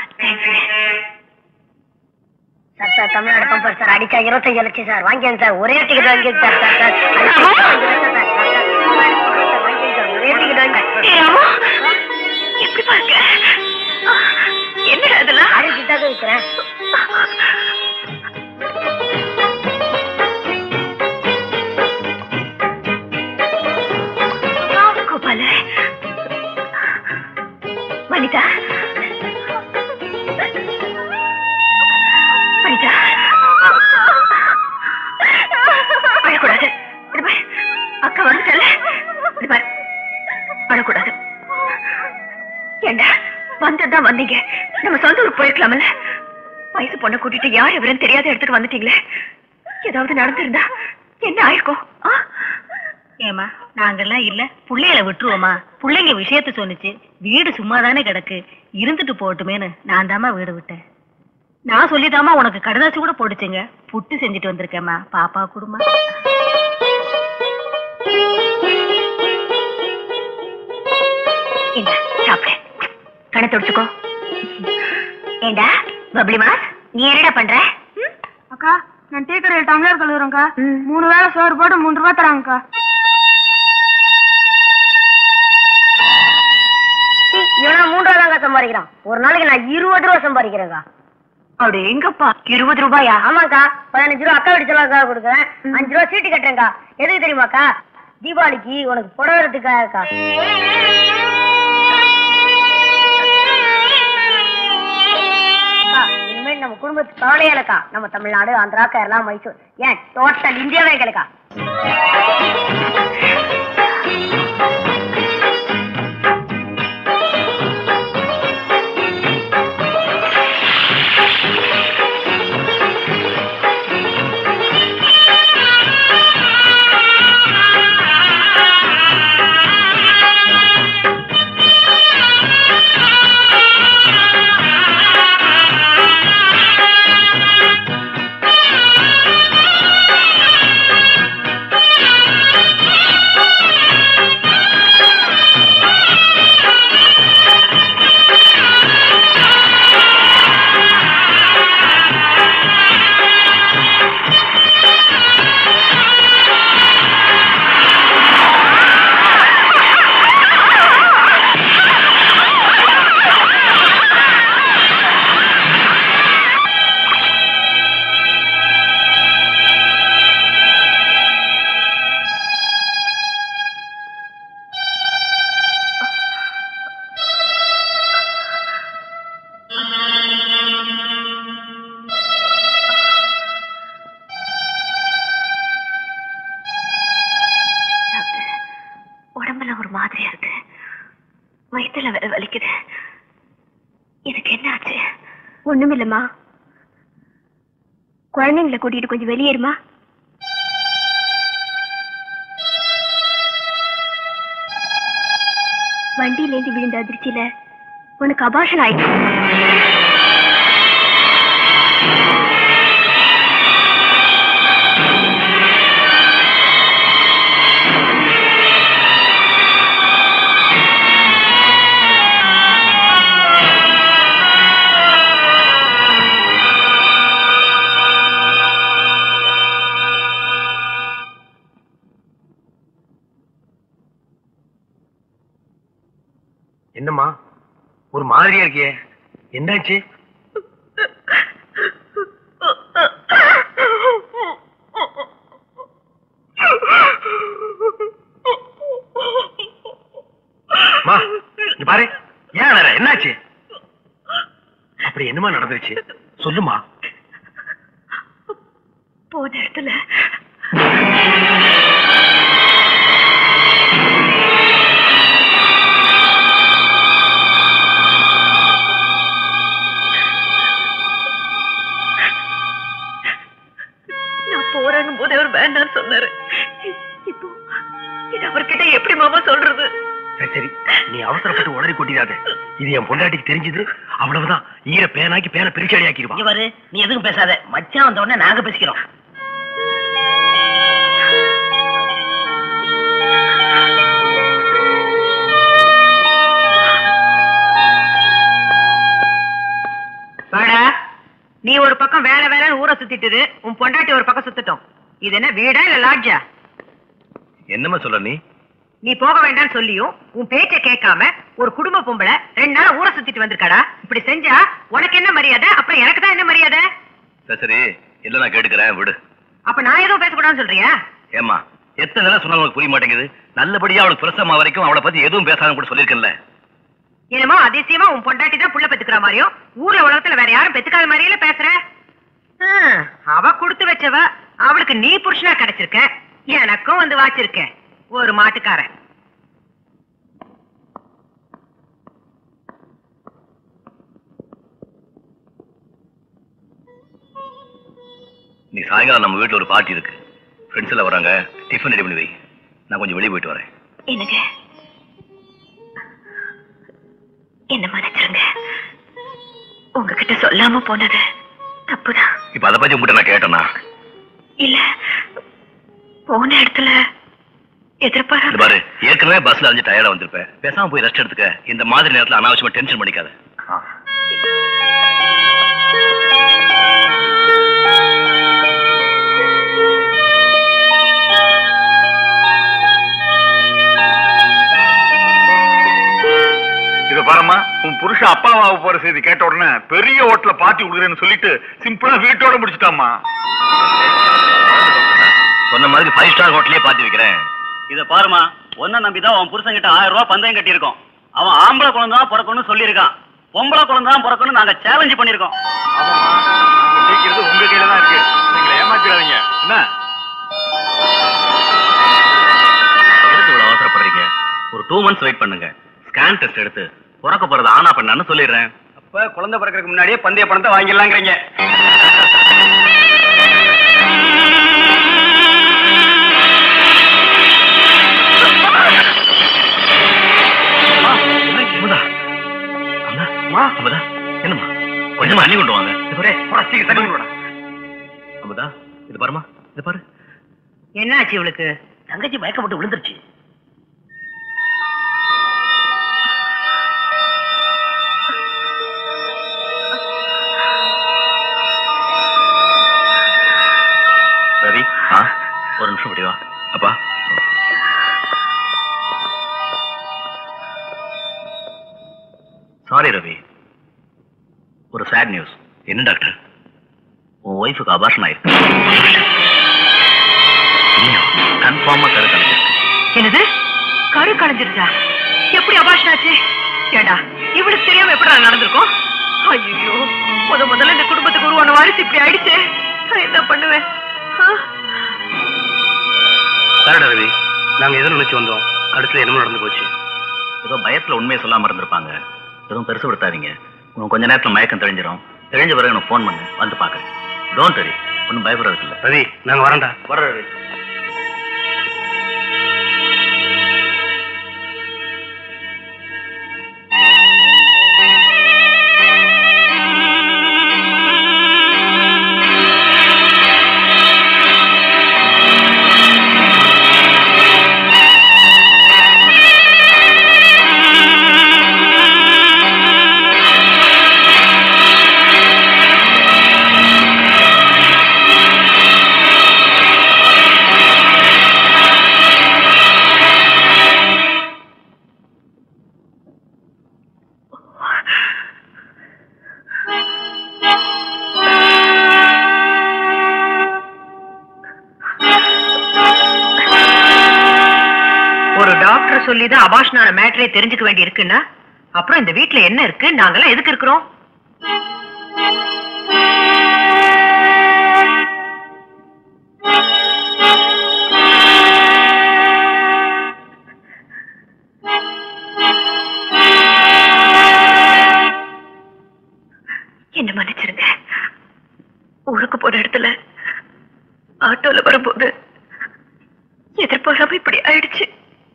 சார் சார் தமிழ்நாடு கம்பர் சார் அடிச்சா இருபத்தஞ்சு லட்சம் சார் வாங்கியேன் சார் ஒரே டிக்கெட் வாங்கியது சார் சார் சார் அடிச்சா 25 லட்சம் சார். சார், சார், தமிழ்நாடு கம்பர் சார் வாங்கியேன் சார் ஒரே டிக்கெட் வாங்கி எப்படி பாருங்க என்னடா இதெல்லாம் அடிச்சுட்டாக விற்கிறேன் கோபால வனிதா வனிதா அழக்கூடாது இது பாரு, அக்கா வந்துட்டல இது பாரு, அழக்கூடாது ஏண்டா வந்ததுதான் வந்தீங்க நம்ம சொந்த ஊருக்கு போயிருக்கலாம்ல வயசு பொண்ணை கூட்டிட்டு யார் எவரும் தெரியாத இடத்துக்கு வந்துட்டீங்களே ஏதாவது நடந்திருந்தா என்ன ஆயிருக்கும் ஆ? ஏமா நாங்கெல்லாம் இல்ல புள்ளைகளை விட்டுருவோமா புள்ளைங்க விஷயத்த சொன்னுச்சு வீடு சும்மா தானே கிடக்கு இருந்துட்டு போகட்டுமேன்னு நான் தாம்மா வீடு விட்டேன் நான் சொல்லிதாம்மா உனக்கு கடுதாசி கூட போட்டுச்சுங்க புட்டு செஞ்சுட்டு வந்திருக்கேம்மா பாப்பா குடுமா இந்த சாப்பிடு கண்ணை தொடச்சுக்கோ ஏண்டா பப்ளி மாஸ் நீ என்னடா பண்ற அக்கா நான் டீ கடையில் டம்ளர் கழுவுறேன்க்கா மூணு வேளை சோறு போட்டு மூணு ரூபா தராங்கக்கா இவனா மூன்று ரூபா தாங்க சம்பாதிக்கிறான் ஒரு நாளைக்கு நான் இருபது ரூபா சம்பாதிக்கிறேன்க்கா அப்படி எங்கப்பா இருபது ரூபாயா ஆமாக்கா பதினஞ்சு ரூபா அக்கா வீட்டு கொடுக்குறேன் அஞ்சு ரூபா சீட்டு கட்டுறேன்க்கா எதுக்கு தெரியுமாக்கா தீபாவளிக்கு உனக்கு புடவை எடுத்துக்காக்கா அக்கா, இனிமேல் நம்ம குடும்பத்து கவலையே இல்லக்கா நம்ம தமிழ்நாடு ஆந்திரா கேரளா மைசூர் ஏன் டோட்டல் இந்தியாவே கிடைக்கா டாக்டர் உடம்பெல்லாம் ஒரு மாதிரியா இருக்கு வயிற்றுல வேற வலிக்குது எனக்கு என்ன ஆச்சு ஒண்ணுமில்லம்மா குழந்தைங்களை கூட்டிட்டு கொஞ்சம் வெளியேறுமா வண்டியிலேந்து விழுந்த அதிர்ச்சியில உனக்கு அபாஷன் ஆயிடுச்சு என்னம்மா ஒரு மாதிரியா இருக்கியே என்னாச்சு மா இங்க பாரு ஏன் அழற என்னாச்சு அப்படி என்னமா நடந்துருச்சு சொல்லுமா போன இடத்துல நான் போறேங்கும் போது அவர் வேண்டாம்னு சொன்னாரு இப்போ இது அவர்கிட்ட எப்படி மாமா சொல்றது சரி சரி நீ அவசரப்பட்டு உடனே கொட்டிடாத இது என் பொண்டாட்டிக்கு தெரிஞ்சது அவ்வளவுதான் ஈர பேனாக்கி பேனை பிரிச்சடி ஆக்கிடுவா இவரு நீ எதுவும் பேசாத மச்சான் வந்த உடனே நாங்க பேசிக்கிறோம் வாடா நீ ஒரு பக்கம் வேலை வேலைன்னு ஊரை சுத்திட்டு உன் பொண்டாட்டி ஒரு பக்கம் சுத்தட்டும் இது என்ன வீடா இல்ல லாட்ஜா என்னம்மா சொல்ற நீ நீ போக வேண்டாம்னு சொல்லியும் உன் பேச்ச கேட்காம ஒரு குடும்ப பொம்பளை ரெண்டு நாள் ஊரை சுத்திட்டு வந்திருக்காடா இப்படி செஞ்சா உனக்கு என்ன மரியாதை அப்புறம் எனக்கு தான் என்ன மரியாதை சரி சரி இல்ல நான் கேட்டுக்கிறேன் விடு அப்ப நான் எதுவும் பேசக்கூடாதுன்னு சொல்றியா ஏமா எத்தனை தடவை சொன்னாலும் உனக்கு புரிய மாட்டேங்குது நல்லபடியா அவளுக்கு பிரசவமா வரைக்கும் அவளை பத்தி எதுவும் பேசாத கூட சொல்லியிருக்கேன்ல என்னமோ அதிசயமா உன் பொண்டாட்டி தான் புள்ள பெத்துக்கிற மாதிரியும் ஊர்ல உலகத்துல வேற யாரும் பெத்துக்காத மாதிரியில பேசுற ஹம், அவ கொடுத்து வச்சவ அவளுக்கு நீ புருஷனா கிடைச்சிருக்க எனக்கும் வந்து வாச்சிருக்க ஒரு மாட்டுக்காரன் நீ சாயங்காலம் நம்ம வீட்டுல ஒரு பார்ட்டி இருக்கு ஃப்ரெண்ட்ஸ் எல்லாம் வராங்க டிஃபன் ரெடி பண்ணி வை நான் கொஞ்சம் வெளியே போயிட்டு வரேன் என்னங்க என்ன மன்னிச்சிருங்க உங்ககிட்ட சொல்லாம போனது தப்புதான் இப்ப அதை பத்தி உங்ககிட்ட நான் கேட்டேனா இல்ல போன இடத்துல இந்த எதிர்பாராம பாரு ஏற்கனவே பஸ்ல அஞ்சு டயர்டா வந்திருப்பேன் பேசாம போய் ரெஸ்ட் எடுத்துக்க இந்த மாதிரி நேரத்துல அனாவசியமா டென்ஷன் பண்ணிக்காத ஆ. இத பாரும்மா உன் புருஷன் அப்பாவாக போற செய்தி கேட்ட உடனே பெரிய ஹோட்டல்ல பார்ட்டி கொடுக்குறேன்னு சொல்லிட்டு சிம்பிளா வீட்டோட முடிச்சிட்டாமா சொன்ன மாதிரி ஃபைவ் ஸ்டார் ஹோட்டலே பார்த்து வைக்கிறேன் இத பாருமா ஒன்ன நம்பிதான் உன் புருஷன் கிட்ட ஆயிரம் ரூபாய் பந்தயம் கட்டியிருக்கோம் அவன் ஆம்பளை குழந்தை தான் பிறக்கணும்னு சொல்லியிருக்கான் பொம்பளை குழந்தை தான் பிறக்கணும்னு நாங்க சேலஞ்சு பண்ணிருக்கோம் ஜெயிக்கிறது உங்க கையில தான் இருக்கு நீங்க ஏமாத்திடாதீங்க என்ன எதுக்கு இவ்வளவு அவசரப்படுறீங்க ஒரு டூ மந்த்ஸ் வெயிட் பண்ணுங்க ஸ்கேன் டெஸ்ட் எடுத்து பிறக்க போறது ஆனா பண்ணான்னு சொல்லிடுறேன் அப்ப குழந்தை பிறக்கிறதுக்கு முன்னாடியே பந்தய பணத்தை வாங்கிடலாங்கிறீங்க அமுதா அம்மா அமுதா என்னம்மா கொஞ்சமா அள்ளி கொண்டு வாங்க இது பாரு, போடா, சீக்கிரம் தண்ணி கொண்டு வாடா. அமுதா இது பாருமா இது பாரு என்னாச்சு இவளுக்கு தங்கச்சி மயக்கப்பட்டு விழுந்துருச்சு ரவி ஆ ஒரு நிமிஷம் இப்படி வா அப்பா சாரி ரவி ஒரு சேட் நியூஸ் என்ன டாக்டர் உன் ஒய்ஃபுக்கு அபார்ஷன் ஆயிருக்கு கன்ஃபார்மா கரு கலைஞ்சிருக்கு என்னது கரு களைஞ்சிருச்சா எப்படி அபாஷன் ஆச்சு ஏடா இவளுக்கு தெரியாம எப்படி நடந்திருக்கும் ஐயோ முத முதல்ல இந்த குடும்பத்துக்கு உருவான வாரிசு இப்படி ஆயிடுச்சு நான் என்ன பண்ணுவேன் ஆ? சரிடா ரவி நாங்க எதை நினைச்சு வந்தோம் அடுத்து என்ன நடந்து போச்சு ஏதோ பயத்துல உண்மையை சொல்லாம இருந்திருப்பாங்க எதுவும் பெருசு படுத்தாதீங்க உனக்கு கொஞ்ச நேரத்துல மயக்கம் தெளிஞ்சிரும் தெரிஞ்ச பிறகு எனக்கு ஃபோன் பண்ணு வந்து பாக்குறேன் டோன்ட் வரி ஒன்றும் பயப்படுறதுக்கு இல்லை ரவி நாங்க வரேன்டா வர ரவி ஆ சொல்லிதான் அபாஷனான மேட்டரே தெரிஞ்சுக்க வேண்டி இருக்குன்னா அப்புறம் இந்த வீட்ல என்ன இருக்கு நாங்கெல்லாம் எதுக்கு இருக்கிறோம் என்ன மன்னிச்சிருங்க ஊருக்கு போன இடத்துல ஆட்டோல வரும்போது எதிர்பாராம இப்படி ஆயிடுச்சு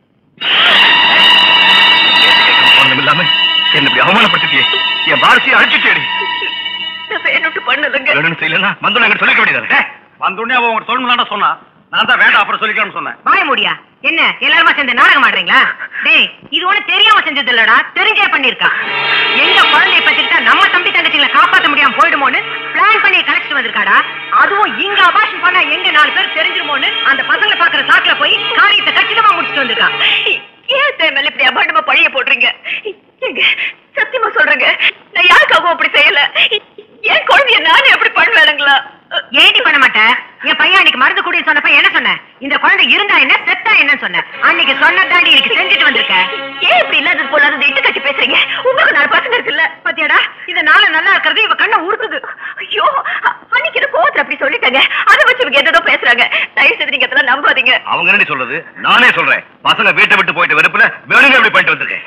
ஒண்ணும் இல்லாம என்ன இப்படி அவமானப்படுத்திட்டியே என் வாரிசையை அழிச்சிட்டேடி நான் வேணும்ட்டு பண்ணலைங்க வேணும்னு செய்யலன்னா வந்து நாங்க சொல்லிக்க வேண்டியது வந்தோடனே அவன் உங்க சொல்லணும் சொன்னா நான் தான் வேண்டாம் அப்புறம் சொல்லிக்கலாம்னு சொன்னேன் வாய முடியா என்ன எல்லாருமா சேர்ந்து நாடகம் ஆடுறீங்களா டேய் இது ஒண்ணு தெரியாம செஞ்சது இல்லடா தெரிஞ்சே பண்ணிருக்கா எங்க குழந்தைய பத்திக்கிட்டா நம்ம தம்பி தங்கச்சிகளை காப்பாத்த முடியாம போயிடுமோன்னு பிளான் பண்ணி கலெக்ட் வந்திருக்காடா அதுவும் இங்க அபாஷன் பண்ணா எங்க நாலு பேர் தெரிஞ்சிருமோன்னு அந்த பசங்களை பாக்குற சாக்குல போய் காரியத்தை கச்சிதமா முடிச்சுட்டு வந்திருக்கான் ஏன் தேவை மேல இப்படி அபாண்டமா பழிய போடுறீங்க எங்க சத்தியமா சொல்றேங்க நான் யாருக்காகவும் அப்படி செய்யல என் குழந்தைய நானே அப்படி பண்ணுவேனுங்களா ஏடி பண்ண மாட்டேன் என் பையன் அன்னைக்கு மருந்து குடி சொன்னப்ப என்ன சொன்ன இந்த குழந்தை இருந்தா என்ன செத்தா என்னன்னு சொன்ன அன்னைக்கு சொன்னதாண்டி இன்னைக்கு செஞ்சுட்டு வந்திருக்க ஏன் இப்படி இல்லாதது போலாதது இட்டு கட்டி பேசுறீங்க உங்களுக்கு நாலு பசங்க இருக்குல்ல பாத்தியாடா இந்த நாள நல்லா இருக்கிறது இவ கண்ணை உருக்குது ஐயோ அன்னைக்கு இந்த கோவத்துல அப்படி சொல்லிட்டாங்க அதை வச்சு இவங்க எதோ பேசுறாங்க தயவு செய்து நீங்க அதெல்லாம் நம்பாதீங்க அவங்க என்ன சொல்றது நானே சொல்றேன் பசங்க வீட்டை விட்டு போயிட்டு வெறுப்புல வேணுங்க இப்படி பண்ணிட்டு வந்திருக்கேன்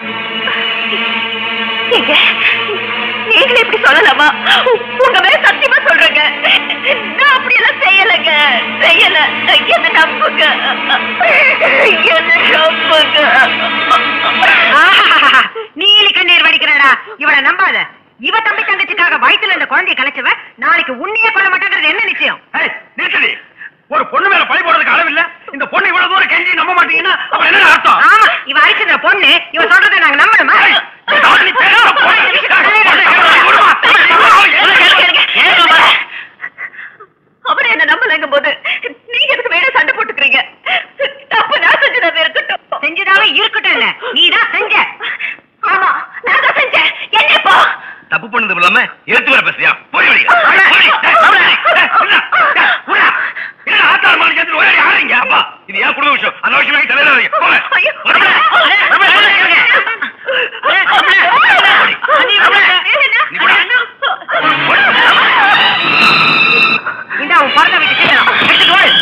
ஏங்க, நீங்களே இப்படி சொல்லலாமா உங்க மேல சத்தியமா சொல்றேங்க நான் அப்படி எல்லாம் செய்யலைங்க செய்யல என்ன நம்புங்க என்ன நம்புங்க ஆஹாஹாஹா. நீலி கண்ணீர் வடிக்கிறாடா இவள நம்பாத இவ தம்பி தங்கச்சிக்காக வயித்துல இந்த குழந்தைய கலைச்சவ நாளைக்கு உன்னையே கொல்ல மாட்டேங்கிறது என்ன நிச்சயம் ஏய், நிறுத்துடி ஒரு பொண்ணு மேல பழி போடுறதுக்கு அளவில்ல இந்த பொண்ணு இவ்வளவு தூரம் கெஞ்சி நம்ப மாட்டீங்கன்னா அப்ப என்ன அர்த்தம் ஆமா இவ அரிச்சதுல பொண்ணு இவ சொல்றதை நாங்க நம்பணுமா ஏய், நீ பேசாம போடா. அவரை என்ன நம்பலங்கும் போது நீங்க எதுக்கு வேற சண்டை போட்டுக்கிறீங்க அப்ப நான் செஞ்சதா இருக்கட்டும் செஞ்சதாவே இருக்கட்டும் இல்ல நீதான் செஞ்ச ஆமா நான் தான் செஞ்சேன் என்ன இப்போ தப்பு பண்ணது இல்லாம எடுத்து வர பேசுறியா போய் வெளியே. அவளே, போடி. டேய், அவளே, டேய், உள்ள, டேய், உள்ள. என்ன ஆத்தாள் மாலை சேர்த்துட்டு ஒரே அடி ஆடுறீங்க? அப்பா இது ஏன் குடும்ப விஷயம் அந்த விஷயம் தலையில வைங்க. போங்க. ஐயோ. போங்க. அவளே, அவளே, அவளே. நீ போடா. இந்த அவன் பிறந்த வீட்டு சீக்கிரம் எடுத்துட்டு ஓடு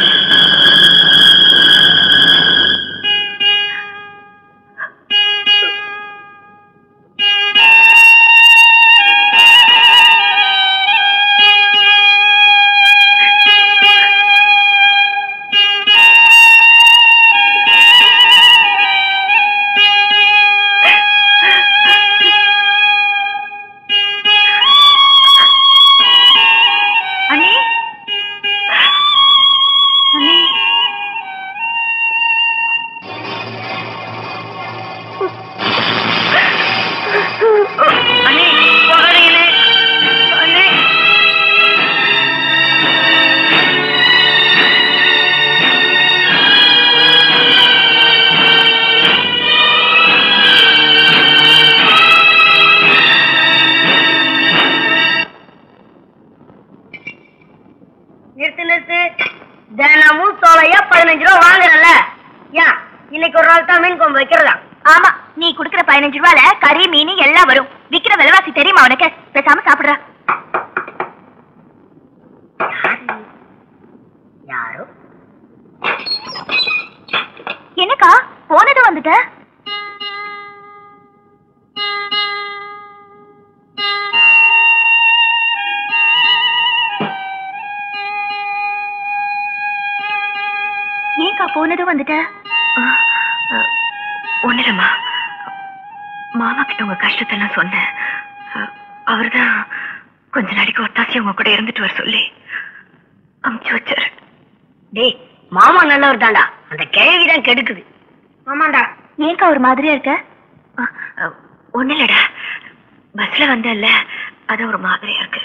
அண்ணி அண்ணி அண்ணி போகாதீங்களே அண்ணி நிறுத்து நிறுத்து தினமும் தொலையா பதினஞ்சு ரூபா வாங்குறல்ல ஏன் இன்னைக்கு ஒரு நாள் தான் மீன் குழம்பு வைக்கிறதா ஆமா நீ குடுக்கற பதினஞ்சு ரூபால கறி மீன் எல்லாம் வரும் விக்கிற விலைவாசி தெரியுமா உனக்கு பேசாம சாப்பிடுற யாரோ என்னக்கா போனது வந்துட்ட ஏன்க்கா போனதும் வந்துட்ட ஒண்ணுலம்மா மாமா கிட்ட உங்க கஷ்டத்தெல்லாம் சொன்னேன் அவர்தான் கொஞ்ச நாளைக்கு ஒத்தாசி உங்க கூட இருந்துட்டு வர சொல்லி அமுச்சு வச்சாரு டேய் மாமா நல்லவர் தான்டா அந்த கிழவி தான் கெடுக்குது ஆமாண்டா ஏன்க்கா ஒரு மாதிரியா இருக்க ஒண்ணு இல்லடா பஸ்ல வந்தல்ல அது ஒரு மாதிரியா இருக்கு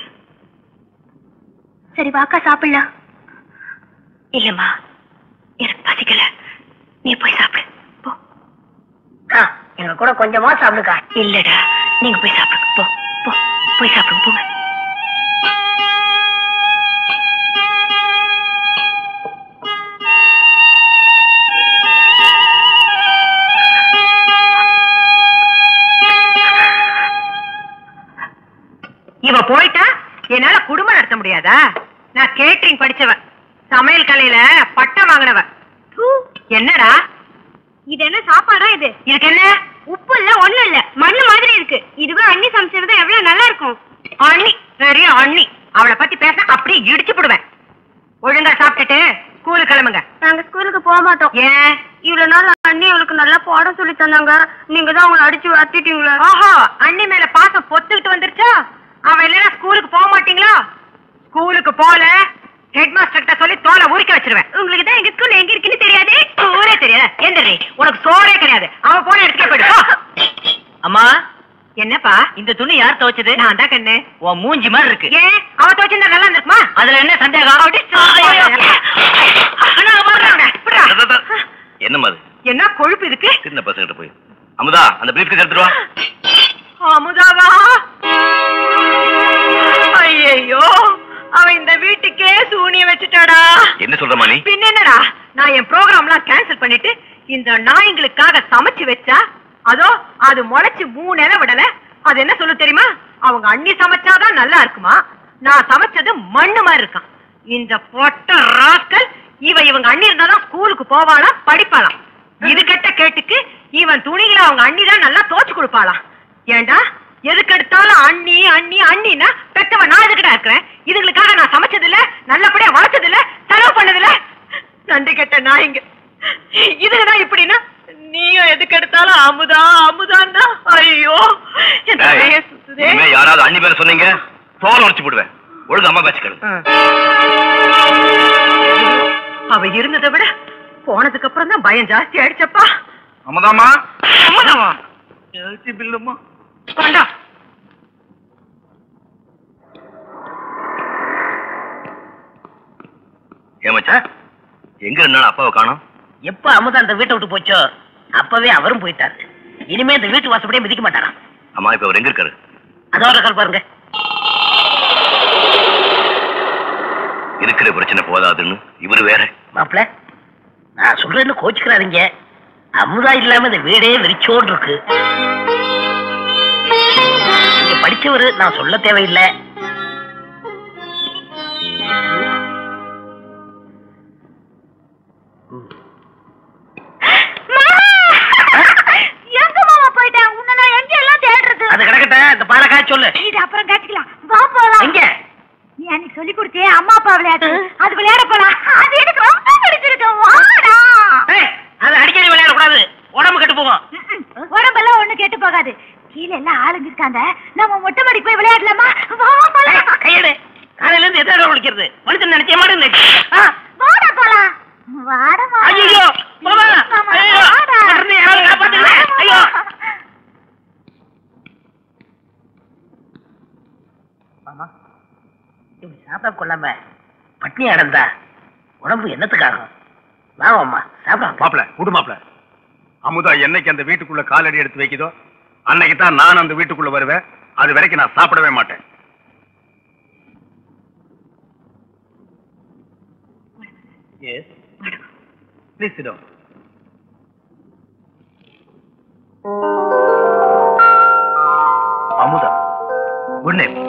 சரி வாக்கா சாப்பிடலாம் இல்லம்மா எனக்கு பசிக்கல நீ போய் சாப்பிடு போ அக்கா, எங்க கூட கொஞ்சமா சாப்பிடுக்கா இல்லடா நீங்க போய் சாப்பிடுங்க போ போ போய் சாப்பிடுங்க போங்க இவ போயிட்டா என்னால குடும்பம் நடத்த முடியாதா நான் கேட்டரிங் படிச்சவ சமையல் கலையில பட்டம் வாங்கினவ தூ, என்னடா இது என்ன சாப்பாடா இது இதுக்கு என்ன உப்பு இல்ல ஒண்ணு இல்ல மண்ணு மாதிரி இருக்கு இதுவே அண்ணி சமைச்சது எவ்வளவு நல்லா இருக்கும் அண்ணி பெரிய அண்ணி அவளை பத்தி பேச அப்படியே இடிச்சு போடுவேன் ஒழுங்கா சாப்பிட்டுட்டு ஸ்கூலுக்கு கிளம்புங்க நாங்க ஸ்கூலுக்கு போக மாட்டோம் ஏன் இவ்வளவு நாள் அண்ணி அவளுக்கு நல்லா பாடம் சொல்லி தந்தாங்க நீங்க தான் அவங்களை அடிச்சு வத்திட்டீங்களே ஓஹோ அண்ணி மேல பாசம் பொத்துக்கிட்டு வந்துருச்சா அவ இல்லைன்னா ஸ்கூலுக்கு போக மாட்டீங்களா ஸ்கூலுக்கு போல ஹெட் மாஸ்டர் கிட்ட சொல்லி தோலை உரிக்க வச்சிருவேன் உங்களுக்கு தான் எங்க ஸ்கூல் எங்க இருக்குன்னு தெரியாதே ஊரே தெரியாது எந்திரி உனக்கு சோறே கிடையாது அவன் போன இடத்துக்கு போயிடு போ. அம்மா என்னப்பா இந்த துணி யார் துவைச்சது நான் தான் கண்ணு உன் மூஞ்சி மாதிரி இருக்கு ஏன் அவ துவச்சிருந்தா நல்லா இருந்திருக்குமா அதுல என்ன சந்தேகம் அப்படி சொல்லு. அண்ணா, வர்றாங்க. இப்படிடா. என்னம்மா அது என்ன கொழுப்பு இதுக்கு சின்ன பசங்கிட்ட போய் அமுதா அந்த பிரீஃப்கேஸ் எடுத்துட்டு வா அமுதாவா ஐயோ அவ இந்த வீட்டுக்கே சூனிய வச்சுட்டாடா என்ன சொல்றமா நீ பின்ன என்னடா நான் என் ப்ரோக்ராம்லாம் கேன்சல் பண்ணிட்டு இந்த நாய்ங்களுக்காக சமைச்சு வச்சா அதோ அது முளைச்சு மூணு இலை விடல அது என்ன சொல்லு தெரியுமா அவங்க அண்ணி சமைச்சாதான் நல்லா இருக்குமா நான் சமைச்சது மண்ணு மாதிரி இருக்கான் இந்த பொட்ட ராஸ்கல் இவ இவங்க அண்ணி இருந்தாதான் ஸ்கூலுக்கு போவாளாம் படிப்பாளாம் இது கெட்ட கேட்டுக்கு இவன் துணிகளை அவங்க அண்ணி தான் நல்லா தோச்சு கொடுப்பாளாம் ஏண்டா எதுக்கு எடுத்தாலும் அண்ணி அண்ணி அண்ணின்னா பெத்தவன் நான் எதுக்குடா இருக்கிறேன் இதுங்களுக்காக நான் சமைச்சது இல்ல நல்லபடியா வளர்த்தது இல்ல செலவு பண்ணது இல்ல நன்றி கெட்ட நாய்ங்க இதுதான் இப்படின்னா நீயும் எதுக்கு எடுத்தாலும் அமுதா அமுதான்னா ஐயோ என் டேய், தலையே சுத்துதே. இனிமே யாராவது அண்ணி பேர சொன்னீங்க தோல் உடைச்சு போடுவேன் ஒழுங்கு அம்மா பேச்சுக்கள் அவ இருந்ததை விட போனதுக்கு அப்புறம் தான் பயம் ஜாஸ்தி ஆயிடுச்சப்பா அமுதாமா அமுதாவா எழுச்சி பில்லுமா கொண்டா ஏமாச்சா எங்க இருந்தாலும் அப்பாவை காணோம் எப்ப அமுதா அந்த வீட்டை விட்டு போச்சோ அப்பவே அவரும் போயிட்டாரு இனிமே இந்த வீட்டு வாசப்படியே மிதிக்க மாட்டாராம் அம்மா இப்ப அவர் எங்க இருக்காரு அதோட இருக்கார் பாருங்க இருக்கிற பிரச்சனை போதாதுன்னு இவரு வேற மாப்பிள நான் சொல்றேன்னு கோச்சுக்கிறாதீங்க அமுதா இல்லாம இந்த வீடே வெறிச்சோடு இருக்கு நீங்க படிச்சவரு நான் சொல்ல தேவையில்லை எங்க மாமா போயிட்டேன் உன்னை நான் எங்க எல்லாம் தேடுறது அது கிடக்கட்ட இந்த பாறை காய்ச்சி சொல்லு இது அப்புறம் காட்டிக்கலாம் வா போலாம் எங்க நீ அன்னைக்கு சொல்லி கொடுத்தே அம்மா அப்பா விளையாட்டு அது விளையாட போலாம் அது எனக்கு ரொம்ப பிடிச்சிருக்கு வாடா ஏய், அது அடிக்கடி விளையாடக்கூடாது உடம்பு கெட்டு போகும் ம்ம். உடம்பெல்லாம் ஒண்ணு கேட்டு போகாது கீழே எல்லாம் ஆளுங்க இருக்காங்க நம்ம மொட்டை மாடி போய் விளையாடலாமா வா போலாம் கையெடு காலையில இருந்து எதாவது விളിക്കരുത് மனுஷன் நினைச்ச மாட்டேன் ஆ, வாடா போலாம் வாடா மாமா. ஐயோ மாமா மாமா, ஐயோ வாடா. உடனே யாரும் காப்பாத்துங்க ஐயோ மாமா இப்படி சாப்பிட கொள்ளாம பட்னி அடந்தா உடம்பு என்னத்துக்காகும் வாங்க அம்மா சாப்பிட மாப்பிள விடு மாப்பிள அமுதா என்னைக்கு அந்த வீட்டுக்குள்ள காலடி எடுத்து வைக்குதோ அன்னைக்கு தான் நான் அந்த வீட்டுக்குள்ள வருவேன் அது வரைக்கும் நான் சாப்பிடவே மாட்டேன் எஸ் ப்ளீஸ் சிடம் அமுதா குட் நேம்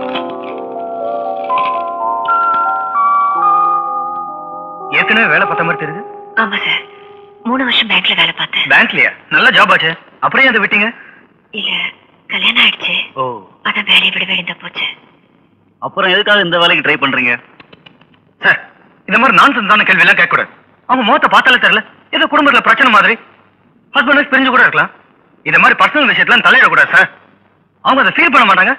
ஏற்கனவே வேலை பார்த்த மாதிரி தெரியுது ஆமா சார் மூணு வருஷம் பேங்க்ல வேலை பார்த்தேன் பேங்க்லயா நல்ல ஜாப் ஆச்சு அப்புறம் ஏன் அதை விட்டீங்க இல்ல கல்யாணம் ஆயிடுச்சு ஓ அதான் வேலையை விட வேண்டியதா போச்சு அப்புறம் எதுக்காக இந்த வேலைக்கு ட்ரை பண்றீங்க சார் இந்த மாதிரி நான்சென்ஸ் தான கேள்வி எல்லாம் கேட்கக்கூடாது அவங்க முகத்தை பார்த்தாலே தெரியல ஏதோ குடும்பத்துல பிரச்சனை மாதிரி ஹஸ்பண்ட் வைஃப் பிரிஞ்சு கூட இருக்கலாம் இந்த மாதிரி பர்சனல் விஷயத்துல தலையிடக்கூடாது சார் அவங்க அதை ஃபீல் பண்ண மாட்டாங்க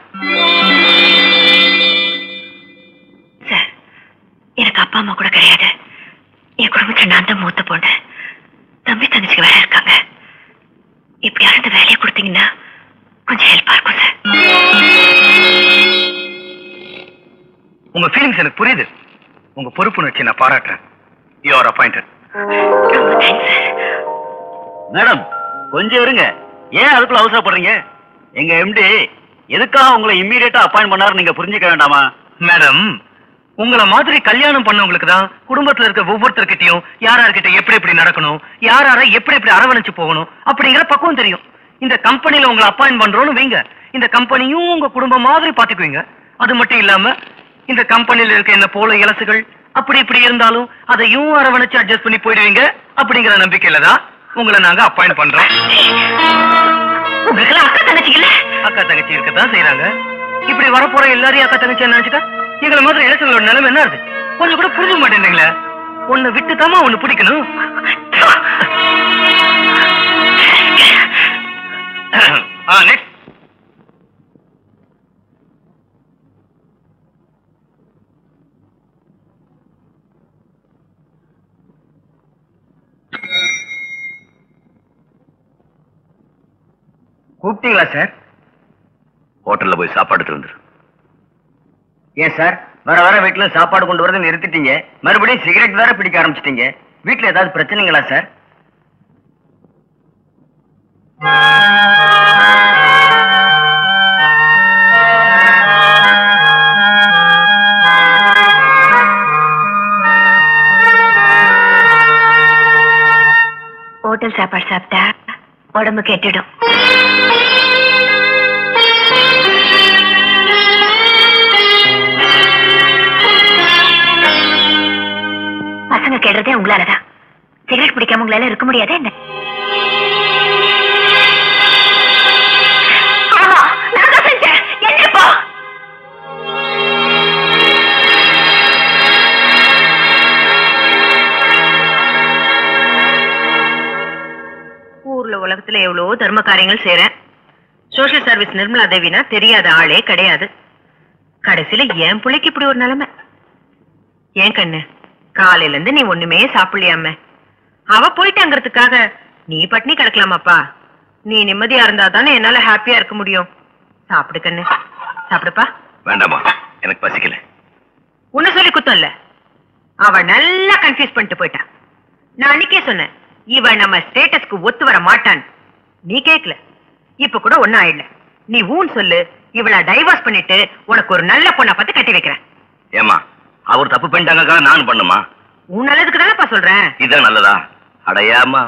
சார் எனக்கு அப்பா அம்மா கூட கிடையாது என் குடும்பத்துல நான் தான் மூத்த பொண்ணு தம்பி தங்கச்சிக்கு வேலை இருக்காங்க எப்படியாவது இந்த வேலையை கொடுத்தீங்கன்னா கொஞ்சம் ஹெல்ப்பா இருக்கும் சார் உங்க ஃபீலிங்ஸ் எனக்கு புரியுது உங்க பொறுப்புணர்ச்சி நான் பாராட்டுறேன் யூ ஆர் அப்பாயிண்டட் ரொம்ப தேங்க்ஸ் சார் மேடம் கொஞ்சம் இருங்க ஏன் அதுக்குள்ள அவசரப்படுறீங்க எங்க எம்டி எதுக்காக உங்களை இம்மீடியட்டா அப்பாயிண்ட் பண்ணாரு நீங்க புரிஞ்சுக்க வேண்டாமா மேடம் உங்கள மாதிரி கல்யாணம் பண்ணவங்களுக்கு தான் குடும்பத்துல இருக்க ஒவ்வொருத்தர்கிட்டயும் யார் யார்கிட்ட எப்படி எப்படி நடக்கணும் யார் யாரை எப்படி எப்படி அரவணைச்சு போகணும் அப்படிங்கிற பக்குவம் தெரியும் இந்த கம்பெனில உங்களை அப்பாயிண்ட் பண்றோம்னு வைங்க இந்த கம்பெனியும் உங்க குடும்பம் மாதிரி பாத்துக்குவீங்க அது மட்டும் இல்லாம இந்த கம்பெனில இருக்க என்ன போல இலசுகள் அப்படி இப்படி இருந்தாலும் அதையும் அரவணைச்சு அட்ஜஸ்ட் பண்ணி போயிடுவீங்க அப்படிங்கிற நம்பிக்கையில தான் உங்களை நாங்க அப்பாயிண்ட் பண்றோம் உங்களுக்கு அக்கா தங்கச்சிக்கல அக்கா தங்கச்சி இருக்கத்தான் செய்யறாங்க இப்படி வரப்போற எல்லாரையும் அக்கா தங்கச்சி நினைச்சுட்டா எங்களை மாதிரி இலசுகளோட நிலைமை என்ன இருக்கு கொஞ்சம் கூட புரிஞ்சுக்க மாட்டேன்றீங்களே ஒன்னு விட்டு தாமா ஒன்னு பிடிக்கணும் ஆ நெக்ஸ்ட் கூப்பிட்டீங்களா சார் ஹோட்டல்ல போய் சாப்பாடு திறந்துரு ஏன் சார் வர வர வீட்டுல சாப்பாடு கொண்டு வரதை நிறுத்திட்டீங்க மறுபடியும் சிகரெட் வேற பிடிக்க ஆரம்பிச்சிட்டீங்க வீட்டுல ஏதாவது பிரச்சனைங்களா சார் ஹோட்டல் சாப்பாடு சாப்பிட்டா உடம்பு கெட்டுடும் பசங்க கெடுறதே உங்களாலதான் சிகரெட் பிடிக்காம உங்களால இருக்க முடியாதா என்ன ஆமா நான் தான் செஞ்சேன் என்ன இப்போ ஊர்ல உலகத்துல எவ்வளவோ தர்ம காரியங்கள் செய்யறேன் சோஷியல் சர்வீஸ் நிர்மலா தேவினா தெரியாத ஆளே கிடையாது கடைசியில என் பிள்ளைக்கு இப்படி ஒரு நிலைமை ஏன் கண்ணு காலையில இருந்து நீ ஒண்ணுமே சாப்பிடலையாம அவ போயிட்டாங்கிறதுக்காக நீ பட்னி கிடக்கலாமாப்பா நீ நிம்மதியா இருந்தா தானே என்னால ஹாப்பியா இருக்க முடியும் சாப்பிடு கண்ணு சாப்பிடுப்பா வேண்டாமா எனக்கு பசிக்கல உன்னை சொல்லி குத்தம் இல்ல அவ நல்லா கன்ஃபியூஸ் பண்ணிட்டு போயிட்டா நான் அன்னைக்கே சொன்னேன் இவ நம்ம ஸ்டேட்டஸ்க்கு ஒத்து வர மாட்டான் நீ கேக்கல இப்ப கூட ஒண்ணும் ஆயிடல நீ ஊன் சொல்லு இவள டைவர்ஸ் பண்ணிட்டு உனக்கு ஒரு நல்ல பொண்ணை பார்த்து கட்டி வைக்கிறேன் ஏமா அவர் தப்பு பண்ணிட்டாங்க நான் பண்ணுமா உன் நல்லதுக்கு தானப்பா சொல்றேன் இதான் நல்லதா அடையாமா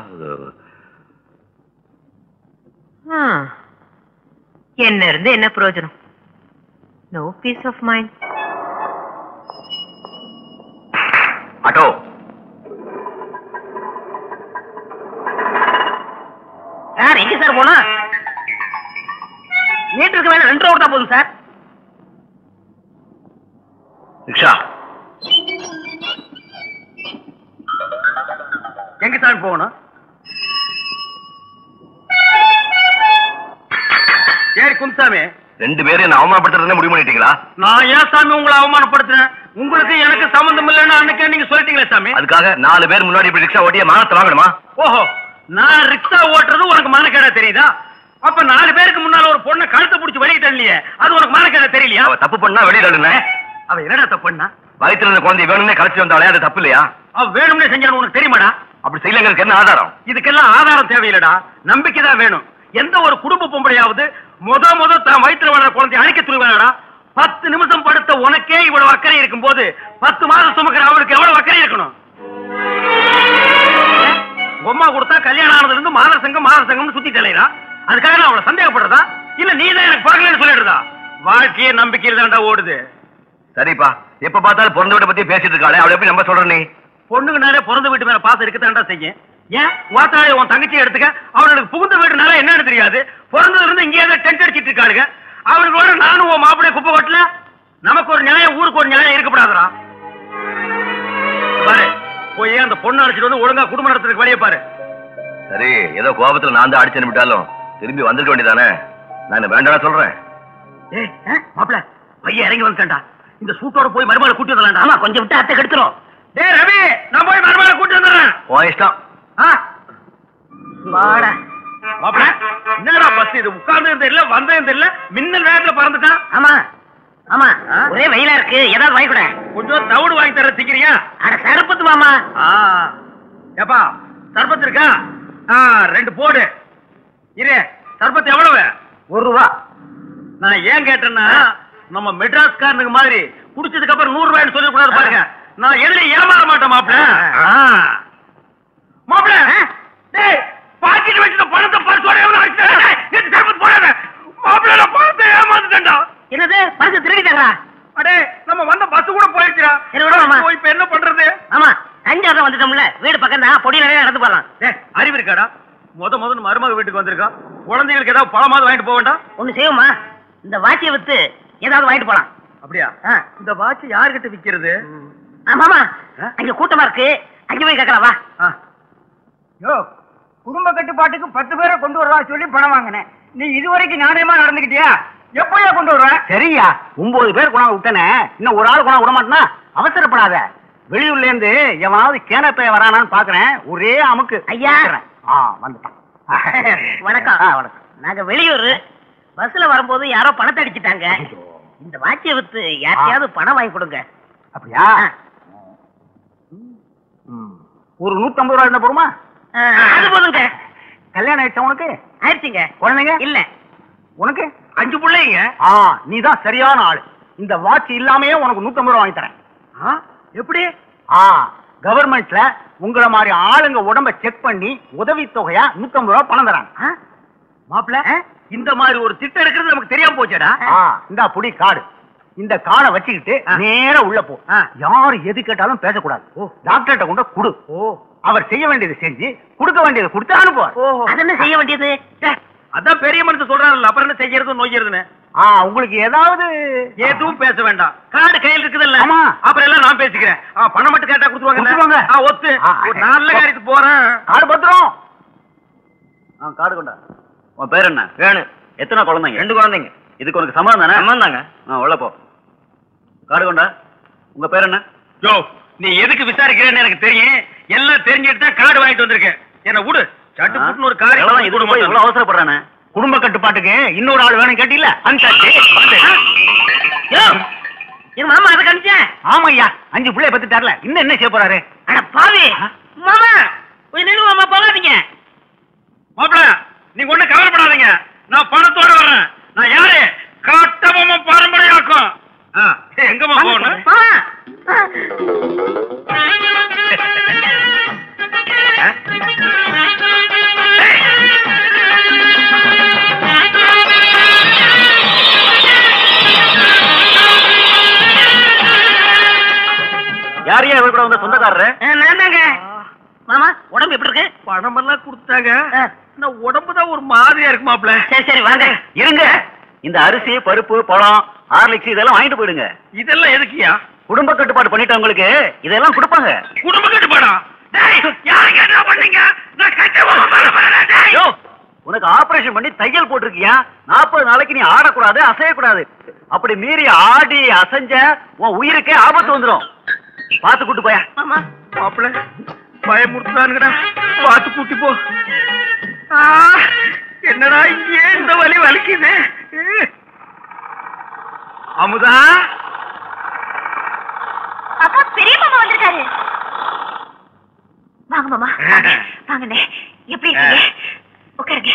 ஹம். என்ன இருந்து என்ன பிரயோஜனம் no peace of mind auto sir எங்க சார் போனா மீட்டருக்கு மேல ரெண்டு ரூபா கொடுத்தா போதும் சார் ரிக்ஷா எங்க சார் போகணும் ஏய் கும்சாமி ரெண்டு பேரும் என்ன அவமானப்படுத்துறதுன்னு முடிவு பண்ணிட்டீங்களா நான் ஏன் சாமி உங்களை அவமானப்படுத்துறேன் உங்களுக்கு எனக்கு சம்பந்தம் இல்லைன்னு அன்னைக்கே நீங்க சொல்லிட்டீங்களே சாமி அதுக்காக நாலு பேர் முன்னாடி இப்படி ரிக்ஷா ஓட்டிய மானத்தை வாங்கணுமா ஓஹோ நான் ரிக்ஷா ஓட்டுறது உனக்கு மானக்கேடா தெரியுதா அப்ப நாலு பேருக்கு முன்னால ஒரு பொண்ணை கழுத்தை புடிச்சு வெளியே தள்ளியே அது உனக்கு மானக்கேடா தெரியலையா அவ தப்பு பண்ணா வெளியில தள்ளுன அவ என்னடா தப்பு பண்ணா வயித்துல இருந்த குழந்தை வேணும்னே கலைச்சு வந்தாலே அது தப்பு இல்லையா அவ வேணும்னே செஞ்சான்னு உனக்கு தெரியுமாடா அப்படி செய்யலங்கிறதுக்கு என்ன ஆதாரம் இதுக்கெல்லாம் ஆதாரம் தேவையில்லடா நம்பிக்கை தான் வேணும் எந்த ஒரு குடும்ப பொம்பளையாவது முத முத தான் வயிற்றுல வளர குழந்தை அணைக்க துணிவாடா பத்து நிமிஷம் படுத்த உனக்கே இவ்வளவு அக்கறை இருக்கும் போது பத்து மாதம் சுமக்கிற அவளுக்கு எவ்வளவு அக்கறை இருக்கணும் பொம்மா கொடுத்தா கல்யாணம் ஆனதுல இருந்து மாதர் சங்கம் மாதர் சங்கம்னு சுத்தி தலைறா அதுக்காக நான் அவளை சந்தேகப்படுறதா இல்ல நீ தான் எனக்கு பிறகுலன்னு சொல்லிடுறதா வாழ்க்கையே நம்பிக்கையில் தான்டா ஓடுது சரிப்பா எப்ப பார்த்தாலும் பிறந்த வீட்டை பத்தி பேசிட்டு இருக்காளே அவளை எப்படி நம்ப சொல்ற நீ பொண்ணுங்கனாலே பிறந்த வீட்டு மேல பாசம் இருக்கத்தாண்டா செய்யும் ஏன் வாத்தாளி உன் தங்கச்சி எடுத்துக்க அவனுக்கு புகுந்த வீட்டுனால என்னன்னு தெரியாது பிறந்ததுல இருந்து இங்கே ஏதோ டென்ட் அடிச்சிட்டு இருக்காளுங்க அவனுங்களோட நானும் உன் மாப்பிள்ளை குப்பை கொட்டல நமக்கு ஒரு நியாயம் ஊருக்கு ஒரு நியாயம் இருக்கப்படாதடா பாரு போய் அந்த பொண்ணு அழைச்சிட்டு வந்து ஒழுங்கா குடும்பம் நடத்துறதுக்கு வழியை பாரு சரி ஏதோ கோபத்துல நான் தான் அடிச்சு அனுப்பிட்டாலும் திரும்பி வந்திருக்க வேண்டியதானே நான் வேண்டாம் சொல்றேன் ஏய் மாப்பிள்ள பையன் இறங்கி வந்துட்டா இந்த சூட்டோட போய் மருமகளை கூட்டி வந்துடலாம் ஆமா கொஞ்சம் விட்டு அத்தை கெடுத்துரும் டேய் ரவி நான் போய் மருமகளை கூட்டி வந்துடுறேன் உன் இஷ்டம் ஆ வாடா மாப்பிள என்னடா பஸ் இது உட்கார்ந்து இருந்த இல்ல வந்தது இல்ல மின்னல் வேகத்துல பறந்துட்டான் ஆமா ஆமா ஒரே வெயிலா இருக்கு ஏதாவது வாங்கி கூட கொஞ்சம் தவிடு வாங்கி தர திக்கிறியா அட சரப்பத்து மாமா ஏப்பா சர்பத்து இருக்கா ஆ ரெண்டு போடு இரு சர்பத்து எவ்வளவு ஒரு ரூபா நான் ஏன் கேட்டேன்னா நம்ம மெட்ராஸ்காரனுக்கு மாதிரி குடிச்சதுக்கு அப்புறம் நூறு ரூபாய்னு சொல்லி கூடாது பாருங்க நான் எதுல ஏமாற மாட்டேன் மாப்பிள மாப்பிள டேய் பாக்கெட் வச்சிருந்த பணத்தை பரிசோட எவ்வளவு வச்சிட்டேன் நேத்து சர்பத் போடாத மாப்பிள நான் பணத்தை ஏமாந்துட்டேன்டா என்னது பரிசு திருடிட்டாங்களா அடே நம்ம வந்த பஸ் கூட போயிடுச்சுடா சரி, விடு மாமா. இப்போ இப்ப என்ன பண்றது ஆமா அஞ்சாவது வந்துட்டோம்ல வீடு பக்கம் தான் பொடி நிறைய நடந்து போலாம் டேய், அறிவு இருக்காடா முத முத மருமக வீட்டுக்கு வந்திருக்கான் குழந்தைகளுக்கு ஏதாவது பழமாவது வாங்கிட்டு போக வேண்டாம் ஒண்ணு செய்வோமா இந்த வாட்சியை வித்து ஏதாவது வாங்கிட்டு போலாம் அப்படியா ஆ. இந்த வாட்ச் யாருகிட்ட விக்கிறது ஆமாமா அங்க கூட்டமா இருக்கு அங்க போய் கேட்கலாம் வா ஆ. யோ குடும்ப கட்டுப்பாட்டுக்கு பத்து பேரை கொண்டு வரதா சொல்லி பணம் வாங்கினேன் நீ இதுவரைக்கும் நாணயமா நடந்துக்கிட்டியா எப்பயா கொண்டு வருவ சரியா ஒன்பது பேர் குணம் விட்டனே இன்னும் ஒரு ஆள் குணம் விட மாட்டேனா அவசரப்படாத வெளியூர்ல இருந்து எவனாவது கேனப்பைய வரானான்னு பாக்குறேன் ஒரே அமுக்கு ஐயா ஆ வந்துட்டான் வணக்கம் வணக்கம் நாங்க வெளியூர் பஸ்ல வரும்போது யாரோ பணத்தை அடிச்சிட்டாங்க இந்த வாட்சியை வித்து யார்கிட்டயாவது பணம் வாங்கி கொடுங்க அப்படியா ஒரு நூத்தம்பது ரூபா இருந்தா போருமா அது போதுங்க கல்யாணம் ஆயிடுச்சா உனக்கு ஆயிடுச்சுங்க குழந்தைங்க இல்ல உனக்கு அஞ்சு பிள்ளைங்க ஆ நீ தான் சரியான ஆளு இந்த வாட்ச் இல்லாமயே உனக்கு நூத்தம்பது ரூபா வாங்கி தரேன் ஆ, எப்படி ஆ கவர்மெண்ட்ல உங்கள மாதிரி ஆளுங்க உடம்ப செக் பண்ணி உதவி தொகையா நூத்தம்பது ரூபா பணம் தராங்க மாப்பிள இந்த மாதிரி ஒரு திட்டம் இருக்கிறது நமக்கு தெரியாம போச்சேடா ஆ இந்தா புடி கார்டு இந்த கார்டை வச்சுக்கிட்டு நேரா உள்ள போ ஆ. யாரு எது கேட்டாலும் பேசக்கூடாது டாக்டர்கிட்ட கொண்டு குடு ஓ அவர் செய்ய வேண்டியது செஞ்சு கொடுக்க வேண்டியது கொடுத்து அனுப்புவார் ஓஹோ. அது என்ன செய்ய வேண்டியது அதான் பெரிய மனுஷன் சொல்றாருல்ல அப்புறம் என்ன செய்யறது நோய்யறதுன்னு ஆ உங்களுக்கு ஏதாவது எதுவும் பேச வேண்டாம் கார்டு கையில் இருக்குதுல்ல ஆமா. அப்புறம் எல்லாம் நான் பேசிக்கிறேன் ஆ, பணம் மட்டும் கேட்டா கொடுத்துருவாங்க. கொடுத்துருவாங்க ஆ, ஒத்து ஆ. ஒரு நல்ல காரியத்துக்கு போறேன் கார்டு பத்திரம் ஆ கார்டு கொண்டா உன் பேர் என்ன வேணு எத்தனை குழந்தைங்க ரெண்டு குழந்தைங்க இதுக்கு உனக்கு சம்மதம் தானே சம்மதம் தாங்க. ஆ உள்ள போ கார்டு கொண்டா உங்க பேர் என்ன யோ நீ எதுக்கு விசாரிக்கிறேன்னு எனக்கு தெரியும் எல்லாம் தெரிஞ்சுட்டு தான் கார்டு வாங்கிட்டு வந்திருக்கேன் என்ன விடு சட்டு புட்டுன்னு ஒரு எவ்வளவு காரியம் இது போய் இவ்வளவு அவசரப்படுறானே குடும்ப கட்டுப்பாட்டுக்கு இன்னொரு ஆள் வேணும் கேட்டீல எங்க மாமா அதை கணிச்சேன் ஆமா ஐயா அஞ்சு பிள்ளைய பத்துட்டார்ல இன்னும் என்ன செய்ய போறாரு அட பாவி மாமா போய் நில்லு மாமா போகாதீங்க மாப்பிள நீங்க ஒண்ணு கவலைப்படாதீங்க நான் பணத்தோட வர்றேன் நான் யாரு காட்டமாம பாரம்பரியாக்கும் ஆ, எங்கம்மா போகணும் மாமா யார் யார் இவர் கூட வந்த சொந்தக்காரரு நான் தாங்க மாமா உடம்பு எப்படி இருக்கு பணம் எல்லாம் கொடுத்தாங்க நான் உடம்பு தான் ஒரு மாதிரியா இருக்கு மாப்பிள சரி சரி வாங்க இருங்க இந்த அரிசி பருப்பு பழம் ஹார்லிக்ஸ் இதெல்லாம் வாங்கிட்டு போயிடுங்க இதெல்லாம் எதுக்குயா குடும்ப கட்டுப்பாடு பண்ணிட்டவங்களுக்கு இதெல்லாம் கொடுப்பாங்க குடும்ப கட்டுப்பாடா டேய் யாருக்கு என்ன பண்ணீங்க நான் கட்டமா டேய் யோ, உனக்கு ஆபரேஷன் பண்ணி தையல் போட்டிருக்கியா நாற்பது நாளைக்கு நீ ஆடக்கூடாது அசையக்கூடாது அப்படி மீறி ஆடி அசைஞ்ச உன் உயிருக்கே ஆபத்து வந்துரும் பார்த்து கூட்டு போயா மாமா மாப்பிள பயமுறுத்தானுங்கடா பார்த்து கூட்டி போ ஆ, என்னடா இங்கே இந்த வலி வலிக்குது அமுதா அப்பா பெரிய மாமா வந்திருக்காரு வாங்க மாமா வாங்கண்ணே எப்படி இருக்கீங்க உட்காருங்க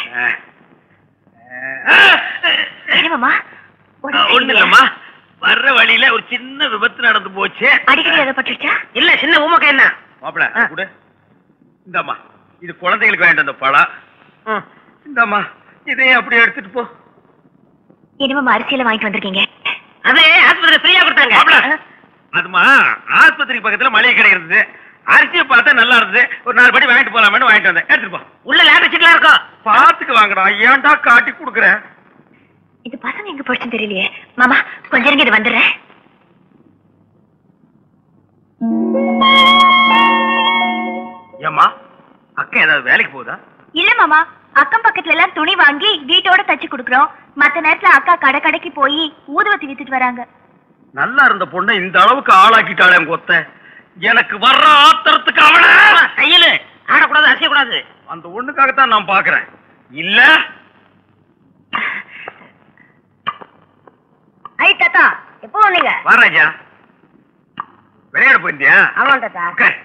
என்ன மாமா உடம்பு ஒண்ணு இல்லம்மா வர்ற வழியில ஒரு சின்ன விபத்து நடந்து போச்சு அடிக்கடி எதை பட்டுருச்சா இல்ல சின்ன ஊமக்க என்ன மாப்பிள கூட இந்தாம்மா இது குழந்தைகளுக்கு வேண்ட அந்த பழம் இந்தாம்மா இதையும் அப்படியே எடுத்துட்டு போ என்ன மாமா அரிசியில வாங்கிட்டு வந்திருக்கீங்க அது ஆஸ்பத்திரி ஃப்ரீயா கொடுத்தாங்க மாப்பிள அதுமா ஆஸ்பத்திரி பக்கத்துல மளிகை கடை இருந்தது அரிசியை பார்த்தா நல்லா இருந்தது ஒரு நாலு படி வாங்கிட்டு போலாமேன்னு வாங்கிட்டு வந்தேன் எடுத்துட்டு போ உள்ள லேப் சீட்லாம் இருக்கும் பாத்துக்கு வாங்கடா ஏன்டா காட்டி கொடுக்குறேன் இது பசங்க எங்க போச்சுன்னு தெரியலையே மாமா கொஞ்சம் இருங்க இது வந்துடுறேன் ஏம்மா அக்கா ஏதாவது வேலைக்கு போகுதா இல்ல மாமா அக்கம் பக்கத்துல எல்லாம் துணி வாங்கி வீட்டோட தச்சு கொடுக்குறோம் மத்த நேரத்துல அக்கா கடை கடைக்கு போய் ஊதுவத்தி வித்துட்டு வராங்க நல்லா இருந்த பொண்ணை இந்த அளவுக்கு ஆளாக்கிட்டாளே என் கொத்த எனக்கு வர்ற ஆத்திரத்துக்கு அவன கையில ஆடக்கூடாது அசையக்கூடாது அந்த ஒண்ணுக்காகத்தான் நான் பாக்குறேன் இல்ல ஐ தாத்தா எப்போ வந்தீங்க வா ராஜா விளையாட போயிருந்தியா ஆமா தாத்தா உட்கார்.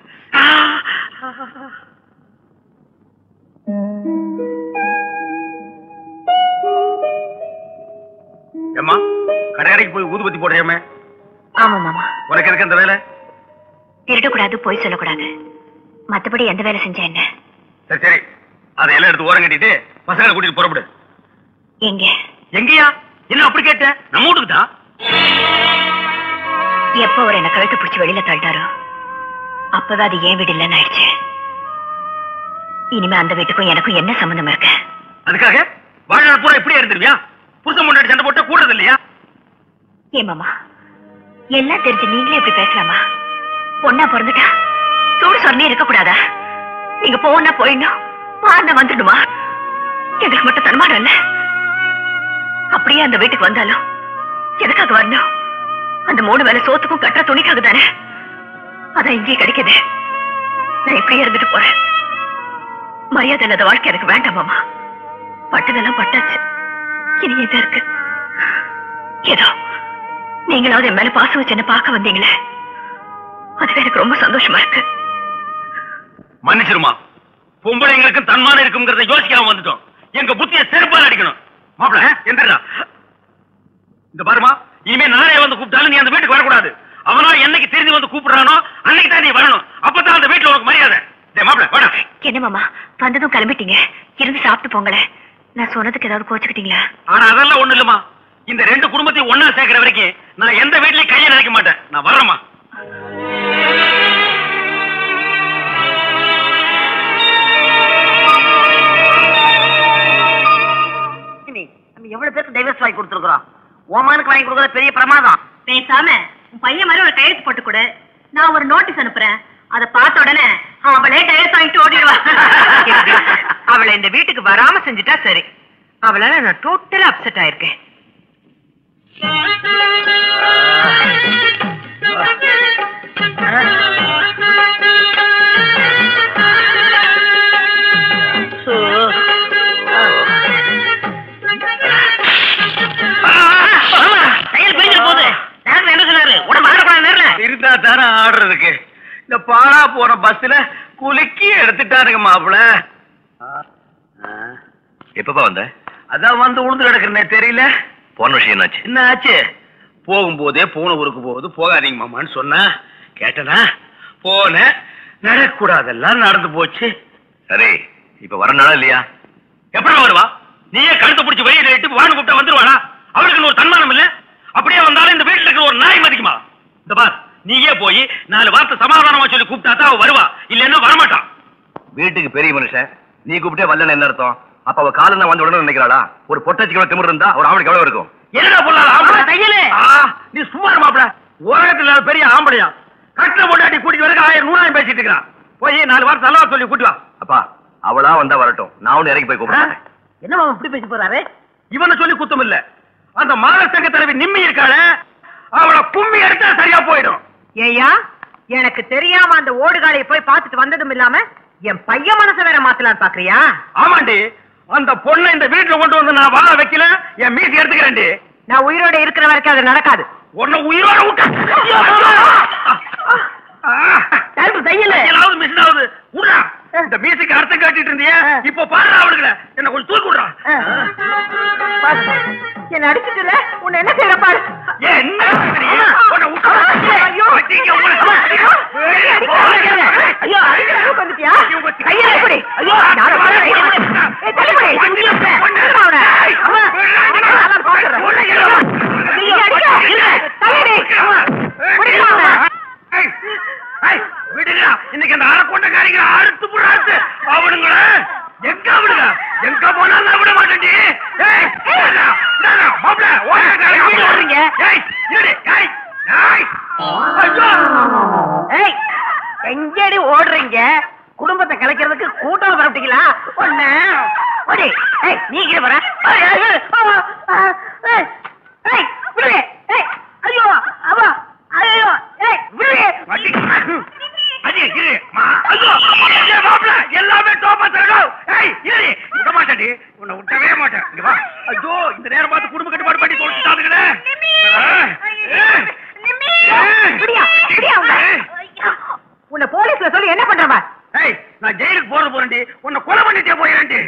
ஏம்மா கடை கடைக்கு போய் ஊதுபத்தி போடுறியாமே ஆமா மாமா உனக்கு எதுக்கு அந்த வேலை திருடக்கூடாது பொய் சொல்லக்கூடாது மத்தபடி எந்த வேலை செஞ்சா என்ன சரி சரி அதையெல்லாம் எடுத்து ஓரம் கட்டிட்டு பசங்களை கூட்டிட்டு புறப்படு எங்க எங்கயா என்ன அப்படி கேட்ட நம்ம வீட்டுக்கு தான் எப்ப அவர் என்ன கழுத்து பிடிச்சி வெளியில தள்ளிட்டாரோ அப்பதான் அது ஏன் வீடு இல்லைன்னு ஆயிடுச்சு இனிமே அந்த வீட்டுக்கும் எனக்கும் என்ன சம்பந்தம் இருக்கு அதுக்காக வாழ்நாள் பூரா இப்படியே இருந்துருவியா புருஷன் முன்னாடி சண்டை போட்டா கூடுறது இல்லையா ஏமாமா எல்லாம் தெரிஞ்சு நீங்களே இப்படி பேசலாமா பொண்ணா பிறந்துட்டா சூடு சொன்னே இருக்க கூடாதா நீங்க போனா போயிடணும் வாங்க வந்துடுமா எங்களுக்கு மட்டும் தன்மானம் இல்ல அப்படியே அந்த வீட்டுக்கு வந்தாலும் எதுக்காக வரணும் அந்த மூணு வேலை சோத்துக்கும் கட்டுற துணிக்காக தானே அதான் இங்கே கிடைக்குது நான் இப்படியே இருந்துட்டு போறேன் மரியாதை இல்லாத வாழ்க்கை எனக்கு வேண்டாம் மாமா பட்டதெல்லாம் பட்டாச்சு இனி எது இருக்கு ஏதோ நீங்களாவது என் மேல பாசம் வச்சு என்ன பார்க்க வந்தீங்களே அது எனக்கு ரொம்ப சந்தோஷமா இருக்கு மன்னிச்சிருமா பொம்பளைங்களுக்கு தன்மானம் இருக்குங்கிறத யோசிக்காம வந்துட்டோம் எங்க புத்திய செருப்பால் அடிக்கணும் மாப்பிள எந்திரா இந்த பாருமா இனிமே நானே வந்து கூப்பிட்டாலும் நீ அந்த வீட்டுக்கு வரக்கூடாது அவனா என்னைக்கு தெரிஞ்சு வந்து கூப்பிடுறானோ அன்னைக்கு தான் நீ வரணும் அப்பதான் அந்த வீட்டுல உனக்கு மரியாதை டேய் மாப்பிள வாடா என்ன மாமா வந்ததும் கிளம்பிட்டீங்க இருந்து சாப்பிட்டு போங்களேன் நான் சொன்னதுக்கு ஏதாவது கோச்சுக்கிட்டீங்களா ஆனா அதெல்லாம் ஒண்ணு இல்லம்மா இந்த ரெண்டு குடும்பத்தையும் ஒண்ணா சேர்க்கிற வரைக்கும் நான் எந்த வீட்லயும் கையை நினைக்க மாட்டேன் நான் வர்றேம்மா நீ நம்ம எவ்வளவு பேருக்கு டைவர்ஸ் வாங்கி கொடுத்துருக்கோம் ஓமானுக்கு வாங்கி கொடுக்கறது பெரிய பிரமாதம் பேசாம உன் பையன் மாதிரி ஒரு கையெழுத்து போட்டு கொடு நான் ஒரு நோட்டீஸ் அனுப்புறேன் அத பார்த்த உடனே அவளே டைவர்ஸ் வாங்கிட்டு ஓடிடுவா அவளை இந்த வீட்டுக்கு வராம செஞ்சுட்டா சரி அவளால நான் டோட்டலா அப்செட் ஆயிருக்கேன் தையல் பிரிஞ்சு போகுது டாக்டர் என்ன சொன்னாரு உடம்பு ஆடக்கூடாது நேர்ல இருந்தா தானே ஆடுறதுக்கு இந்த பாழா போற பஸ்ல குலுக்கி எடுத்துட்டாருங்க மாப்பிள எப்பப்பா வந்த அதான் வந்து உளுந்து கிடக்குறனே தெரியல போன விஷயம் என்னாச்சு என்ன ஆச்சு போகும்போதே போன ஊருக்கு போகுது போகாதீங்க மாமான்னு சொன்னா கேட்டனா போனேன் நடக்கூடாதெல்லாம் நடந்து போச்சு சரி இப்ப வரனால இல்லையா எப்படி வருவா நீயே கழுத்தை பிடிச்சி வெளியில இட்டு வான்னு கூப்பிட்டா வந்துருவாளா அவளுக்கு ஒரு தன்மானம் இல்ல அப்படியே வந்தாலும் இந்த வீட்டுல இருக்கிற ஒரு நாய் மதிக்குமா இந்த பார் நீயே போய் நாலு வார்த்தை சமாதானமா சொல்லி கூப்பிட்டா தான் அவ வருவா இல்லன்னா வரமாட்டான் வீட்டுக்கு பெரிய மனுஷன் நீ கூப்பிட்டே வரலன்னு என்ன அர்த்தம் அப்ப அவ காலம் தான் வந்து உடனே நினைக்கிறாளா ஒரு பொட்டச்சிக்கு திமிர் இருந்தா ஒரு அவனுக்கு எவ்வளவு இருக்கும் என்னடா பொல்லாத ஆம்பளை தையலு. ஆ, நீ சும்மா இரு மாப்பிள உலகத்துல இல்லாத பெரிய ஆம்பளையா கட்டில போட்டாட்டி கூட்டிட்டு வரைக்கும் ஆயிரம் நூறாயிரம் பேசிட்டு இருக்கிறான் போய் நாலு வார்த்தை நல்லா சொல்லி கூட்டி வா அப்பா அவளா வந்தா வரட்டும் நான் ஒண்ணு இறங்கி போய் கூப்பிடுறேன் என்ன மாமா இப்படி பேசி போறாரு இவனை சொல்லி குத்தம் இல்ல அந்த மானசங்க தலைவி நிம்மி இருக்காளே அவளை கும்மி எடுத்தா சரியா போயிடும் ஏய்யா எனக்கு தெரியாம அந்த ஓடுகாலையை போய் பார்த்துட்டு வந்ததும் இல்லாம என் பையன் மனசை வேற மாத்தலான்னு பாக்குறியா ஆமாண்டி அந்த பொண்ணை இந்த வீட்டுல கொண்டு வந்து நான் வாழ வைக்கல என் மீசி எடுத்துக்கிறேன்டி நான் உயிரோட இருக்கிற வரைக்கும் அது நடக்காது உன்னை உயிரோட விட்ட டைம் தையல தையலாவது மிஸ் ஆகுது விடுறா இந்த மீசிக்கு அர்த்தம் காட்டிட்டு இருந்தியே இப்ப பாரு அவளுக்கு என்ன கொஞ்சம் தூக்கி விடுறா என்ன அடிச்சுட்டுல உன்னை என்ன செய்யற பாரு ஏன் என்ன நீ? உன்னை விட்டா? ஐயோ நீங்க உங்களை- ஐயோ ஐயோ அடிக்கிற அளவுக்கு வந்துட்டியா கையில எப்படி ஐயோ நான் பாரு ஏய் தலைமுறை திரும்ப அவனை அம்மா நான் பாக்குறேன் ஐயோ அடிக்க தலையடி பிடிக்க அவனை ஏய், ஏய், விடுடா. இன்னைக்கு அந்த அரைக்கொண்டைக்காரிங்க அறுத்து புறாத்து அவனுங்கள எங்க அவனுங்க எங்க போனாலும் நான் விட மாட்டேன்டி ஏய், இந்தாடா, இந்தாடா, மாப்ள, ஓடுறா, எங்க ஓடுறீங்க? ஏய், இருடி, ஏய், ஏய், ஐயோ. ஏய் எங்கடி ஓடுறீங்க குடும்பத்தை கலைக்கிறதுக்கு கூட்டம் வரப்பிட்டீங்களா ஒண்ணு ஓடி ஏய் நீங்க வர ஏய், ஏய், ஏய், ஆமா, ஆ, ஏய், ஏய், விடு. ஏய், ஐயோ அவா ஐயோ ஏய் விடு. அடி, அடி, இரு, மா, ஐயோ, ஏய், மாப்ள, எல்லாமே தோப்பா தரணும். ஏய், இருடி, விட மாட்டேன்டி, உன்னை விட்டவே மாட்டேன். இங்க வா. ஐயோ, இந்த நேரம் பார்த்து குடும்ப கட்டுப்பாடு பண்ணி தொலைச்சுட்டானுங்களே. ஏய், ஏய், ஏய். விடியா விடியா உன்னை. உன்னை போலீஸ்ல சொல்லி என்ன பண்றவ ஏய் நான் ஜெயிலுக்கு போறது போறேன்டி உன்னை கொலை பண்ணிட்டே போயிடேன்டி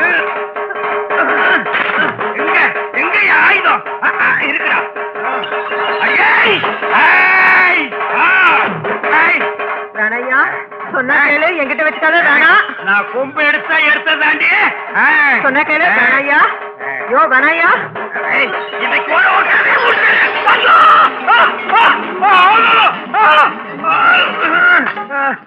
எங்க எங்க என் ஆயுதம் ஆ, ஆ, இருக்குடா ஐயேய்! ஏய்! ஆ! ஏய்! வேணையா சொன்ன கேளு என்கிட்ட வச்சுக்காத வேணா நான் கொம்பு எடுத்தா எடுத்ததாண்டி சொன்ன கேளு வேணையா யோ வேணையா இன்னைக்கு ஒரு ஒரு கதையை முடிச்சிடுறேன். ஐயோ! ஆ, ஆ, ஆ, ஆ, ஆ, ஆ.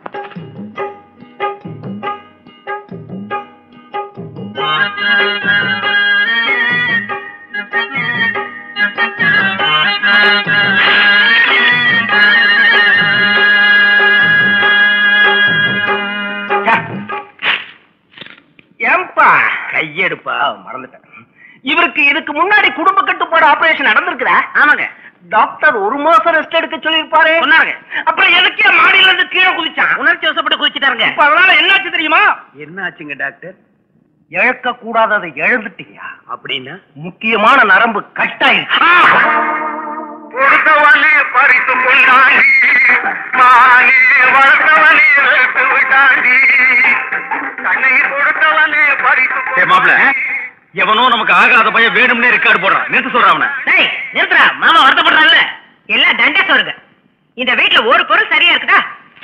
ஏம்பா கையெடுப்பா மறந்துட்டேன் இவருக்கு இதுக்கு முன்னாடி குடும்ப கட்டுப்பாடு ஆபரேஷன் நடந்திருக்குதா ஆமாங்க டாக்டர் ஒரு மாசம் ரெஸ்ட் எடுக்க சொல்லிருப்பாரு சொன்னாங்க அப்புறம் எதுக்கே மாடியில இருந்து கீழே குதிச்சான் உணர்ச்சி வசப்பட்டு குதிச்சிட்டாருங்க இப்ப அதனால என்னாச்சு தெரியுமா என்ன ஆச்சுங்க டாக்டர் இழக்க கூடாததை இழந்துட்டீங்க அப்படின்னா முக்கியமான நரம்பு கட்டாயிருச்சு கொடுத்தவனே பறித்து கொண்டாண்டி மானே வளர்த்தவனே வெறுத்து விட்டாண்டி கண்ணீர் கொடுத்தவனே பறித்து மாப்பிள எவனோ நமக்கு ஆகாத பையன் வேணும்னே ரெக்கார்டு போடுறான் நிறுத்து சொல்றான் அவனை டேய் நிறுத்துறா மாமா வருத்தப்படுறான்ல எல்லாம் தண்டை சொல்லுங்க இந்த வீட்டுல ஒரு பொருள் சரியா இருக்குதா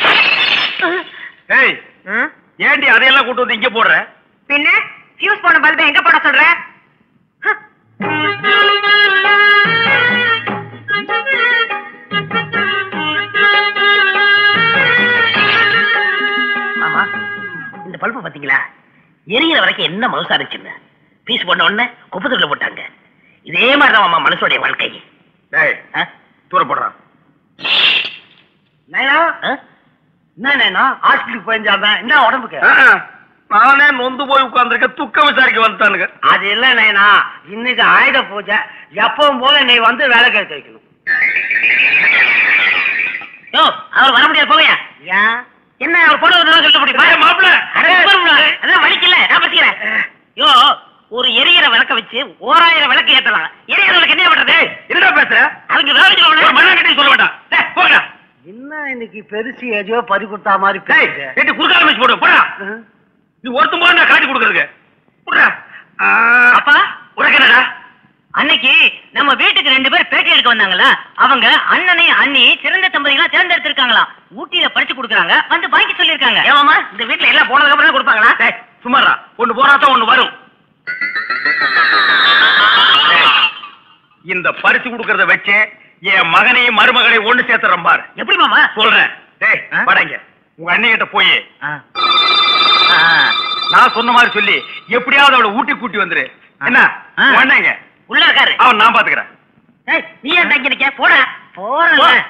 ஏய் ஏண்டி அதையெல்லாம் கூட்டு வந்து இங்க போடுற பின்ன ஃபியூஸ் போன பல்பை எங்க போட சொல்ற மாமா இந்த பல்பு பாத்தீங்களா எரியிற வரைக்கும் என்ன மவுசா இருந்துச்சுன்னு பீஸ் பண்ண உடனே குப்பத்துல போட்டாங்க இதே மாதிரிதான் மாமா மனசோடைய வாழ்க்கை டேய் ஆ? தூர போடுறான் நயனா என்ன நயனா ஹாஸ்பிட்டலுக்கு போயிருந்தாங்க என்ன உடம்புக்கு நானே நொந்து போய் உட்கார்ந்துருக்க துக்க விசாரிக்க வந்துட்டானுங்க அது இல்ல நயனா இன்னைக்கு ஆயுத பூஜை எப்பவும் போல நீ வந்து வேலை கேட்க வைக்கணும் யோ அவர் வர முடியாது போவையா ஏன் என்ன அவர் போட சொல்ல முடியுமா மாப்பிள அதான் வலிக்கல நான் பேசிக்கிறேன் யோ ஒரு எரியிற விளக்க வச்சு ஓராயிரம் விளக்கு ஏத்தலாம் எரியிற விளக்கு என்ன பண்றது என்னடா பேசுற அதுக்கு வேலை ஒரு மண்ணா கட்டி சொல்ல வேண்டாம் டேய், போடா என்ன இன்னைக்கு பெருசு எதையோ பறி கொடுத்தா மாதிரி டேய் எட்டு குறுக்கால வச்சு போடு போடா நீ ஒருத்தன் போது நான் காட்டி கொடுக்கறதுக்கு போடா அப்பா உனக்கு என்னடா அன்னைக்கு நம்ம வீட்டுக்கு ரெண்டு பேர் பேட்டி எடுக்க வந்தாங்கல்ல அவங்க அண்ணனையும் அண்ணி சிறந்த தம்பதிகளா தேர்ந்தெடுத்திருக்காங்களா ஊட்டியில படிச்சு கொடுக்குறாங்க வந்து வாங்கி சொல்லிருக்காங்க ஏமாமா இந்த வீட்டுல எல்லாம் போனதுக்கு அப்புறம் கொடுப்பாங்களா டேய் சும்மாடா ஒண்ணு போறாதான் ஒண்ணு வரும் இந்த பரிசு கொடுக்கறத வச்சு என் மகனையும் மருமகளையும் ஒண்ணு சேர்த்துறேன் பாரு எப்படி மாமா சொல்றேன் டேய் ஆ? படங்க உங்க அண்ணிகிட்ட போய் நான் சொன்ன மாதிரி சொல்லி எப்படியாவது அவளை ஊட்டி கூட்டி வந்துரு என்ன ஆ. உங்க அண்ணங்க உள்ள இருக்காரு அவன் நான் பாத்துக்கிறேன் ஏய், நீ ஏன் தங்கி நிக்க போட போறேன்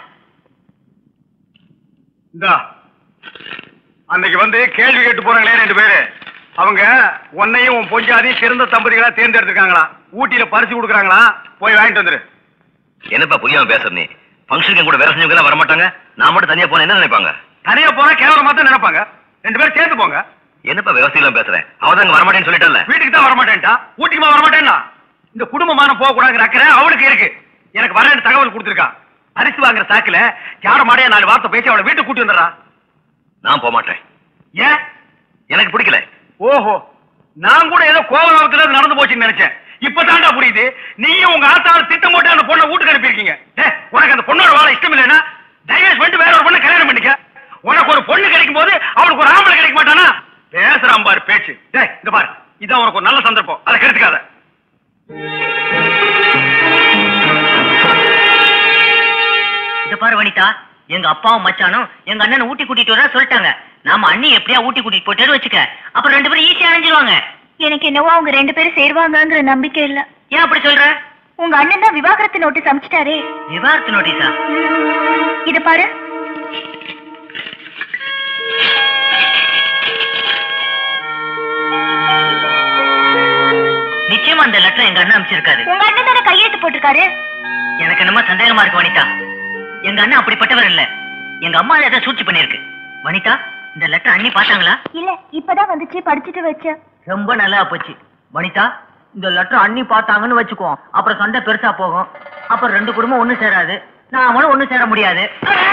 இந்தா அன்னைக்கு வந்து கேள்வி கேட்டு போறாங்களே ரெண்டு பேரு அவங்க உன்னையும் உன் பொஞ்சாதையும் சிறந்த தம்பதிகளா தேர்ந்தெடுத்திருக்காங்களா ஊட்டியில பரிசு கொடுக்குறாங்களா போய் வாங்கிட்டு வந்துரு என்னப்பா புரியாம பேசுற நீ ஃபங்க்ஷனுக்கு கூட வேலை செஞ்சவங்க எல்லாம் வரமாட்டாங்க நான் மட்டும் தனியா போனா என்ன நினைப்பாங்க தனியா போனா கேவலமா தான் நினைப்பாங்க ரெண்டு பேரும் சேர்ந்து போங்க என்னப்பா விவசாயம் பேசுறேன் அவதான் அங்க வரமாட்டேன்னு சொல்லிட்டல வீட்டுக்கு தான் வரமாட்டேன்டா ஊட்டிக்குமா வரமாட்டேன்னா இந்த குடும்பமானம் போக கூடாதுங்கிற அக்கறை அவளுக்கு இருக்கு எனக்கு வரேன்னு தகவல் கொடுத்துருக்கா அரிசி வாங்குற சாக்குல யார மாடையா நாலு வார்த்தை பேசி அவளை வீட்டுக்கு கூட்டி வந்துடுறா நான் போக மாட்டேன் ஏன் எனக்கு பிடிக்கல ஓஹோ நான் கூட ஏதோ கோவலாவத்துல அது நடந்து போச்சுன்னு நினைச்சேன் இப்பதான்டா புரியுது நீயும் உங்க ஆத்தால திட்டம் போட்டு அந்த பொண்ணை வீட்டுக்கு அனுப்பியிருக்கீங்க டேய், உனக்கு அந்த பொண்ணோட வாழ இஷ்டம் இல்லைன்னா டைவர்ஸ் பண்ணிட்டு வேற ஒரு பொண்ணை கல்யாணம் பண்ணிக்க உனக்கு ஒரு பொண்ணு கிடைக்கும் போது அவளுக்கு ஒரு ஆம்பளை கிடைக்க மாட்டானா பேசுறான் பாரு பேச்சு டேய் இங்க பாரு இதான் உனக்கு ஒரு நல்ல சந்தர்ப்பம் அதை கெடுத்துக்காத இத பாரு வனிதா எங்க அப்பாவும் மச்சானும் எங்க அண்ணனை ஊட்டி கூட்டிட்டு வர சொல்லிட்டாங்க நாம அண்ணி எப்படியா ஊட்டி கூட்டிட்டு போயிட்டு வச்சுக்க அப்புறம் ரெண்டு பேரும் ஈஸியா அணைஞ்சிருவாங்க எனக்கு என்னவோ அவங்க ரெண்டு பேரும் சேருவாங்கங்கிற நம்பிக்கை இல்ல ஏன் அப்படி சொல்ற உங்க அண்ணன் தான் விவாகரத்து நோட்டீஸ் அனுப்பிச்சிட்டாரே விவாகரத்து நோட்டீஸா இத பாரு நிச்சயமா அந்த லெட்டர் எங்க அண்ணன் அமைச்சிருக்காரு உங்க அண்ணன் தானே கையெழுத்து போட்டிருக்காரு எனக்கு என்னமோ சந்தேகமா இருக்கு வனிதா எங்க அண்ணன் அப்படிப்பட்டவர் இல்ல எங்க அம்மா ஏதாவது சூழ்ச்சி பண்ணிருக்கு வனிதா இந்த லெட்டர் அண்ணி பார்த்தாங்களா இல்ல இப்பதான் வந்துச்சு படிச்சுட்டு வச்சேன் ரொம்ப நல்லா போச்சு வனிதா இந்த லெட்டர் அண்ணி பார்த்தாங்கன்னு வச்சுக்கோ அப்புறம் சண்டை பெருசா போகும் அப்புறம் ரெண்டு குடும்பம் ஒண்ணு சேராது நாமளும் ஒண்ணு சேர முடியாது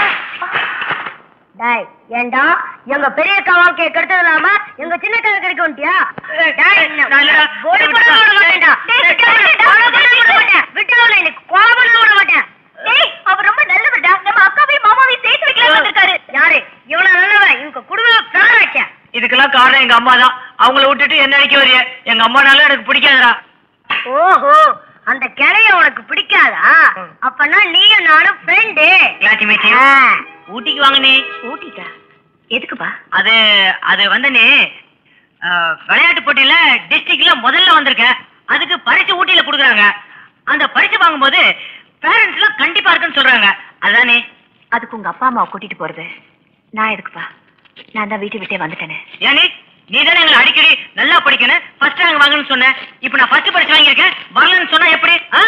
டாய் ஏண்டா எங்க பெரிய அக்கா வாழ்க்கையை கெடுத்தது இல்லாம எங்க சின்ன கதை கிடைக்க வந்துட்டியா டாய், ஒரு கொலை கூட விட மாட்டேன்டா. விட்டு விட மாட்டேன். விட்டு விட எனக்கு கொலை பண்ண விட மாட்டேன். டேய், அவர் ரொம்ப நல்லவர்டா. நம்ம அக்காவையும் மாமாவையும் சேர்த்து வைக்கலாம் வந்திருக்காரு. யாரு? இவ்வளவு நல்லவன். இவங்க குடும்பம் பிராணாச்சே. இதுக்கெல்லாம் காரணம் எங்க அம்மா தான் அவங்கள விட்டுட்டு என்ன அடிக்க வரிய எங்க அம்மானால எனக்கு பிடிக்காதுடா ஓஹோ அந்த கிளைய உனக்கு பிடிக்காதா அப்பனா நீயும் நானும் ஃப்ரெண்டு கிளாஸ்மேட் ஊட்டிக்கு வாங்கனே ஊட்டிக்கா எதுக்குப்பா அது அது வந்தனே விளையாட்டு போட்டியில டிஸ்ட்ரிக்ட்ல முதல்ல வந்திருக்கேன் அதுக்கு பரிசு ஊட்டியில கொடுக்குறாங்க அந்த பரிசு வாங்கும்போது பேரண்ட்ஸ் எல்லாம் கண்டிப்பா இருக்குன்னு சொல்றாங்க அதானே அதுக்கு உங்க அப்பா அம்மாவை கூட்டிட்டு போறது நான் எதுக்குப்பா நான் தான் வீட்டை விட்டே வந்துட்டேனே ஏனே நீ தானே எங்களை அடிக்கடி நல்லா படிக்கணும் ஃபர்ஸ்ட் ரேங்க் வாங்கணும்னு சொன்ன இப்போ நான் ஃபர்ஸ்ட் பரிசு வாங்கியிருக்கேன் வரலன்னு சொன்னா எப்படி ஆ?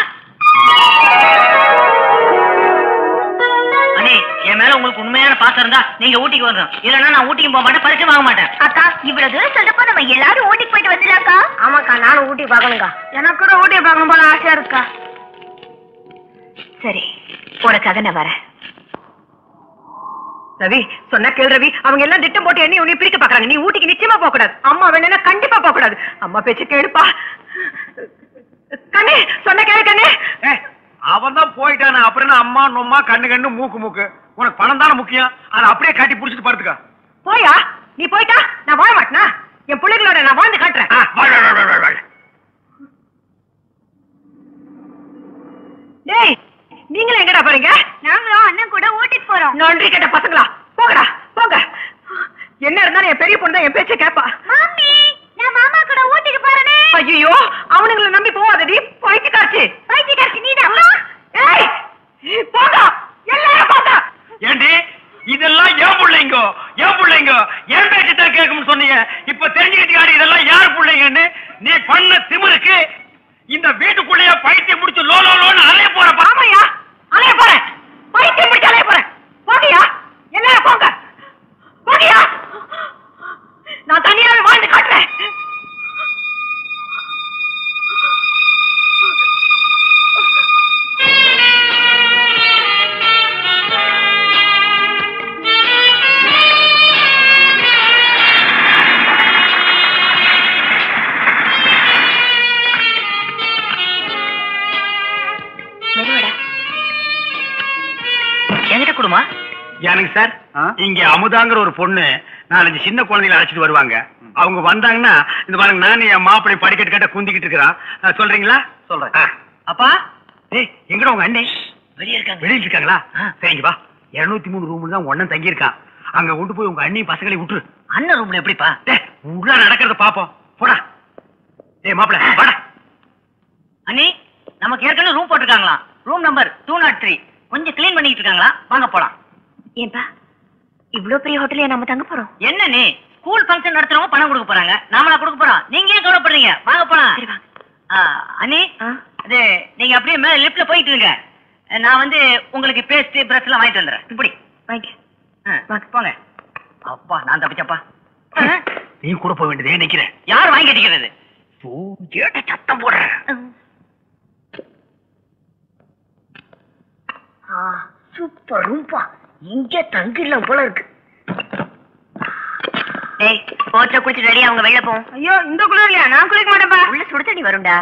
அண்ணே என் மேல உங்களுக்கு உண்மையான பாசம் இருந்தா நீங்க ஊட்டிக்கு வரணும் இல்லைன்னா நான் ஊட்டிக்கு போக மாட்டேன் பரிசு வாங்க மாட்டேன் அக்கா இவ்வளவு தூரம் சொல்றப்போ நம்ம எல்லாரும் ஊட்டிக்கு போயிட்டு வந்துடலாக்கா ஆமாக்கா நானும் ஊட்டி பார்க்கணும்க்கா எனக்கு கூட ஊட்டி பார்க்கணும் போல ஆசையா இருக்கா சரி உனக்காக நான் வரேன் ரவி சொன்னா கேள் ரவி அவங்க எல்லாம் திட்டம் போட்டு எண்ணி உன்னை பிரிக்க பாக்குறாங்க நீ ஊட்டிக்கு நிச்சயமா போக கூடாது அம்மா வேணும்னா கண்டிப்பா போக கூடாது அம்மா பேச்சு கேளுப்பா கண்ணே சொன்ன கேளு கண்ணே அவன் தான் போயிட்டானே அப்புறம் என்ன அம்மா நொம்மா கண்ணு கண்ணு மூக்கு மூக்கு உனக்கு பணம் தானே முக்கியம் அதை அப்படியே கட்டி புடிச்சிட்டு படுத்துக்க போயா நீ போயிட்டா நான் வாழ மாட்டேனா என் பிள்ளைகளோட நான் வாழ்ந்து காட்டுறேன் ஆ, வாழ், வாழ், வாழ், வாழ், வாழ். டேய் நீங்களும் எங்கடா போறீங்க நாங்களும் அண்ணன் கூட ஊட்டிக்கு போறோம் நன்றி கேட்ட பசங்களா போங்கடா போங்க என்ன இருந்தாலும் என் பெரிய பொண்ணு தான் என் பேச்சை கேட்பா மாமி நான் மாமா கூட ஊட்டிக்கு போறேனே ஐயோ அவனுங்களை நம்பி போவாதடி போயிட்டு காட்சி பைத்தியக்காரச்சி நீதான் ஏய் போங்க எல்லாரும் போங்க ஏண்டி இதெல்லாம் ஏன் பிள்ளைங்க ஏன் பிள்ளைங்க ஏன் பேச்சு தான் கேட்கும்னு சொன்னீங்க இப்ப தெரிஞ்சுக்கிட்டியாடி இதெல்லாம் யார் பிள்ளைங்கன்னு நீ பண்ண திமிருக்கு இந்த வீட்டுக்குள்ளேயே பைத்தியம் முடிச்சு லோ லோ லோன்னு அலைய போற ஆமையா அலைய போறேன் பைத்தியம் பிடிச்சு அலைய போறேன் போங்கயா எல்லாரும் போங்க போங்கயா நான் தனியாவே வாழ்ந்து காட்டுறேன் மெதுவடா என்கிட்ட கொடுமா எனக்கு சார் இங்க அமுதாங்கிற ஒரு பொண்ணு நாலஞ்சு சின்ன குழந்தைகளை அழைச்சிட்டு வருவாங்க அவங்க வந்தாங்கன்னா இந்த பாருங்க நான் என் மாப்பிள்ளை படிக்கட்டு கட்ட குந்திக்கிட்டு இருக்கிறான் அஹ், சொல்றீங்களா சொல்றேன் அப்பா ஏய் எங்கடா உங்க அண்ணே வெளியே இருக்காங்க வெளியில இருக்காங்களா ஆ. சரிங்க வா இருநூத்தி மூணு ரூம்ல தான் ஒண்ணன் தங்கி இருக்கான் அங்க கொண்டு போய் உங்க அண்ணி பசங்களை விட்டுரு அண்ணன் ரூம்ல எப்படிப்பா டேய், உள்ள நடக்கிறத பாப்போம் போடா டேய் மாப்பிள்ள வாடா அண்ணி நமக்கு ஏற்கனவே ரூம் போட்டிருக்காங்களா room number two nought three கொஞ்சம் க்ளீன் பண்ணிட்டு இருக்காங்களா வாங்க போலாம் ஏன்பா இவ்ளோ பெரிய ஹோட்டலையா நம்ம தங்க போறோம் என்ன நீ ஸ்கூல் ஃபங்க்ஷன் நடத்துறவங்க பணம் கொடுக்க போறாங்க நாமளா கொடுக்க போறோம் நீங்க ஏன் கவலைப்படுறீங்க வாங்க போலாம் சரி வாங்க ஆ, அண்ணி ஆ. அது நீங்க அப்படியே மேல லிப்ட்ல போயிட்டு இருங்க நான் வந்து உங்களுக்கு பேஸ்ட் பிரஷ் எல்லாம் வாங்கிட்டு வந்துடுறேன் இப்படி வாங்க ஆ, போங்க அப்பா நான் தப்பிச்சப்பா ஆ, நீ கூட போக வேண்டியதே நிக்கிறேன் யார் வாங்கி அடிக்கிறது ஏட்ட சத்தம் போடுறேன் சூப்பர் ரூம்பா இங்க தங்கிடலாம் போல இருக்கு டேய் போச்ச குளிச்சு ரெடி அவங்க வெளில போவோம் ஐயோ இந்த குளிர் இல்லையா நான் குளிக்க மாட்டேன்பா உள்ள சுடு தண்ணி வரும்டா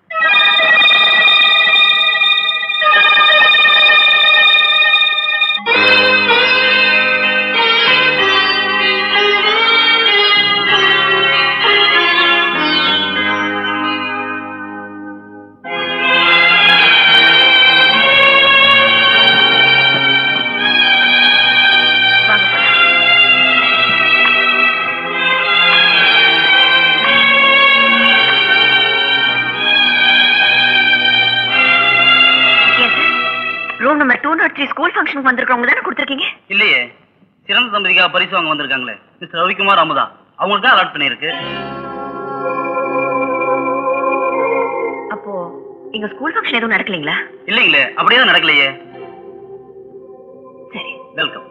வாங்க போலாம். ஏன் sir room number two nought three school ஃபங்க்ஷனுக்கு வந்திருக்கவங்க தானே கொடுத்துருக்கீங்க இல்லையே சிறந்த தம்பதிக்காக பரிசு வாங்க வந்திருக்காங்களே மிஸ்டர் ரவிக்குமார் அமுதா அவங்களுக்கு தான் அலாட் பண்ணியிருக்கு அப்போ இங்க ஸ்கூல் ஃபங்க்ஷன் எதுவும் நடக்கலீங்களா இல்லைங்களே அப்படியே தான் நடக்கலையே சரி வெல்கம்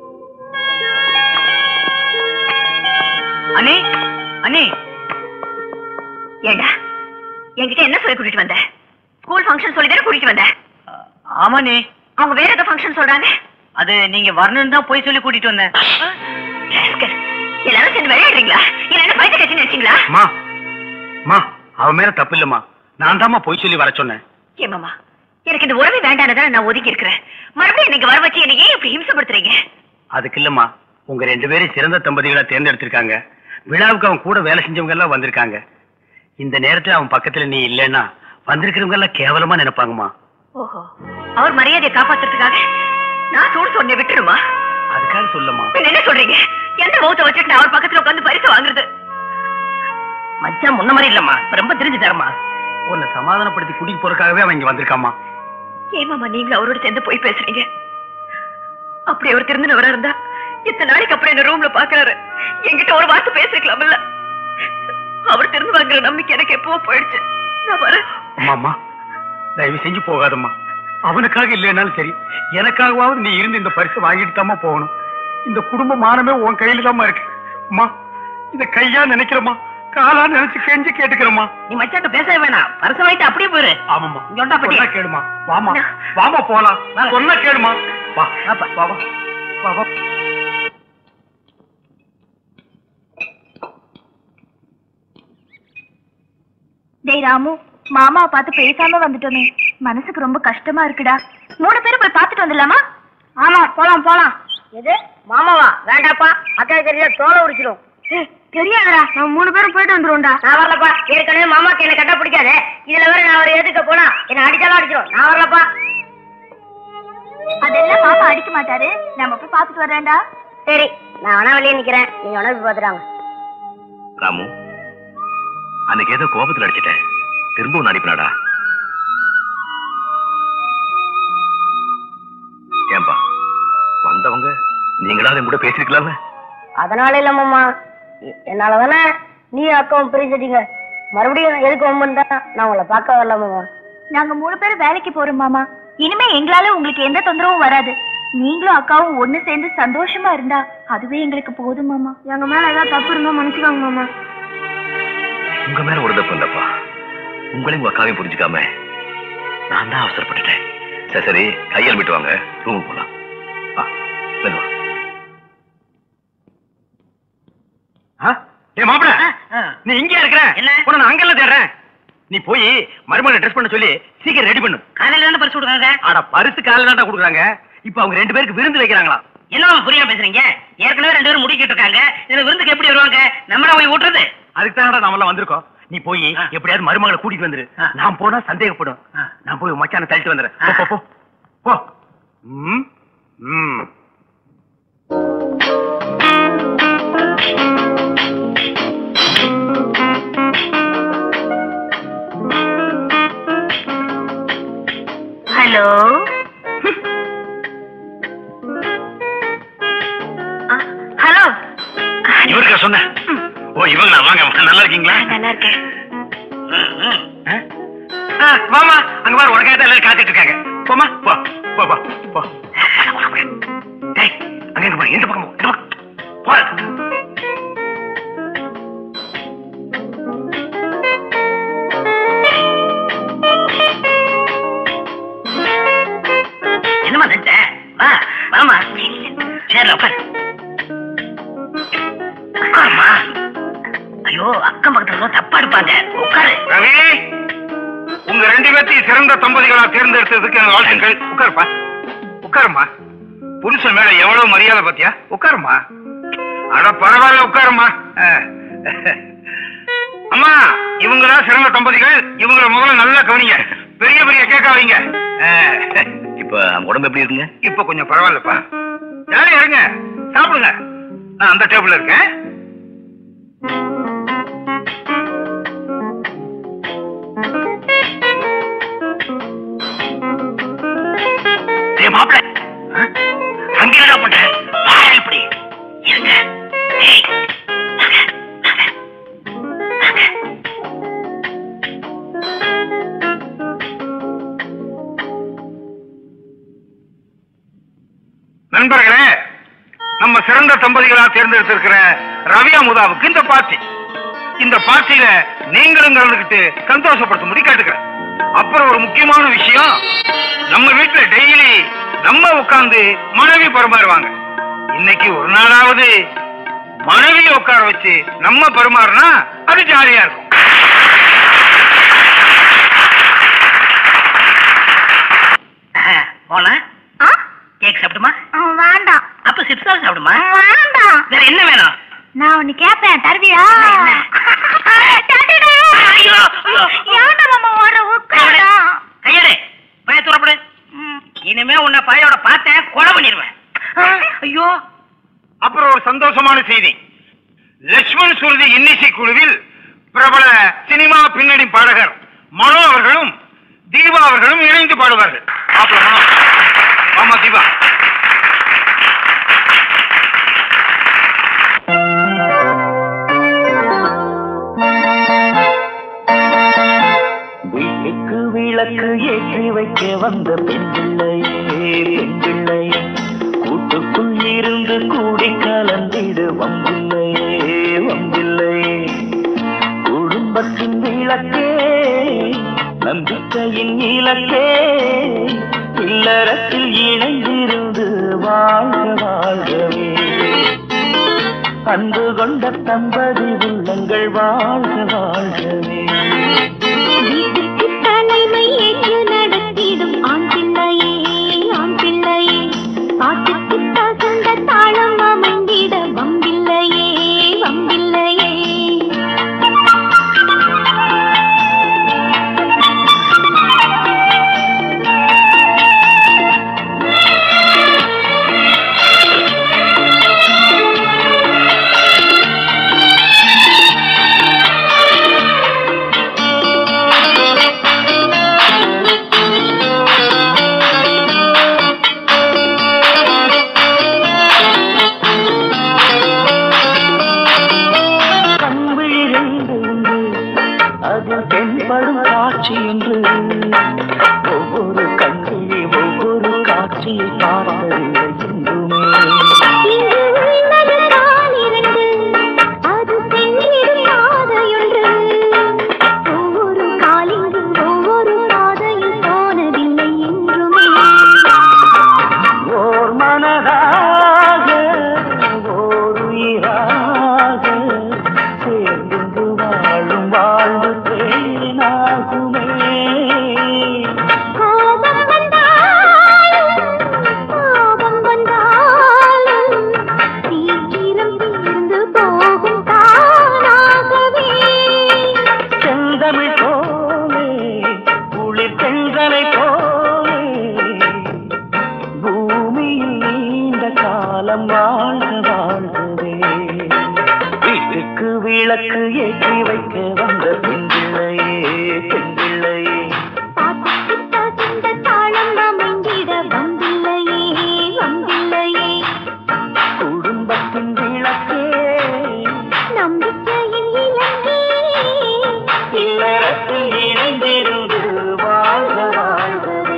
அண்ணி அண்ணி ஏண்டா என்கிட்ட என்ன சொல்லி கூட்டிட்டு வந்த ஸ்கூல் ஃபங்க்ஷன் சொல்லி தானே கூட்டிட்டு வந்த ஆமா நீ அவங்க வேற ஏதோ ஃபங்க்ஷன் சொல்றாங்க அது நீங்க வரணும்னு தான் போய் சொல்லி கூட்டிட்டு வந்தேன் rascal. எல்லாரும் சேர்ந்து விளையாடுறீங்களா இல்ல என்ன பைத்த கட்சி நினைச்சீங்களா மா மா அவன் மேல தப்பு இல்லம்மா நான் தாம்மா போய் சொல்லி வர சொன்னேன் ஏமாமா எனக்கு இந்த உறவே வேண்டானதான் நான் ஒதுக்கி இருக்கிறேன் மறுபடியும் எனக்கு வர வச்சு என்னை ஏன் இப்படி ஹிம்சப்படுத்துறீங்க அதுக்கு இல்லம்மா உங்க ரெண்டு பேரும் சிறந்த தம்பதிகளா தேர்ந்தெடுத்திருக்காங்க விழாவுக்கு அவன் கூட வேலை செஞ்சவங்க எல்லாம் வந்திருக்காங்க இந்த நேரத்துல அவன் பக்கத்துல நீ இல்லைன்னா வந்திருக்கிறவங்க எல்லாம் கேவலமா நினைப்பாங்கம்மா ஓஹோ அவர் மரியாதையை காப்பாத்துறதுக்காக நான் சூடு சொன்ன விட்டுருமா அதுக்காக சொல்லம்மா பின்ன என்ன சொல்றீங்க எந்த முகத்தை வச்சுட்டு நான் அவர் பக்கத்துல உட்காந்து பரிசு வாங்குறது மச்சான் முன்ன மாதிரி இல்லம்மா இப்ப ரொம்ப தெரிஞ்சுட்டாரம்மா உன்னை சமாதானப்படுத்தி கூட்டிட்டு போறதுக்காகவே அவன் இங்க வந்திருக்காம்மா ஏமாமா நீங்க அவரோட சேர்ந்து போய் பேசுறீங்க அப்படி அவர் திருந்தினவரா இருந்தா இத்தனை நாளைக்கு அப்புறம் என்ன ரூம்ல பாக்குறாரு என்கிட்ட ஒரு வார்த்தை பேசிருக்கலாம்ல அவர் திருந்து வாங்குற நம்பிக்கை எனக்கு எப்பவோ போயிடுச்சு நான் வரேன் அம்மா அம்மா தயவு செஞ்சு போகாதம்மா அவனுக்காக இல்லைனாலும் சரி எனக்காகவாவது நீ இருந்து இந்த பரிசு வாங்கிட்டு தாம்மா போகணும் இந்த குடும்ப மானமே உன் கையில தாம்மா இருக்கு அம்மா இத கையா நினைக்கிறம்மா காலா நினைச்சு கெஞ்சி கேட்டுக்கிறம்மா நீ மச்சாட்ட பேசவே வேணாம் பரிசு வாங்கிட்டு அப்படியே போயிரு ஆமாம்மா இங்க வந்தா பட்டி. சொன்னா கேளுமா வாமா வாமா போலாம் சொன்னா கேளுமா வா வாப்பா. வா வா வா வா டேய் ராமு மாமாவை பார்த்து பேசாம வந்துட்டோமே மனசுக்கு ரொம்ப கஷ்டமா இருக்குடா மூணு பேரும் போய் பார்த்துட்டு வந்துடலாமா ஆமா போலாம் போலாம் எது மாமாவா வேண்டாப்பா அக்கா தெரியா தோலை உரிச்சிடும் தெரியாதடா நம்ம மூணு பேரும் போயிட்டு வந்துருவோம்டா நான் வரலப்பா ஏற்கனவே மாமாக்கு என்ன கட்ட பிடிக்காது இதுல வேற நான் அவர் எதுக்க போனா என்ன அடிச்சாலும் அடிச்சிடும் நான் வரலப்பா அதெல்லாம் மாமா அடிக்க மாட்டாரு நம்ம போய் பார்த்துட்டு வரேன்டா சரி நான் வேணா வெளியே நிக்கிறேன் நீங்க வேணா போய் பாத்துறாங்க ராமு அன்னைக்கு ஏதோ கோபத்துல அடிச்சிட்டேன் திரும்பவும் அனுப்பினாடா ஏன்பா வந்தவங்க நீங்களாவது என் கூட பேசிருக்கலாம்ல அதனால இல்ல மாமா எ- என்னால தானே நீ அக்காவும் பிரிஞ்சிட்டீங்க மறுபடியும் எதுக்கு வம்பன் தான் நான் உங்களை பார்க்க வரல மாமா நாங்க மூணு பேரும் வேலைக்கு போறோம் மாமா இனிமே எங்களால உங்களுக்கு எந்த தொந்தரவும் வராது நீங்களும் அக்காவும் ஒண்ணு சேர்ந்து சந்தோஷமா இருந்தா அதுவே எங்களுக்கு போதும் மாமா எங்க மேல ஏதாவது தப்பு இருந்தா மன்னிச்சுக்கோங்க மாமா உங்க மேல ஒரு தப்பு இல்லப்பா உங்களையும் உங்க அக்காவையும் புரிஞ்சுக்காம நான் தான் அவசரப்பட்டுட்டேன் சரி சரி கையால் விட்டு வாங்க ரூம் போலாம் வா மெதுவா ஏ மாப்பிள நீ இங்கே இருக்கிற என்ன? உன்னை நான் அங்கெல்லாம் தேடுறேன் நீ போய் மருமகளை ட்ரெஸ் பண்ண சொல்லி சீக்கிரம் ரெடி பண்ணு காலையில தானே பரிசு கொடுக்குறாங்க ஆனா பரிசு காலையில தான்டா கொடுக்குறாங்க இப்ப அவங்க ரெண்டு பேருக்கு விருந்து வைக்கிறாங்களா என்ன புரியாம பேசுறீங்க ஏற்கனவே ரெண்டு பேரும் முடிக்கிட்டு இருக்காங்க இதுல விருந்துக்கு எப்படி வருவாங்க நம்மளா போய் ஊட்டுறது அதுக்கு தான் நம்ம எல்லாம் வந்திருக்கோம் நீ போய் எப்படியாவது மருமகளை கூட்டிட்டு வந்துரு நான் போனா சந்தேகப்படும் நான் போய் உன் மச்சானை தள்ளிட்டு வந்துடுறேன் போ, போ போ போ ம் ம் ஹலோ ஹலோ இவருக்கா சொன்ன ஓ இவங்களா வாங்க நல்லா இருக்கீங்களா நல்லா இருக்கேன் ஆ, வாமா அங்க பாரு உனக்காக தான் எல்லாரும் காத்துட்டு இருக்காங்க போமா போ போ போ போ டேய் அங்க எங்க பாரு இந்த பக்கம் போ, இந்த பக்கம் போ என்னமா நட்ட வா வாமா சேர்ல உட்காரு உட்காருமா ஐயோ அக்கம் பக்கத்துல இருந்தா தப்பா இருப்பாங்க உட்காரு ரவி உங்க ரெண்டு பேர்த்தையும் சிறந்த தம்பதிகளா தேர்ந்தெடுத்ததுக்கு எனக்கு வாழ்த்துக்கள் உட்காருப்பா உட்காருமா புருஷன் மேல எவ்வளவு மரியாதை பாத்தியா உட்காருமா அட பரவாயில்ல உட்காருமா அஹ். அம்மா இவங்களா சிறந்த தம்பதிகள் இவங்கள முதல்ல நல்லா கவனிங்க பெரிய பெரிய கேட்க வைங்க அஹ். இப்ப அவங்க உடம்பு எப்படி இருக்குங்க இப்ப கொஞ்சம் பரவாயில்லப்பா யாரும் இருங்க சாப்பிடுங்க நான் அந்த டேபிள்ல இருக்கேன் டேய் மாப்பிள அங்க என்ன பண்ற வாயா இப்படி இருங்க டேய் வாங்க, வாங்க, வாங்க. நண்பர்களே நம்ம சிறந்த தம்பதிகளா தேர்ந்தெடுத்திருக்கிற ரவி அமுதாவுக்கு இந்த பார்ட்டி இந்த பார்ட்டியில நீங்களும் கலந்துக்கிட்டு சந்தோஷப்படுத்தும்படி கேட்டுக்கிறேன் அப்புறம் ஒரு முக்கியமான விஷயம் நம்ம வீட்டுல டெய்லி நம்ம உட்கார்ந்து மனைவி பரிமாறுவாங்க இன்னைக்கு ஒரு நாளாவது மனைவியை உட்கார வச்சு நம்ம பரிமாறினா அது ஜாலியா இருக்கும் போனா கேக் சாப்பிடுமா வேண்டாம் அப்ப சிப்ஸ் சாப்பிடுமா வேண்டாம் வேற என்ன வேணும் நான் ஒண்ணு கேட்பேன் தருவியா என்ன? தட்டுடா. ஐயோ ஐயோ ஏன்டா மாமா ஓடுற உட்காரா கையடே பய துறப்படு இனிமே உன்னை பையோட பார்த்தேன் கொலை பண்ணிடுவேன் ஐயோ அப்புறம் ஒரு சந்தோஷமான செய்தி லட்சுமண் சுருதி இன்னிசை குழுவில் பிரபல சினிமா பின்னணி பாடகர் மனோ அவர்களும் தீபா அவர்களும் இணைந்து பாடுவார்கள் மாப்பிள மனோ ஆமா தீபா வீட்டுக்கு விளக்கு ஏற்றி வைக்க வந்த பெண் பிள்ளையே பெண் பிள்ளையே கூட்டுக்குள் இருந்து கூடி கலந்திடு வம்பில்லையே வம்பில்லையே குடும்பத்தின் விளக்கே நம்பிக்கையின் இலக்கே இல்லறத்தில் இணைந்திருந்து வாழ்க வாழ்கவே அன்பு கொண்ட தம்பதி உள்ளங்கள் வாழ்க வாழ்கவே வீட்டுக்கு தலைமை ஏற்று நடத்திடும் ஆண் பிள்ளையே ஆண் பிள்ளையே பாட்டுக்கு தகுந்த தாளம் அமைந்திட வம்பில்லையே வம்பில்லையே கண்விழிரண்டு உண்டு அதில் தென்படும் காட்சி என்று ஒவ்வொரு கண்விழி ஒவ்வொரு காட்சியை பார்த்ததில்லை என்றுமே இங்கு உள்ளது கால் இரண்டு அது சென்றிடும் பாதையொன்று ஒவ்வொரு காலிங்கு ஒவ்வொரு பாதையில் போனதில்லை என்றுமே ஓர் மனதாக ஓர் உயிராக சேர்ந்து வாழும் வாழ்வு தேனாகுமே கோபம் வந்தாலும் கோபம் வந்தாலும் சீக்கிரம் தீர்ந்து போகும் தானாகவே செந்தமிழ் போலே குளிர் செங்கலை போலே பூமியில் நீண்ட காலம் வாழ்க வாழ்கவே வீட்டுக்கு விளக்கு ஏற்றி வைக்க வந்த பெண்பிள்ளையே பெண்பிள்ளையே பாட்டுக்கு தகுந்த தாளம் அமைந்திட வம்பில்லையே வம்பில்லையே குடும்பத்தின் விளக்கே நம்பிக்கையின் இலக்கே இல்லறத்தில் இணைந்திருந்து வாழ்க வாழ்கவே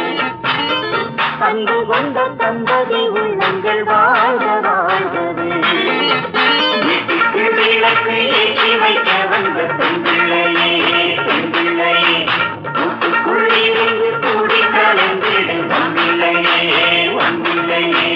அன்பு கொண்ட தம்பதி உள்ளங்கள் வாழ்க வாழ்கவே வீட்டுக்கு விளக்கு ஏற்றி வைக்க வந்த பெண்பிள்ளையே பெண்பிள்ளையே வீட்டுக்குள் இருந்து கூடி கலந்திடு வந்தில்லையே வந்தில்லையே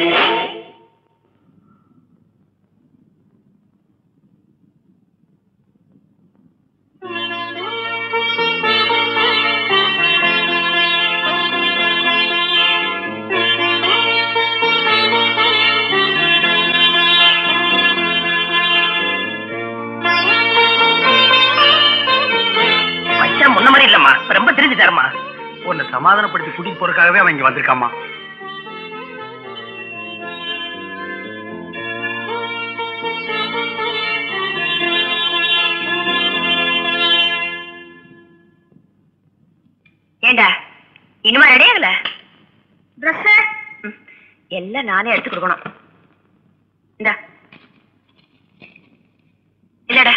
மச்சான் முன்ன மாதிரி இல்லம்மா இப்ப ரொம்ப தெரிஞ்சுட்டாருமா உன்னை சமாதானப்படுத்தி கூட்டிட்டு போறதுக்காகவே அவன் இங்க வந்திருக்காமா ஏண்டா இனிமே ரெடி ஆகல ட்ரெஸ் எல்லாம் நானே எடுத்து கொடுக்கணும் இந்தா இல்லடா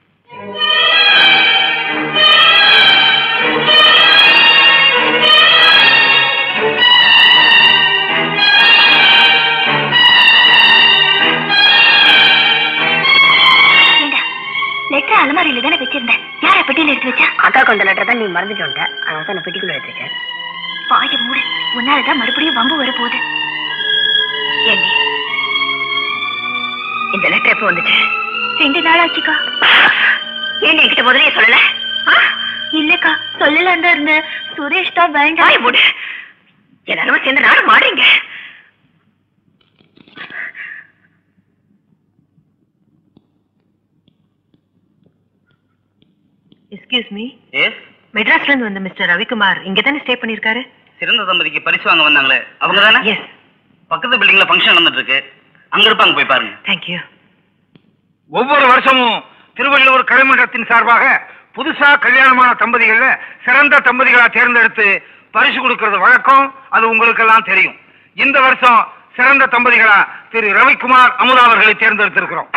லெட்டர் அலமாரியில தானே வச்சிருந்தேன் யார பெட்டியில எடுத்து வச்சா அக்கா கொண்ட லெட்டர் தான் நீ மறந்துட்டு வந்துட்ட அதான் நான் பெட்டிக்குள்ள வச்சிருக்கேன் பாய மூடு உன்னாலதான் மறுபடியும் வம்பு வர போகுது ஏண்டி இந்த லெட்டர் எப்போ வந்துச்சு ரெண்டு நாள் ஆச்சுக்கா ஏன் என்கிட்ட முதலே சொல்லல ஆ, இல்லக்கா சொல்லலாம் தான் இருந்தேன் சுரேஷ் தான் வேண்டாம் வாய் மூடு எல்லாரும் சேர்ந்து நானும் மாறீங்க எக்ஸ்கியூஸ் மீ எஸ் மெட்ராஸ்ல இருந்து வந்த மிஸ்டர் ரவிக்குமார் இங்க தானே ஸ்டே பண்ணிருக்காரு சிறந்த தம்பதிக்கு பரிசு வாங்க வந்தாங்களே அவங்க தானே எஸ் பக்கத்து பில்டிங்ல ஃபங்க்ஷன் நடந்துட்டு இருக்கு அங்க இருப்பாங்க போய் பாருங்க தேங்க்யூ ஒவ்வொரு வருஷமும் திருவள்ளுவர் கலைமன்றத்தின் சார்பாக புதுசா கல்யாணமான தம்பதிகள்ல சிறந்த தம்பதிகளா தேர்ந்தெடுத்து பரிசு கொடுக்கிறது வழக்கம் அது உங்களுக்கெல்லாம் தெரியும் இந்த வருஷம் சிறந்த தம்பதிகளா திரு ரவிக்குமார் அமுதா அவர்களை தேர்ந்தெடுத்திருக்கிறோம்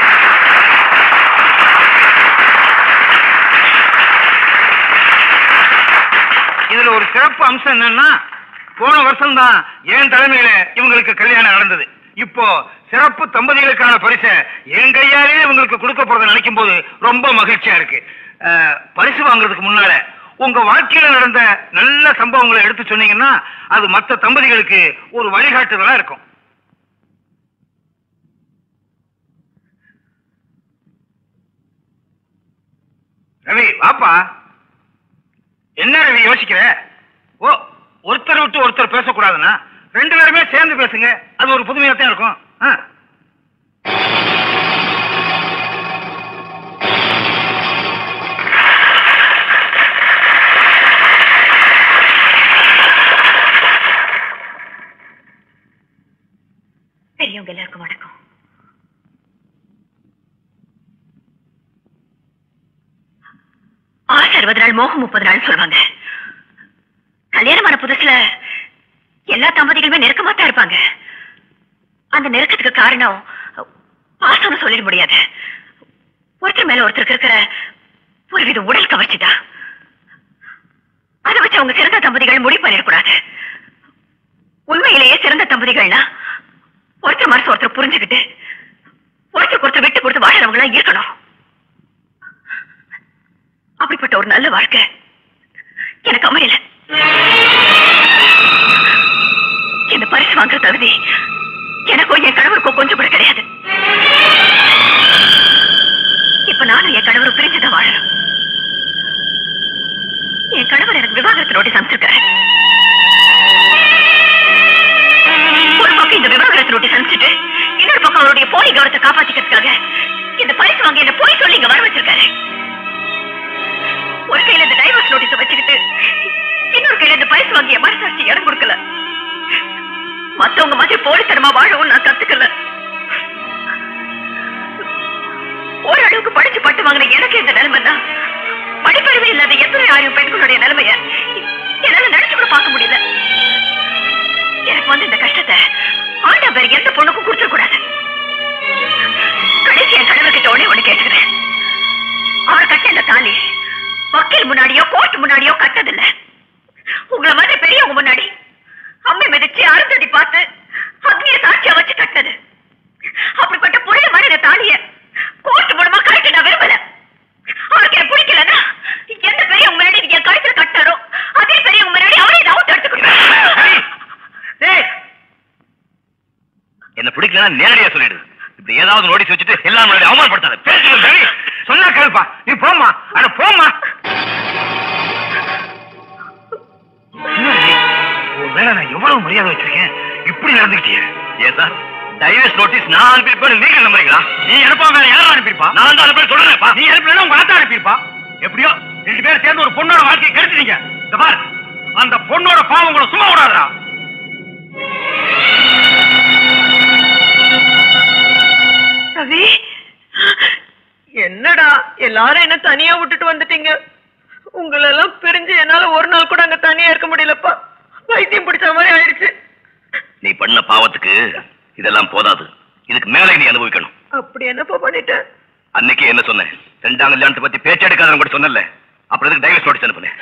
இதுல ஒரு சிறப்பு அம்சம் என்னன்னா போன வருஷம் தான் என் தலைமையில இவங்களுக்கு கல்யாணம் நடந்தது இப்போ சிறப்பு தம்பதிகளுக்கான பரிசை என் கையாலே இவங்களுக்கு கொடுக்க போறதை நினைக்கும் போது ரொம்ப மகிழ்ச்சியா இருக்கு அஹ், பரிசு வாங்குறதுக்கு முன்னால உங்க வாழ்க்கையில நடந்த நல்ல சம்பவங்களை எடுத்து சொன்னீங்கன்னா அது மற்ற தம்பதிகளுக்கு ஒரு வழிகாட்டுதலா இருக்கும் ரவி வாப்பா என்ன ரவி யோசிக்கிற ஓ ஒருத்தர் விட்டு ஒருத்தர் பேசக்கூடாதுன்னா ரெண்டு பேருமே சேர்ந்து பேசுங்க அது ஒரு புதுமையா தான் இருக்கும் ஆ. பெரியவங்க எல்லாருக்கும் வணக்கம் ஆசை அறுபது நாள் மோகம் முப்பது நாள் சொல்லுவாங்க கல்யாணமான புதுசுல எல்லா தம்பதிகளுமே நெருக்கமா தான் இருப்பாங்க அந்த நெருக்கத்துக்கு காரணம் பாசம்னு சொல்லிட முடியாது ஒருத்தர் மேல ஒருத்தருக்கு இருக்கிற ஒருவித உடல் கவர்ச்சி தான் அதை வச்சு அவங்க சிறந்த தம்பதிகள் முடிவு பண்ணிடக்கூடாது உண்மையிலேயே சிறந்த தம்பதிகள்னா ஒருத்தர் மனசு ஒருத்தர் புரிஞ்சுக்கிட்டு ஒருத்தருக்கு ஒருத்தர் விட்டு கொடுத்து வாழறவங்களா இருக்கணும் அப்படிப்பட்ட ஒரு நல்ல வாழ்க்கை எனக்கு அமையல இந்த பரிசு வாங்குற தகுதி எனக்கோ என் கணவருக்கோ கொஞ்சம் கூட கிடையாது இப்ப நானும் என் கணவரும் பிரிஞ்சுதான் வாழறோம் என் கணவர் எனக்கு விவாகரத்து நோட்டீஸ் அனுப்பிச்சிருக்காரு ஒரு பக்கம் இந்த விவாகரத்து நோட்டீஸ் அனுப்பிச்சிட்டு இன்னொரு பக்கம் அவருடைய போலி கவனத்தை காப்பாத்திக்கிறதுக்காக இந்த பரிசு வாங்கி என்ன போய் சொல்லி இங்க வர வச்சிருக்காரு ஒரு கையில இந்த டைவர்ஸ் நோட்டீஸ் வச்சுக்கிட்டு இன்னொரு கையில இந்த பரிசு வாங்கிய மனசாட்சி இடம் கொடுக்கல மத்தவங்க மாதிரி போலித்தனமா வாழவும் நான் கத்துக்கல ஓரளவுக்கு படிச்சு பட்டு வாங்கின எனக்கு இந்த நிலைமைன்னா படிப்பறிவு இல்லாத எத்தனை ஆயிரம் பெண்களுடைய நிலைமைய என்னால நினைச்சு கூட பார்க்க முடியல எனக்கு வந்து இந்த கஷ்டத்தை ஆண்டா வேற எந்த பொண்ணுக்கும் கொடுத்துட கூடாது கடைசி என் கணவர்கிட்ட உடனே ஒண்ணு கேட்டுக்கிறேன் அவர் கட்ட இந்த தாலி வக்கீல் முன்னாடியோ கோர்ட் முன்னாடியோ கட்டதில்ல உங்களை மாதிரி பெரியவங்க முன்னாடி அம்மை மிதிச்சு அருந்ததி பார்த்து அக்னிய சாட்சியா வச்சு கட்டது அப்படிப்பட்ட புரிய மாதிரி இந்த தாலிய கோர்ட் மூலமா கழிக்க நான் விரும்பல அவருக்கு எனக்கு பிடிக்கலன்னா எந்த பெரியவங்க முன்னாடி என் கழுத்துல கட்டாரோ அதே பெரியவங்க முன்னாடி அவரே இதை அவுட் எடுத்துக்கணும் என்ன பிடிக்கலன்னா நேரடியா சொல்லிடு இப்படி ஏதாவது நோட்டீஸ் வச்சுட்டு எல்லாம் முன்னாடி அவமானப்படுத்தாத பேசுங்க ரவி சொன்னா கேளுப்பா நீ போம்மா அட போம்மா உன் மேல நான் எவ்வளவு மரியாதை வச்சிருக்கேன் இப்படி நடந்துக்கிட்டியே ஏன் சார் டைவர்ஸ் நோட்டீஸ் நான் அனுப்பியிருப்பேன் நீங்க நம்புறீங்களா நீ அனுப்பாம வேற யாரும் அனுப்பியிருப்பா நான் தான் அனுப்பி சொல்றேன்ப்பா நீ அனுப்பலன்னா உங்க ஆத்தா அனுப்பியிருப்பா எப்படியோ ரெண்டு பேரும் சேர்ந்து ஒரு பொண்ணோட வாழ்க்கையை கெடுத்துட்டீங்க இந்த பார் அந்த பொண்ணோட பாவம் உங்களை சும்மா விடாதடா ரவி என்னடா எல்லாரும் என்ன தனியா விட்டுட்டு வந்துட்டீங்க உங்களை எல்லாம் பிரிஞ்சு என்னால ஒரு நாள் கூட அங்க தனியா இருக்க முடியலப்பா வைத்தியம் பிடிச்ச மாதிரி ஆயிடுச்சு நீ பண்ண பாவத்துக்கு இதெல்லாம் போதாது இதுக்கு மேலே நீ அனுபவிக்கணும் அப்படி என்னப்பா பண்ணிட்டேன் அன்னைக்கு என்ன சொன்னேன் ரெண்டாம் கல்யாணத்தை பத்தி பேச்சு எடுக்காதன்னு கூட சொன்னல அப்புறம் எதுக்கு டைவர்ஸ் நோட்டீஸ் அனுப்புனேன்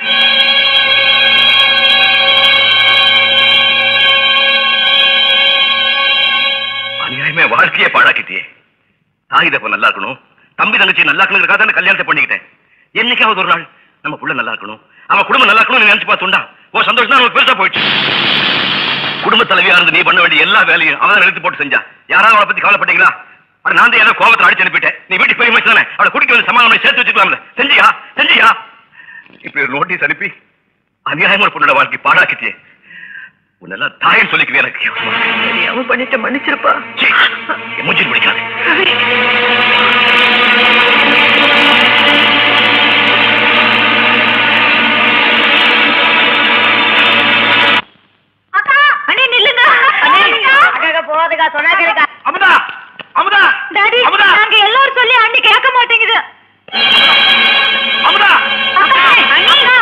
அநியாயமே வாழ்க்கையே பாழாக்கிட்டியே தாய் தப்ப நல்லா இருக்கணும் தம்பி தங்கச்சி நல்லா இருக்கணுங்கிறக்காக தானே கல்யாணத்தை பண்ணிக்கிட்டேன் என்னைக்காவது ஒரு நாள் நம்ம புள்ள நல்லா இருக்கணும் அவன் குடும்பம் நல்லா இருக்கணும்னு நினைச்சு பார்த்துண்டா ஓ சந்தோஷம் தான் நமக்கு பெருசா போயிடுச்சு குடும்ப தலைவியா இருந்து நீ பண்ண வேண்டிய எல்லா வேலையும் அவன் தான் எடுத்து போட்டு செஞ்சா யாராவது அவளை பத்தி கவலைப்பட்டீங்களா அட நான் தான் ஏதோ கோபத்தை அடிச்சு அனுப்பிட்டேன் நீ வீட்டுக்கு பெரிய மனுஷன் தானே அவளை குடிக்க வந்து சமாதானம் சேர்த்து வச்சுக்கலாம்ல செஞ்சியா செஞ்சியா இப்படி ஒரு நோட்டீஸ் அனுப்பி அநியாயமா ஒரு பொண்ணோட வாழ்க்கை பாழாக்கிட்டியே உன்னெல்லாம் தாயம் சொல்லிக்குவே எனக்கு தெரியாம பண்ணிட்ட மன்னிச்சிருப்பா சீ, என் மூஞ்சில் பிடிக்காது ரவி போதுக்கா சொன்னா கேளுக்கா அமுதா அமுதா டாடி அமுதா நாங்க எல்லாரும் சொல்லி அண்ணி கேட்க மாட்டேங்குது அமுதா அக்கா, அண்ணிக்கா.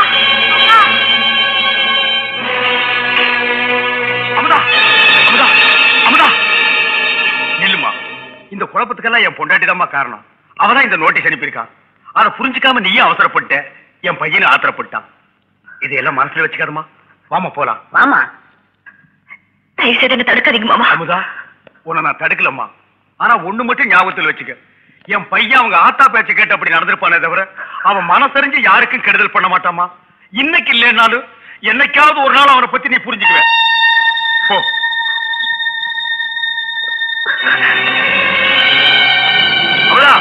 அமுதா அமுதா அமுதா நில்லுமா இந்த குழப்பத்துக்கெல்லாம் என் பொண்டாட்டி காரணம் அவதான் இந்த நோட்டீஸ் அனுப்பியிருக்கான் அதை புரிஞ்சுக்காம நீயும் அவசரப்பட்ட என் பையனை ஆத்திரப்பட்டான் இதையெல்லாம் மனசுல வச்சுக்காதமா வாமா போலாம் வாமா தயவு செய்து என்ன தடுக்காதீங்க மாமா அமுதா உன்னை நான் தடுக்கலம்மா ஆனா ஒண்ணு மட்டும் ஞாபகத்தில் வச்சுக்க என் பையன் அவங்க ஆத்தா பேச்ச கேட்டு அப்படி நடந்திருப்பானே தவிர அவன் மனசறிஞ்சு யாருக்கும் கெடுதல் பண்ண மாட்டாமா இன்னைக்கு இல்லைன்னாலும் என்னைக்காவது ஒரு நாள் அவனை பத்தி நீ புரிஞ்சுக்குவ போ அமுதா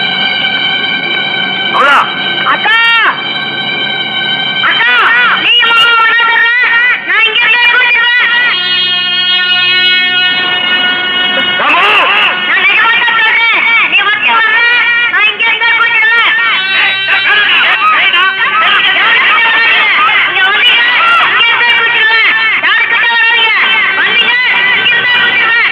அமுதா அக்கா அக்கா நீங்க மாமா வராதல்ல நான் இங்க இருந்தே கூட்டிடுவேன் ராமு நான் நிஜமா தான் சொல்றேன் நீ வந்து வர நான் இங்க இருந்தே கூட்டிடுவேன் இங்க வந்தீங்க இங்க இருந்தே கூட்டிடுவேன் யாரு கிட்ட வராதீங்க வந்தீங்க இங்க இருந்தே கூட்டிடுவேன்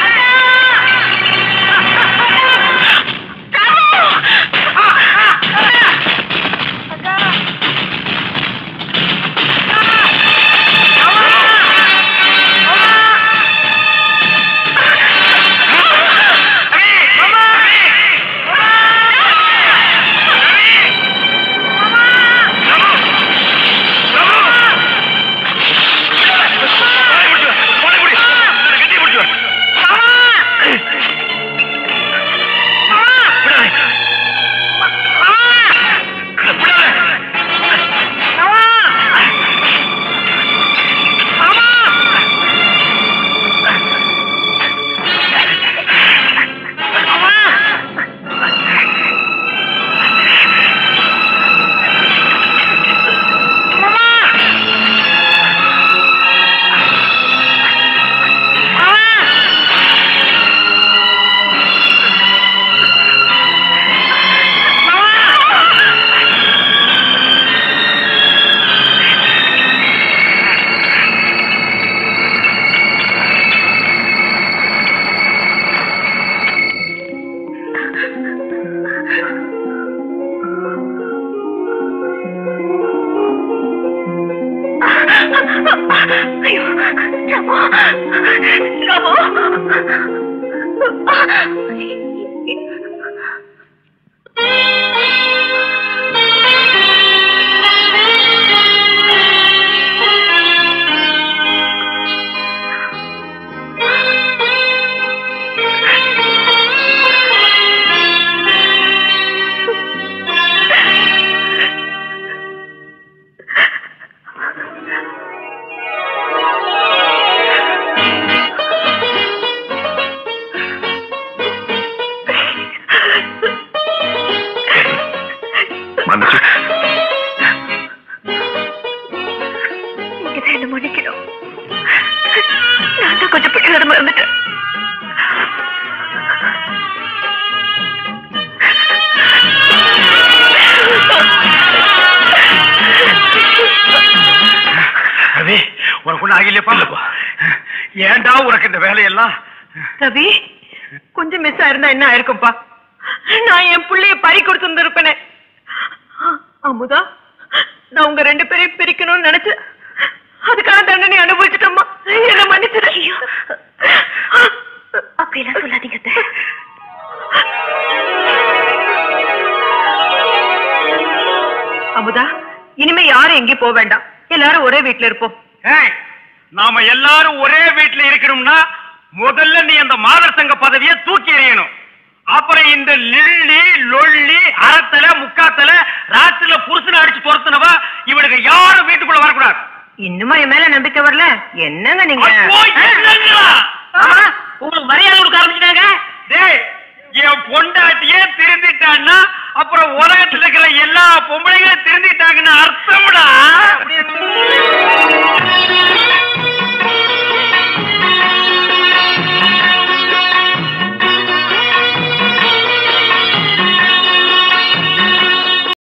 ஐயோ ரமோ ரமோ மன்னிச்சு நீங்கதான் என்ன மன்னிக்கணும் நான் தான் கொஞ்சம் பிடிக்காத இருந்துட்டேன் ரவி உனக்கு ஒண்ணு ஆகலையப்பா ஏன்டா உனக்கு இந்த வேலையெல்லாம் ரவி கொஞ்சம் மிஸ் ஆயிருந்தா என்ன ஆயிருக்கும்பா நான் என் புள்ளைய பறி கொடுத்துருப்பேனே அமுதா நான் உங்க ரெண்டு பேரையும் பிரிக்கணும்னு நினைச்சு அதுக்கான தண்டனை அனுபவிச்சிட்டோமா என்ன மன்னிச்சிடு அப்படியெல்லாம் சொல்லாதீங்க அத்தை. அமுதா இனிமே யாரும் எங்கேயும் போக வேண்டாம் எல்லாரும் ஒரே வீட்டுல இருப்போம் ஏய், நாம எல்லாரும் ஒரே வீட்டுல இருக்கணும்னா முதல்ல நீ அந்த மாதர் சங்க பதவியை தூக்கி எறியணும் அப்புறம் இந்த லில்லி லொள்ளி அறத்தல முக்காத்தல ராத்திரில புருஷனை அடிச்சு துரத்துனவ இவனுக்கு யாரும் வீட்டுக்குள்ள வரக்கூடாது இன்னுமா என் மேல நம்பிக்கை வரல என்னங்க நீங்க ஐயோ, என்னங்களா? ஆமா, உங்களுக்கு மரியாதை கொடுக்க ஆரம்பிச்சிட்டாங்க டேய், என் பொண்டாட்டியே திருந்திட்டான்னா அப்புறம் உலகத்துல இருக்கிற எல்லா பொம்பளைங்களும் திருந்திட்டாங்கன்னு அர்த்தம்டா